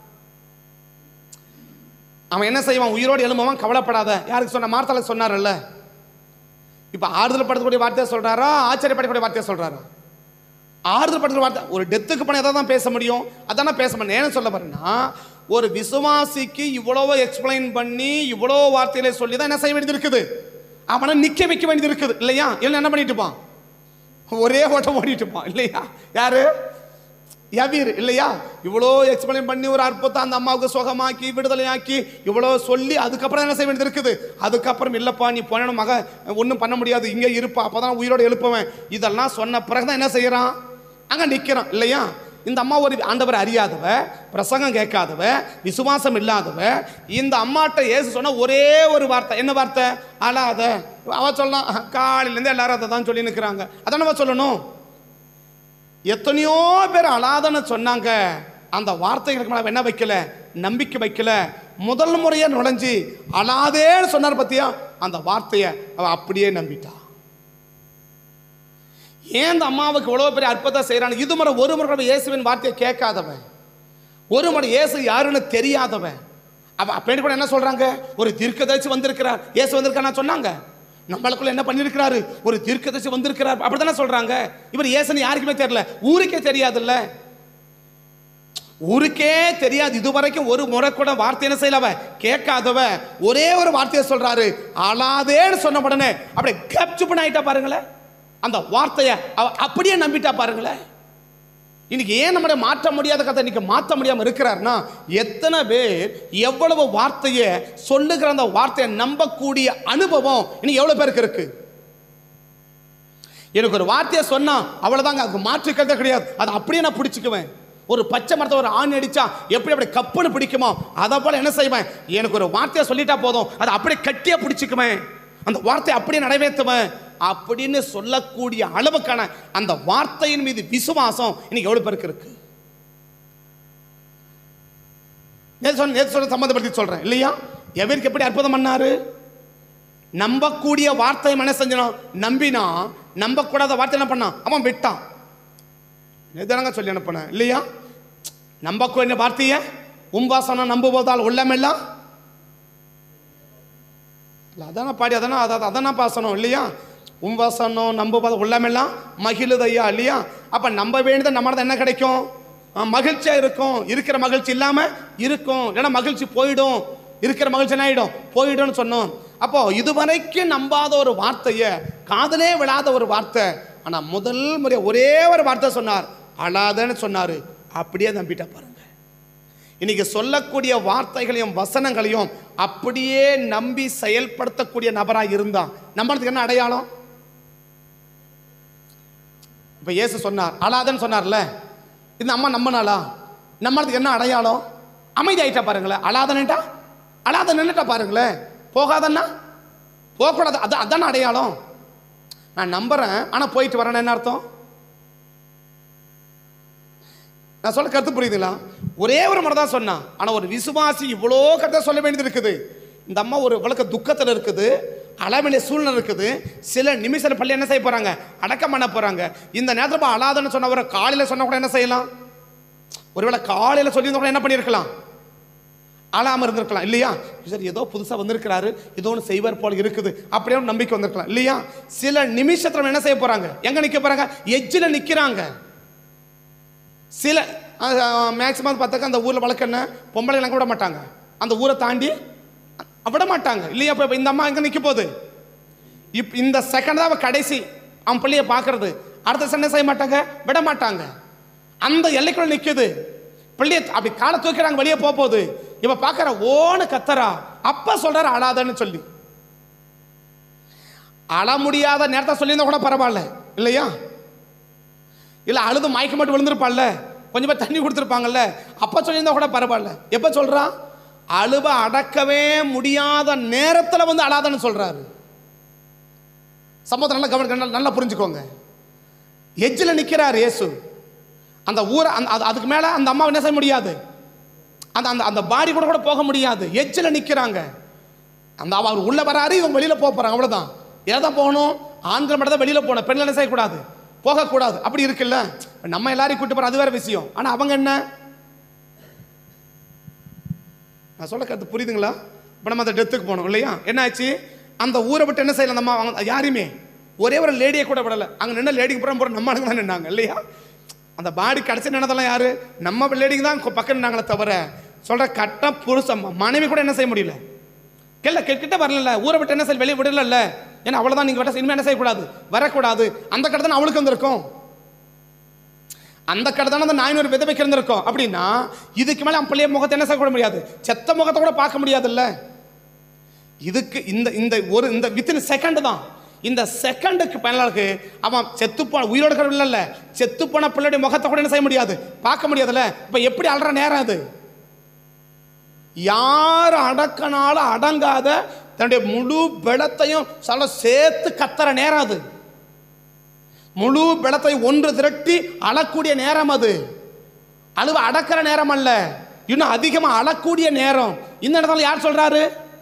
அவன் என்ன செய்வான் உயிரோடு எழும்புவான் கவலைப்படாத யாருக்கு சொன்ன மார்த்தால சொன்னார்ல இப்போ ஆறுதல் படுத்தக்கூடிய வார்த்தையை சொல்றாரா ஆச்சரியப்படக்கூடிய வார்த்தையை சொல்றாரா ஆறுதல் படுத்துற வார்த்தை ஒரு டெத்துக்கு பண்ண எதை தான் பேச முடியும் அதானே பேச முடியும் ஏன்னு சொல்ல வரேன்னா ஒரு விசுவாசிக்கு இவ்வளவு எக்ஸ்பிளைன் பண்ணி இவ்வளோ வார்த்தைகளை சொல்லி தான் என்ன செய்ய வேண்டியது இருக்குது அவனை நிற்க வைக்க வேண்டியது இருக்குது இல்லையா இல்லை என்ன பண்ணிட்டு இருப்பான் ஒரே ஓட்டம் ஓடிட்டு இருப்பான் இல்லையா யாரு யவீர் இல்லையா இவ்வளோ எக்ஸ்பிளைன் பண்ணி ஒரு அற்புதம் அந்த அம்மாவுக்கு சுகமாக்கி விடுதலையாக்கி இவ்வளோ சொல்லி அதுக்கப்புறம் என்ன செய்ய வேண்டியது இருக்குது அதுக்கப்புறம் இல்லைப்பா நீ போன மக ஒன்றும் பண்ண முடியாது இங்கே இருப்பா அப்போ தான் உயிரோடு எழுப்புவேன் இதெல்லாம் சொன்ன பிறகு தான் என்ன செய்கிறான் அங்கே நிற்கிறான் இல்லையா இந்த அம்மா ஒரு ஆண்டவர் அறியாதவ பிரசங்கம் கேட்காதவ விசுவாசம் இல்லாதவ இந்த அம்மாட்ட ஏசு சொன்ன ஒரே ஒரு வார்த்தை என்ன வார்த்தை அழாத அவ சொல்லலாம் காலையிலேருந்து எல்லாரும் அதை தான் சொல்லி நிற்கிறாங்க அதானவ சொல்லணும் எத்தனையோ பேர் அழாதன்னு சொன்னாங்க அந்த வார்த்தைகளுக்கு மேலே அவ என்ன வைக்கல நம்பிக்கை வைக்கல முதல் முறையா நுழைஞ்சு அழாதேன்னு சொன்னார் பத்தியா அந்த வார்த்தையை அவ அப்படியே நம்பிட்டா ஏன் இந்த அம்மாவுக்கு இவ்வளோ பெரிய அற்புதம் செய்கிறான் இது முறை ஒரு முறை கூட இயேசுவின் வார்த்தையை கேட்காதவன் ஒரு முறை இயேசு யாருன்னு தெரியாதவன் அவ அப்படி கூட என்ன சொல்றாங்க ஒரு தீர்க்கதரிசி வந்திருக்கிறார் இயேசு வந்திருக்கான்னு சொன்னாங்க நம்மளுக்குள்ள என்ன பண்ணியிருக்கிறாரு ஒரு தீர்க்கதரிசி வந்திருக்கிறார் அப்படித்தானே சொல்றாங்க இவர் இயேசுன்னு யாருக்குமே தெரியல ஊருக்கே தெரியாதுல்ல ஊருக்கே தெரியாது இதுவரைக்கும் ஒரு முறை கூட வார்த்தை என்ன செய்யலவ கேட்காதவ ஒரே ஒரு வார்த்தையை சொல்றாரு அழாதேன்னு சொன்ன உடனே அப்படியே கப்சு பண்ண ஆயிட்டா பாருங்களேன் அந்த வார்த்தையை அவ அப்படியே நம்பிட்டா பாருங்களேன் இன்னைக்கு ஏன் நம்மளை மாற்ற முடியாத கதை இன்னைக்கு மாற்ற முடியாம இருக்கிறாருன்னா எத்தனை பேர் எவ்வளவு வார்த்தையை சொல்லுகிற அந்த வார்த்தையை நம்பக்கூடிய அனுபவம் இன்னைக்கு எவ்வளவு பேருக்கு இருக்கு எனக்கு ஒரு வார்த்தையை சொன்னா அவ்வளவுதாங்க அதுக்கு மாற்றுக்கிறதே கிடையாது அதை அப்படியே நான் பிடிச்சிக்குவேன் ஒரு பச்சை மரத்தை ஒரு ஆணி அடிச்சா எப்படி அப்படி கப்புன்னு பிடிக்குமோ அதை போல என்ன செய்வேன் எனக்கு ஒரு வார்த்தையை சொல்லிட்டா போதும் அதை அப்படியே கட்டியா பிடிச்சிக்குவேன் அந்த வார்த்தையை அப்படியே நிறைவேற்றுவேன் அப்படின்னு சொல்லக்கூடிய அளவுக்கான அந்த வார்த்தையின் மீது விசுவாசம் இன்னைக்கு எவ்வளவு பேருக்கு இருக்கு நேத்து சொன்ன நேத்து சொன்ன சம்மந்தப்படுத்தி சொல்றேன் இல்லையா எவருக்கு எப்படி அற்புதம் பண்ணாரு நம்பக்கூடிய வார்த்தையை என்ன செஞ்சனும் நம்பினா நம்பக்கூடாத வார்த்தை என்ன பண்ணான் அவன் விட்டான் எதனாங்க சொல்லி அனுப்பினேன் இல்லையா நம்பக்கூடிய வார்த்தையை உம்பாசனம் நம்புவதால் உள்ளமெல்லாம் இல்லை அதானே பாடி அதானே அதான் அதானே பாசனம் இல்லையா உம்வாசனம் நம்புவது உள்ளமெல்லாம் மகிழுதையா இல்லையா அப்போ நம்ப வேண்டியது நம்மளது என்ன கிடைக்கும் ஆ, மகிழ்ச்சியா இருக்கும் இருக்கிற மகிழ்ச்சி இல்லாம இருக்கும் ஏன்னா மகிழ்ச்சி போயிடும் இருக்கிற மகிழ்ச்சி என்ன ஆயிடும் போயிடும்னு சொன்னோம் அப்போ இதுவரைக்கும் நம்பாத ஒரு வார்த்தையை காதலே விழாத ஒரு வார்த்தை ஆனா முதல் முறை ஒரே ஒரு வார்த்தை சொன்னார் அழாதன்னு சொன்னாரு அப்படியே நம்பிட்டா பாருங்க இன்னைக்கு சொல்லக்கூடிய வார்த்தைகளையும் வசனங்களையும் அப்படியே நம்பி செயல்படுத்தக்கூடிய நபராக இருந்தா நம்மளுக்கு என்ன அடையாளம் இப்ப இயேசு சொன்னார் அழாதன்னு சொன்னார்ல இந்த அம்மா நம்பினாளா நம்மளுக்கு என்ன அடையாளம் அமைதி ஆயிட்டா பாருங்களேன் அழாதன்னுட்டா அழாத நின்னுட்டா பாருங்களேன் போகாதன்னா போகக்கூடாது அதான் அதான அடையாளம் நான் நம்புறேன் ஆனா போயிட்டு வரேன்னு என்ன அர்த்தம் நான் சொல்ல கருத்து புரியுதுங்களா ஒரே ஒரு முறை தான் சொன்னான் ஆனால் ஒரு விசுவாசி இவ்வளோ கருத்தை சொல்ல வேண்டியது இருக்குது இந்த அம்மா ஒரு விளக்க துக்கத்தில் இருக்குது அளவிலே சூழ்நிலை இருக்குது சில நிமிஷம் பள்ளி என்ன செய்ய போறாங்க அடக்கம் பண்ண போறாங்க இந்த நேரத்தில் போய் அழாதன்னு சொன்னவரை காலையில் சொன்ன கூட என்ன செய்யலாம் ஒருவேளை காலையில் சொல்லியிருந்தா கூட என்ன பண்ணியிருக்கலாம் ஆளாம இருந்திருக்கலாம் இல்லையா சரி ஏதோ புதுசாக வந்திருக்கிறாரு ஏதோ ஒன்று செய்வார் போல இருக்குது அப்படியே ஒரு நம்பிக்கை வந்திருக்கலாம் இல்லையா சில நிமிஷத்துல என்ன செய்ய போறாங்க எங்க நிக்க போறாங்க எஜ்ஜில் நிக்கிறாங்க சில மேக்சிமம் பார்த்தாக்கா அந்த ஊரில் வழக்கம் என்ன பொம்பளை எல்லாம் விட மாட்டாங்க அந்த ஊரை தாண்டி அ- விட மாட்டாங்க இல்லையா இப்போ இந்த அம்மா எங்கே நிற்க போகுது இப் இந்த செகண்ட் தான் அவ கடைசி அவன் பிள்ளைய பார்க்கறது அடுத்த செகண்ட் செய்ய மாட்டாங்க விட மாட்டாங்க அந்த எல்லைக்குள்ள நிற்குது பிள்ளைய அப்படி காலை தூக்கிறாங்க வெளியே போக போகுது இவ பார்க்கற ஓன்னு கத்தரா அப்ப சொல்றாரு அழாதன்னு சொல்லி அழ முடியாத நேரத்தை சொல்லியிருந்தா கூட பரவாயில்ல இல்லையா இல்ல அழுது மயக்க மட்டும் விழுந்திருப்பாள்ல கொஞ்சம் பேர் தண்ணி கொடுத்துருப்பாங்கல்ல அப்ப சொல்லியிருந்தா கூட பரவாயில்ல எப்ப சொல்றான் அழுவ அடக்கவே முடியாத நேரத்துல வந்து அழாதன்னு சொல்றாரு சம்பவத்தை நல்லா கவனிக்க நல்லா- நல்லா புரிஞ்சுக்கோங்க எஜ்ஜில் நிற்கிறார் இயேசு அந்த ஊரை அந்த அது- அதுக்கு மேலே அந்த அம்மா என்ன செய்ய முடியாது அந்த அந்த அந்த பாடி கூட கூட போக முடியாது எஜ்ஜில் நிற்கிறாங்க அந்த அவ- அவர் உள்ள வராரு இவங்க வெளியில் போக போகிறாங்க அவ்வளோதான் ஏதான் போகணும் ஆண்கள் மட்டும் தான் வெளியில் போகணும் பெண்கள் என்ன செய்யக்கூடாது போகக்கூடாது அப்படி இருக்குல்ல நம்ம எல்லாரையும் கூட்டு போகிற அது வேற விஷயம் ஆனால் அவங்க என்ன நான் சொல்ல கருத்து புரியுதுங்களா இப்போ நம்ம அந்த டெத்துக்கு போனோம் இல்லையா என்னாச்சு அந்த ஊரை விட்டு என்ன செய்யலாம் நம்ம அவங்க யாரையுமே ஒரே ஒரு லேடியை கூட விடலை அங்கே நின்று லேடிக்கு புறம் போகிற நம்ம ஆளுங்க தான் நின்னாங்க இல்லையா அந்த பாடி கடைசி நின்னதெல்லாம் யாரு நம்ம லேடிக்கு தான் கொ- பக்கம் நின்னாங்களே தவிர சொல்ற கட்ட புருஷன் ம- மனைவி கூட என்ன செய்ய முடியல கிட்ட கிட்ட வரல ஊரை விட்டு என்ன செய்ய வெளியே விடல ஏன்னா அவ்வளோதான் நீங்கள் விட்ட இனிமேல் என்ன செய்யக்கூடாது வரக்கூடாது அந்த கடை தானே அவளுக்கு வந்திருக்கும் அந்த கடை தானே அந்த நாயினூறு விதவைக்கு இருந்திருக்கும் அப்படின்னா இதுக்கு மேலே அவன் பிள்ளைய முகத்தை என்ன செய்ய முடியாது செத்த முகத்தை கூட பார்க்க முடியாதுல்ல இதுக்கு இந்த இந்த ஒரு இந்த வித்தின் செகண்ட் தான் இந்த செகண்டுக்கு பயனாளருக்கு அவன் செத்து போன உயிரோடு கடவுள் இல்ல செத்து போன பிள்ளைடைய முகத்தை கூட என்ன செய்ய முடியாது பார்க்க முடியாதுல்ல இப்போ எப்படி அல்ற நேரம் அது யார் அடக்கனாலும் அடங்காத தன்னுடைய முழு பலத்தையும் சொல்ல சேர்த்து கத்துற நேரம் அது முழு பலத்தை ஒன்று திரட்டி அழக்கூடிய நேரம் அது அழுவ அடக்கிற நேரம் அல்ல இன்னும் அதிகமா அழக்கூடிய நேரம் இந்த இடத்துல யார் சொல்றாரு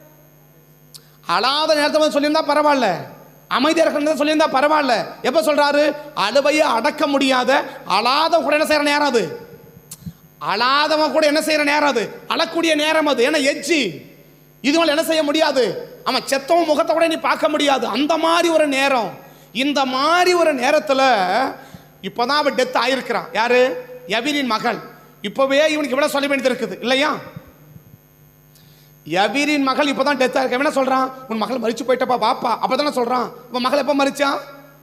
அழாத நேரத்தை வந்து சொல்லியிருந்தா பரவாயில்ல அமைதியாக இருக்கிறத சொல்லியிருந்தா பரவாயில்ல எப்போ சொல்றாரு அழுவையை அடக்க முடியாத அழாத கூட என்ன செய்யற நேரம் அது அழாதவன் கூட என்ன செய்யற நேரம் அது அழக்கூடிய நேரம் அது ஏன்னா எஜ்ஜி இதுவரை என்ன செய்ய முடியாது அவன் செத்தவன் முகத்தை கூட நீ பார்க்க முடியாது அந்த மாதிரி ஒரு நேரம் இந்த மாதிரி ஒரு நேரத்தில் இப்போதான் அவன் டெத் ஆயிருக்கிறான் யாரு யவீரின் மகள் இப்போவே இவனுக்கு இவ்வளோ சொல்ல வேண்டியது இருக்குது இல்லையா யவீரின் மகள் இப்போதான் டெத் ஆயிருக்க என்ன சொல்றான் உன் மகள் மறிச்சு போயிட்டப்பா பாப்பா அப்பதானே சொல்றான் உன் மகள் எப்போ மறிச்சான்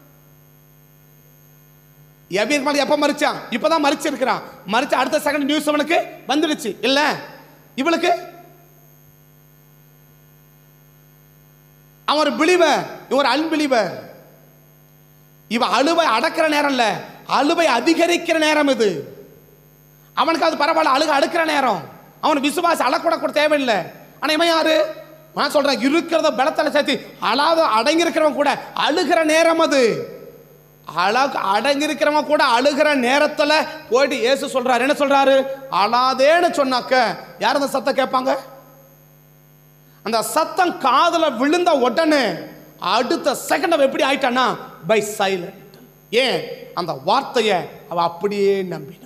யவீர் மகள் எப்போ மறிச்சான் இப்போதான் மறிச்சிருக்கிறான் மறிச்ச அடுத்த செகண்ட் நியூஸ் அவனுக்கு வந்துடுச்சு இல்ல இவளுக்கு அவன் ஒரு பிலிவர் இவன் ஒரு அன்பிலிவர் இவ அழுவை அடக்கிற நேரம் இல்ல அழுவை அதிகரிக்கிற நேரம் இது அவனுக்கு அது பரவாயில்ல அழுக அடுக்கிற நேரம் அவன் விசுவாசி அழக்கூட கூட தேவையில்லை ஆனா இவன் யாரு நான் சொல்றேன் இருக்கிறத பலத்தில் சேர்த்து அழாத அடங்கியிருக்கிறவன் கூட அழுகிற நேரம் அது அழகு அடங்கியிருக்கிறவன் கூட அழுகிற நேரத்துல போயிட்டு இயேசு சொல்றாரு என்ன சொல்றாரு அழாதேன்னு சொன்னாக்க யார் அந்த சத்தம் கேட்பாங்க அந்த சத்தம் காதுல விழுந்த உடனே அடுத்த செகண்ட் அவ எப்படி ஆயிட்டானா பை சைலண்ட் ஏன் அந்த வார்த்தையை அவ அப்படியே நம்பினாள்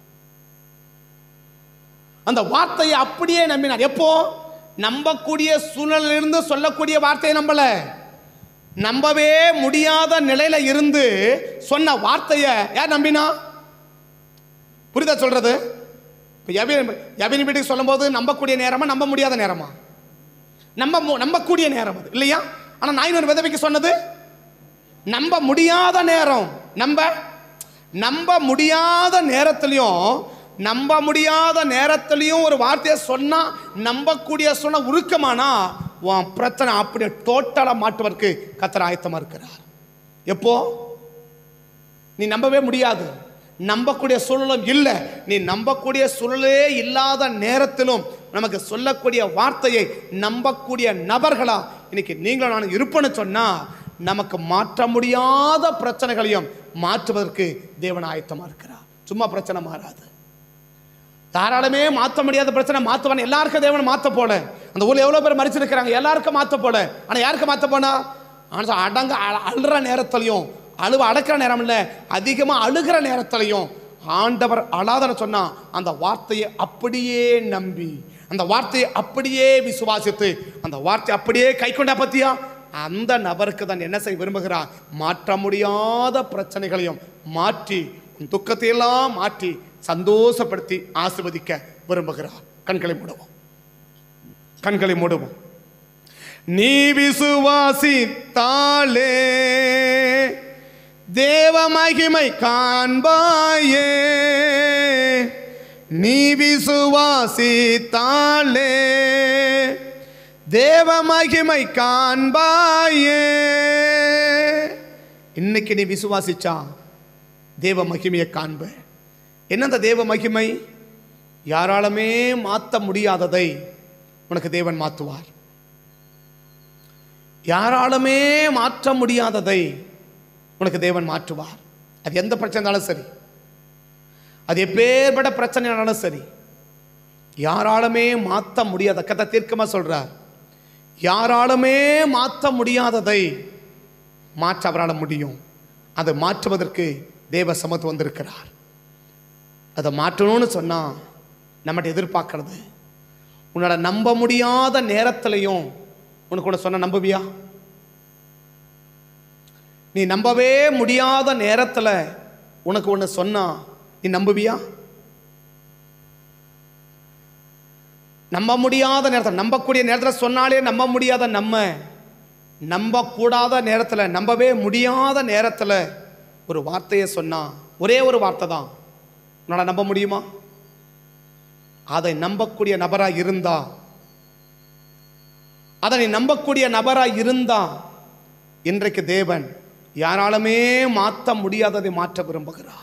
அந்த வார்த்தையை அப்படியே நம்பினார் எப்போ நம்பக்கூடிய சூழ்நிலையிலிருந்து சொல்லக்கூடிய வார்த்தையை நம்பல நம்பவே முடியாத நிலையில இருந்து சொன்ன வார்த்தையை யார் நம்பினா புரியுதா சொல்றது இப்போ யபின் யபின் வீட்டுக்கு சொல்லும்போது நம்பக்கூடிய நேரமா நம்ப முடியாத நேரமா நம்ப மு- நம்பக்கூடிய நேரம் அது இல்லையா ஆனா நாயினூர் விதவைக்கு சொன்னது நம்ப முடியாத நேரம் நம்ப நம்ப முடியாத நேரத்திலையும் நம்ப முடியாத நேரத்திலையும் ஒரு வார்த்தையை சொன்னா நம்பக்கூடிய சொன்ன உருக்கமானா உன் பிரச்சனை அப்படியே டோட்டலா மாட்டுவதற்கு கத்தர் ஆயத்தமா இருக்கிறார் எப்போ நீ நம்பவே முடியாது நம்பக்கூடிய சூழலும் இல்லை நீ நம்பக்கூடிய சூழலே இல்லாத நேரத்திலும் நமக்கு சொல்லக்கூடிய வார்த்தையை நம்பக்கூடிய நபர்களா இன்னைக்கு நீங்களும் நான் இருப்பேன்னு சொன்னா நமக்கு மாற்ற முடியாத பிரச்சனைகளையும் மாற்றுவதற்கு தேவன் ஆயத்தமா இருக்கிறார் சும்மா பிரச்சனை மாறாது யாராலுமே மாற்ற முடியாத பிரச்சனை மாற்றுவான் எல்லாருக்கும் தேவன் மாற்ற போல அந்த ஊர்ல எவ்வளவு பேர் மறிச்சிருக்கிறாங்க எல்லாருக்கும் மாற்ற போல ஆனா யாருக்கு மாற்ற போனா ஆனா அடங்க அழ- அழுற நேரத்திலையும் அழுவ அடக்கிற நேரம் இல்ல அதிகமா அழுகிற நேரத்திலையும் ஆண்டவர் அழாதன்னு சொன்னா அந்த வார்த்தையை அப்படியே நம்பி அந்த வார்த்தையை அப்படியே விசுவாசித்து அந்த வார்த்தை அப்படியே கை கொண்டா பத்தியா அந்த நபருக்கு தான் என்ன செய்ய விரும்புகிறார் மாற்ற முடியாத பிரச்சனைகளையும் மாற்றி உன் துக்கத்தையெல்லாம் மாற்றி சந்தோஷப்படுத்தி ஆசிர்வதிக்க விரும்புகிறார் கண்களை மூடுவோம் கண்களை மூடுவோம் நீ விசுவாசித்தாலே தேவ மகிமை காண்பாயே நீ விசுவாசித்தாலே தேவ மகிமை காண்பாயே இன்னைக்கு நீ விசுவாசிச்சா தேவ மகிமையை காண்ப என்ன அந்த தேவ மகிமை யாராலுமே மாற்ற முடியாததை உனக்கு தேவன் மாற்றுவார் யாராலுமே மாற்ற முடியாததை உனக்கு தேவன் மாற்றுவார் அது எந்த பிரச்சனை இருந்தாலும் சரி அது எப்பேற்பட்ட பிரச்சனைனாலும் சரி யாராலுமே மாற்ற முடியாத கதை தீர்க்கமாக சொல்றார் யாராலுமே மாற்ற முடியாததை மாற்ற அவரால் முடியும் அதை மாற்றுவதற்கு தேவ சமத்து வந்திருக்கிறார் அதை மாற்றணும்னு சொன்னால் நம்மகிட்ட எதிர்பார்க்கறது உன்னோட நம்ப முடியாத நேரத்திலையும் உனக்கு ஒன்று சொன்ன நம்புவியா நீ நம்பவே முடியாத நேரத்தில் உனக்கு ஒன்று சொன்னா நீ நம்புவியா நம்ப முடியாத நேரத்தில் நம்பக்கூடிய நேரத்தில் சொன்னாலே நம்ப முடியாத நம்ம நம்பக்கூடாத நேரத்தில் நம்பவே முடியாத நேரத்தில் ஒரு வார்த்தையை சொன்னா ஒரே ஒரு வார்த்தை தான் உன்னால் நம்ப முடியுமா அதை நம்பக்கூடிய நபராக இருந்தா அதை நீ நம்பக்கூடிய நபராக இருந்தா இன்றைக்கு தேவன் யாராலுமே மாற்ற முடியாததை மாற்ற விரும்புகிறார்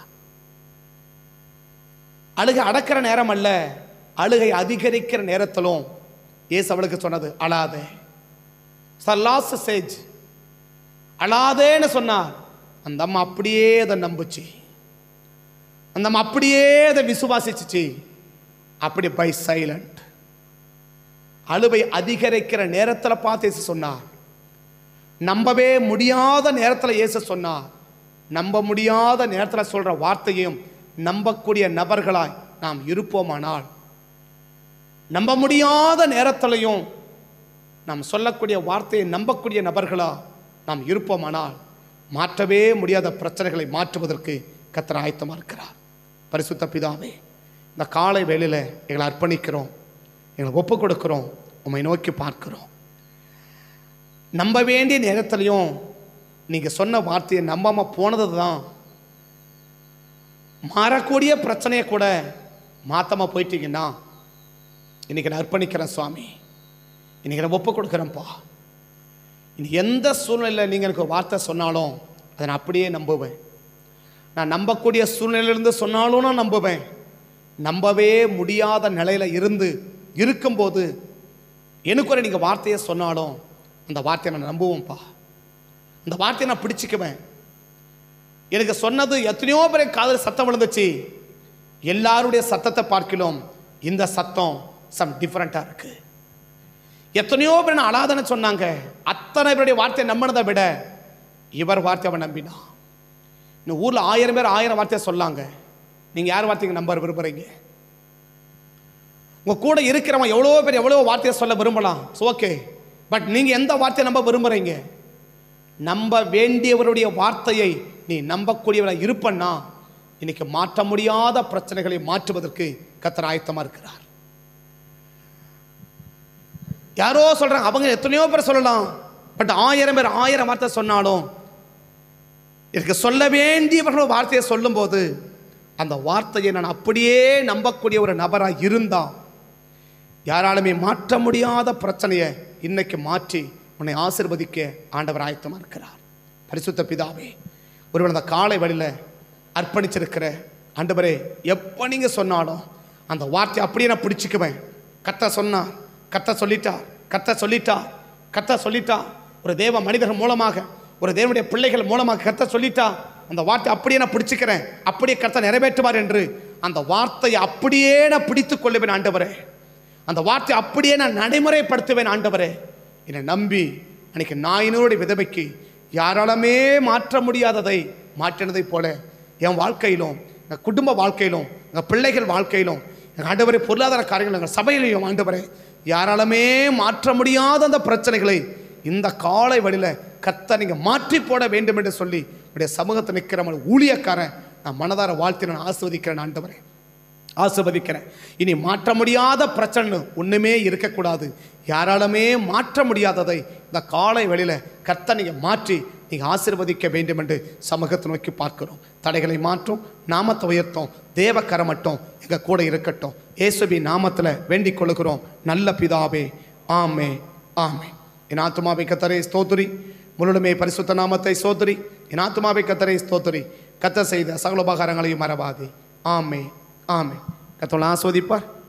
அழுகை அடக்கிற நேரம் அல்ல அழுகை அதிகரிக்கிற நேரத்திலும் ஏசு அவளுக்கு சொன்னது அழாதே லாஸ்ட் சேஜ் அழாதேன்னு சொன்னார் அந்த அம்மா அப்படியே அதை நம்புச்சு அந்த அம்மா அப்படியே அதை விசுவாசிச்சுச்சு அப்படி பை சைலண்ட் அழுவை அதிகரிக்கிற நேரத்தில் பார்த்து இயேசு சொன்னார் நம்பவே முடியாத நேரத்தில் இயேசு சொன்னார் நம்ப முடியாத நேரத்தில் சொல்ற வார்த்தையும் நம்பக்கூடிய நபர்களாய் நாம் இருப்போமானால் நம்ப முடியாத நேரத்திலையும் நாம் சொல்லக்கூடிய வார்த்தையை நம்பக்கூடிய நபர்களா நாம் இருப்போமானால் மாற்றவே முடியாத பிரச்சனைகளை மாற்றுவதற்கு கத்தர் ஆயத்தமாக இருக்கிறார் பரிசுத்த பிதாவே இந்த காலை வேளையில் எங்களை அர்ப்பணிக்கிறோம் எங்களை ஒப்பு கொடுக்கிறோம் உம்மை நோக்கி பார்க்கிறோம் நம்ப வேண்டிய நேரத்திலையும் நீங்கள் சொன்ன வார்த்தையை நம்பாமல் போனது தான் மாறக்கூடிய பிரச்சனையை கூட மாத்தாம போயிட்டீங்கன்னா இன்னைக்கு நான் அர்ப்பணிக்கிறேன் சுவாமி இன்னைக்கு நான் ஒப்பு கொடுக்குறேன்ப்பா இனி எந்த சூழ்நிலையில் நீங்கள் எனக்கு ஒரு வார்த்தை சொன்னாலும் அதை நான் அப்படியே நம்புவேன் நான் நம்பக்கூடிய சூழ்நிலையிலிருந்து சொன்னாலும் நான் நம்புவேன் நம்பவே முடியாத நிலையில இருந்து இருக்கும்போது எனக்கு ஒரு நீங்கள் வார்த்தையை சொன்னாலும் அந்த வார்த்தையை நான் நம்புவேன்ப்பா அந்த வார்த்தையை நான் பிடிச்சிக்குவேன் எனக்கு சொன்னது எத்தனையோ பேரை காதல் சத்தம் விழுந்துச்சு எல்லாருடைய சத்தத்தை பார்க்கலாம் இந்த சத்தம் சம் டிஃப்ரெண்ட்டாக இருக்கு எத்தனையோ பேர் நான் அழாதன்னு சொன்னாங்க அத்தனை பேருடைய வார்த்தையை நம்பினதை விட இவர் வார்த்தை அவன் நம்பினான் இந்த ஊரில் ஆயிரம் பேர் ஆயிரம் வார்த்தையை சொல்லாங்க நீங்கள் யார் வார்த்தைங்க நம்ப விரும்புகிறீங்க உங்கள் கூட இருக்கிறவன் எவ்வளோ பேர் எவ்வளோ வார்த்தையை சொல்ல விரும்பலாம் ஓகே பட் நீங்கள் எந்த வார்த்தையை நம்ப விரும்புகிறீங்க நம்ப வேண்டியவருடைய வார்த்தையை நீ நம்பக்கூடியவராக இருப்பன்னா இன்னைக்கு மாற்ற முடியாத பிரச்சனைகளை மாற்றுவதற்கு கத்தர் ஆயத்தமாக இருக்கிறார் யாரோ சொல்றாங்க அவங்க எத்தனையோ பேர் சொல்லலாம் பட் ஆயிரம் பேர் ஆயிரம் வார்த்தை சொன்னாலும் எனக்கு சொல்ல வேண்டியவர்கள் ஒரு வார்த்தையை சொல்லும்போது அந்த வார்த்தையை நான் அப்படியே நம்பக்கூடிய ஒரு நபராக இருந்தா யாராலுமே மாற்ற முடியாத பிரச்சனையை இன்னைக்கு மாற்றி உன்னை ஆசிர்வதிக்க ஆண்டவர் ஆயத்தமாக இருக்கிறார் பரிசுத்த பிதாவே ஒருவன் அந்த காலை வழியில் அர்ப்பணிச்சிருக்கிற ஆண்டவரே எப்போ நீங்கள் சொன்னாலும் அந்த வார்த்தையை அப்படியே நான் பிடிச்சிக்குவேன் கத்த சொன்னார் கத்த சொல்லிட்டார் கத்த சொல்லிட்டார் கத்த சொல்லிட்டா ஒரு தேவ மனிதர்கள் மூலமாக ஒரு தேவனுடைய பிள்ளைகள் மூலமாக கத்த சொல்லிட்டா அந்த வார்த்தை அப்படியே நான் பிடிச்சிக்கிறேன் அப்படியே கத்த நிறைவேற்றுவார் என்று அந்த வார்த்தையை அப்படியே நான் பிடித்துக் கொள்ளுவேன் ஆண்டவரே அந்த வார்த்தை அப்படியே நான் நடைமுறைப்படுத்துவேன் ஆண்டவரே என்னை நம்பி அன்னைக்கு நாயினோட விதவைக்கு யாராலுமே மாற்ற முடியாததை மாற்றினதைப் போல என் வாழ்க்கையிலும் எங்கள் குடும்ப வாழ்க்கையிலும் எங்கள் பிள்ளைகள் வாழ்க்கையிலும் எங்கள் ஆண்டவரை பொருளாதார காரியங்கள் எங்கள் சபையிலையும் ஆண்டவரே யாராலுமே மாற்ற முடியாத அந்த பிரச்சனைகளை இந்த காலை வழியில் கத்த நீங்கள் மாற்றி போட வேண்டும் என்று சொல்லி உடைய சமூகத்தை நிற்கிற ஊழியக்காரன் நான் மனதார வாழ்த்தி நான் ஆஸ்வதிக்கிறேன் ஆண்டவரே ஆசிர்வதிக்கிறேன் இனி மாற்ற முடியாத பிரச்சனை ஒன்றுமே இருக்கக்கூடாது யாராலுமே மாற்ற முடியாததை இந்த காலை வெளியில் கர்த்த நீங்கள் மாற்றி நீங்கள் ஆசிர்வதிக்க வேண்டும் என்று சமூகத்தை நோக்கி பார்க்கிறோம் தடைகளை மாற்றும் நாமத்தை உயர்த்தோம் தேவ கரமட்டும் எங்கள் கூட இருக்கட்டும் இயேசுபி நாமத்தில் வேண்டிக் கொள்கிறோம் நல்ல பிதாவே ஆமே ஆமே என் ஆத்துமாவை கத்தரை ஸ்தோத்திரி முழுமே பரிசுத்த நாமத்தை ஸ்தோத்திரி என் ஆத்துமாவை கத்தரை ஸ்தோத்திரி கத்த செய்த சகல உபகாரங்களையும் மறவாதே ஆமே ஆமே கத்தோட ஆஸ்வதிப்பார்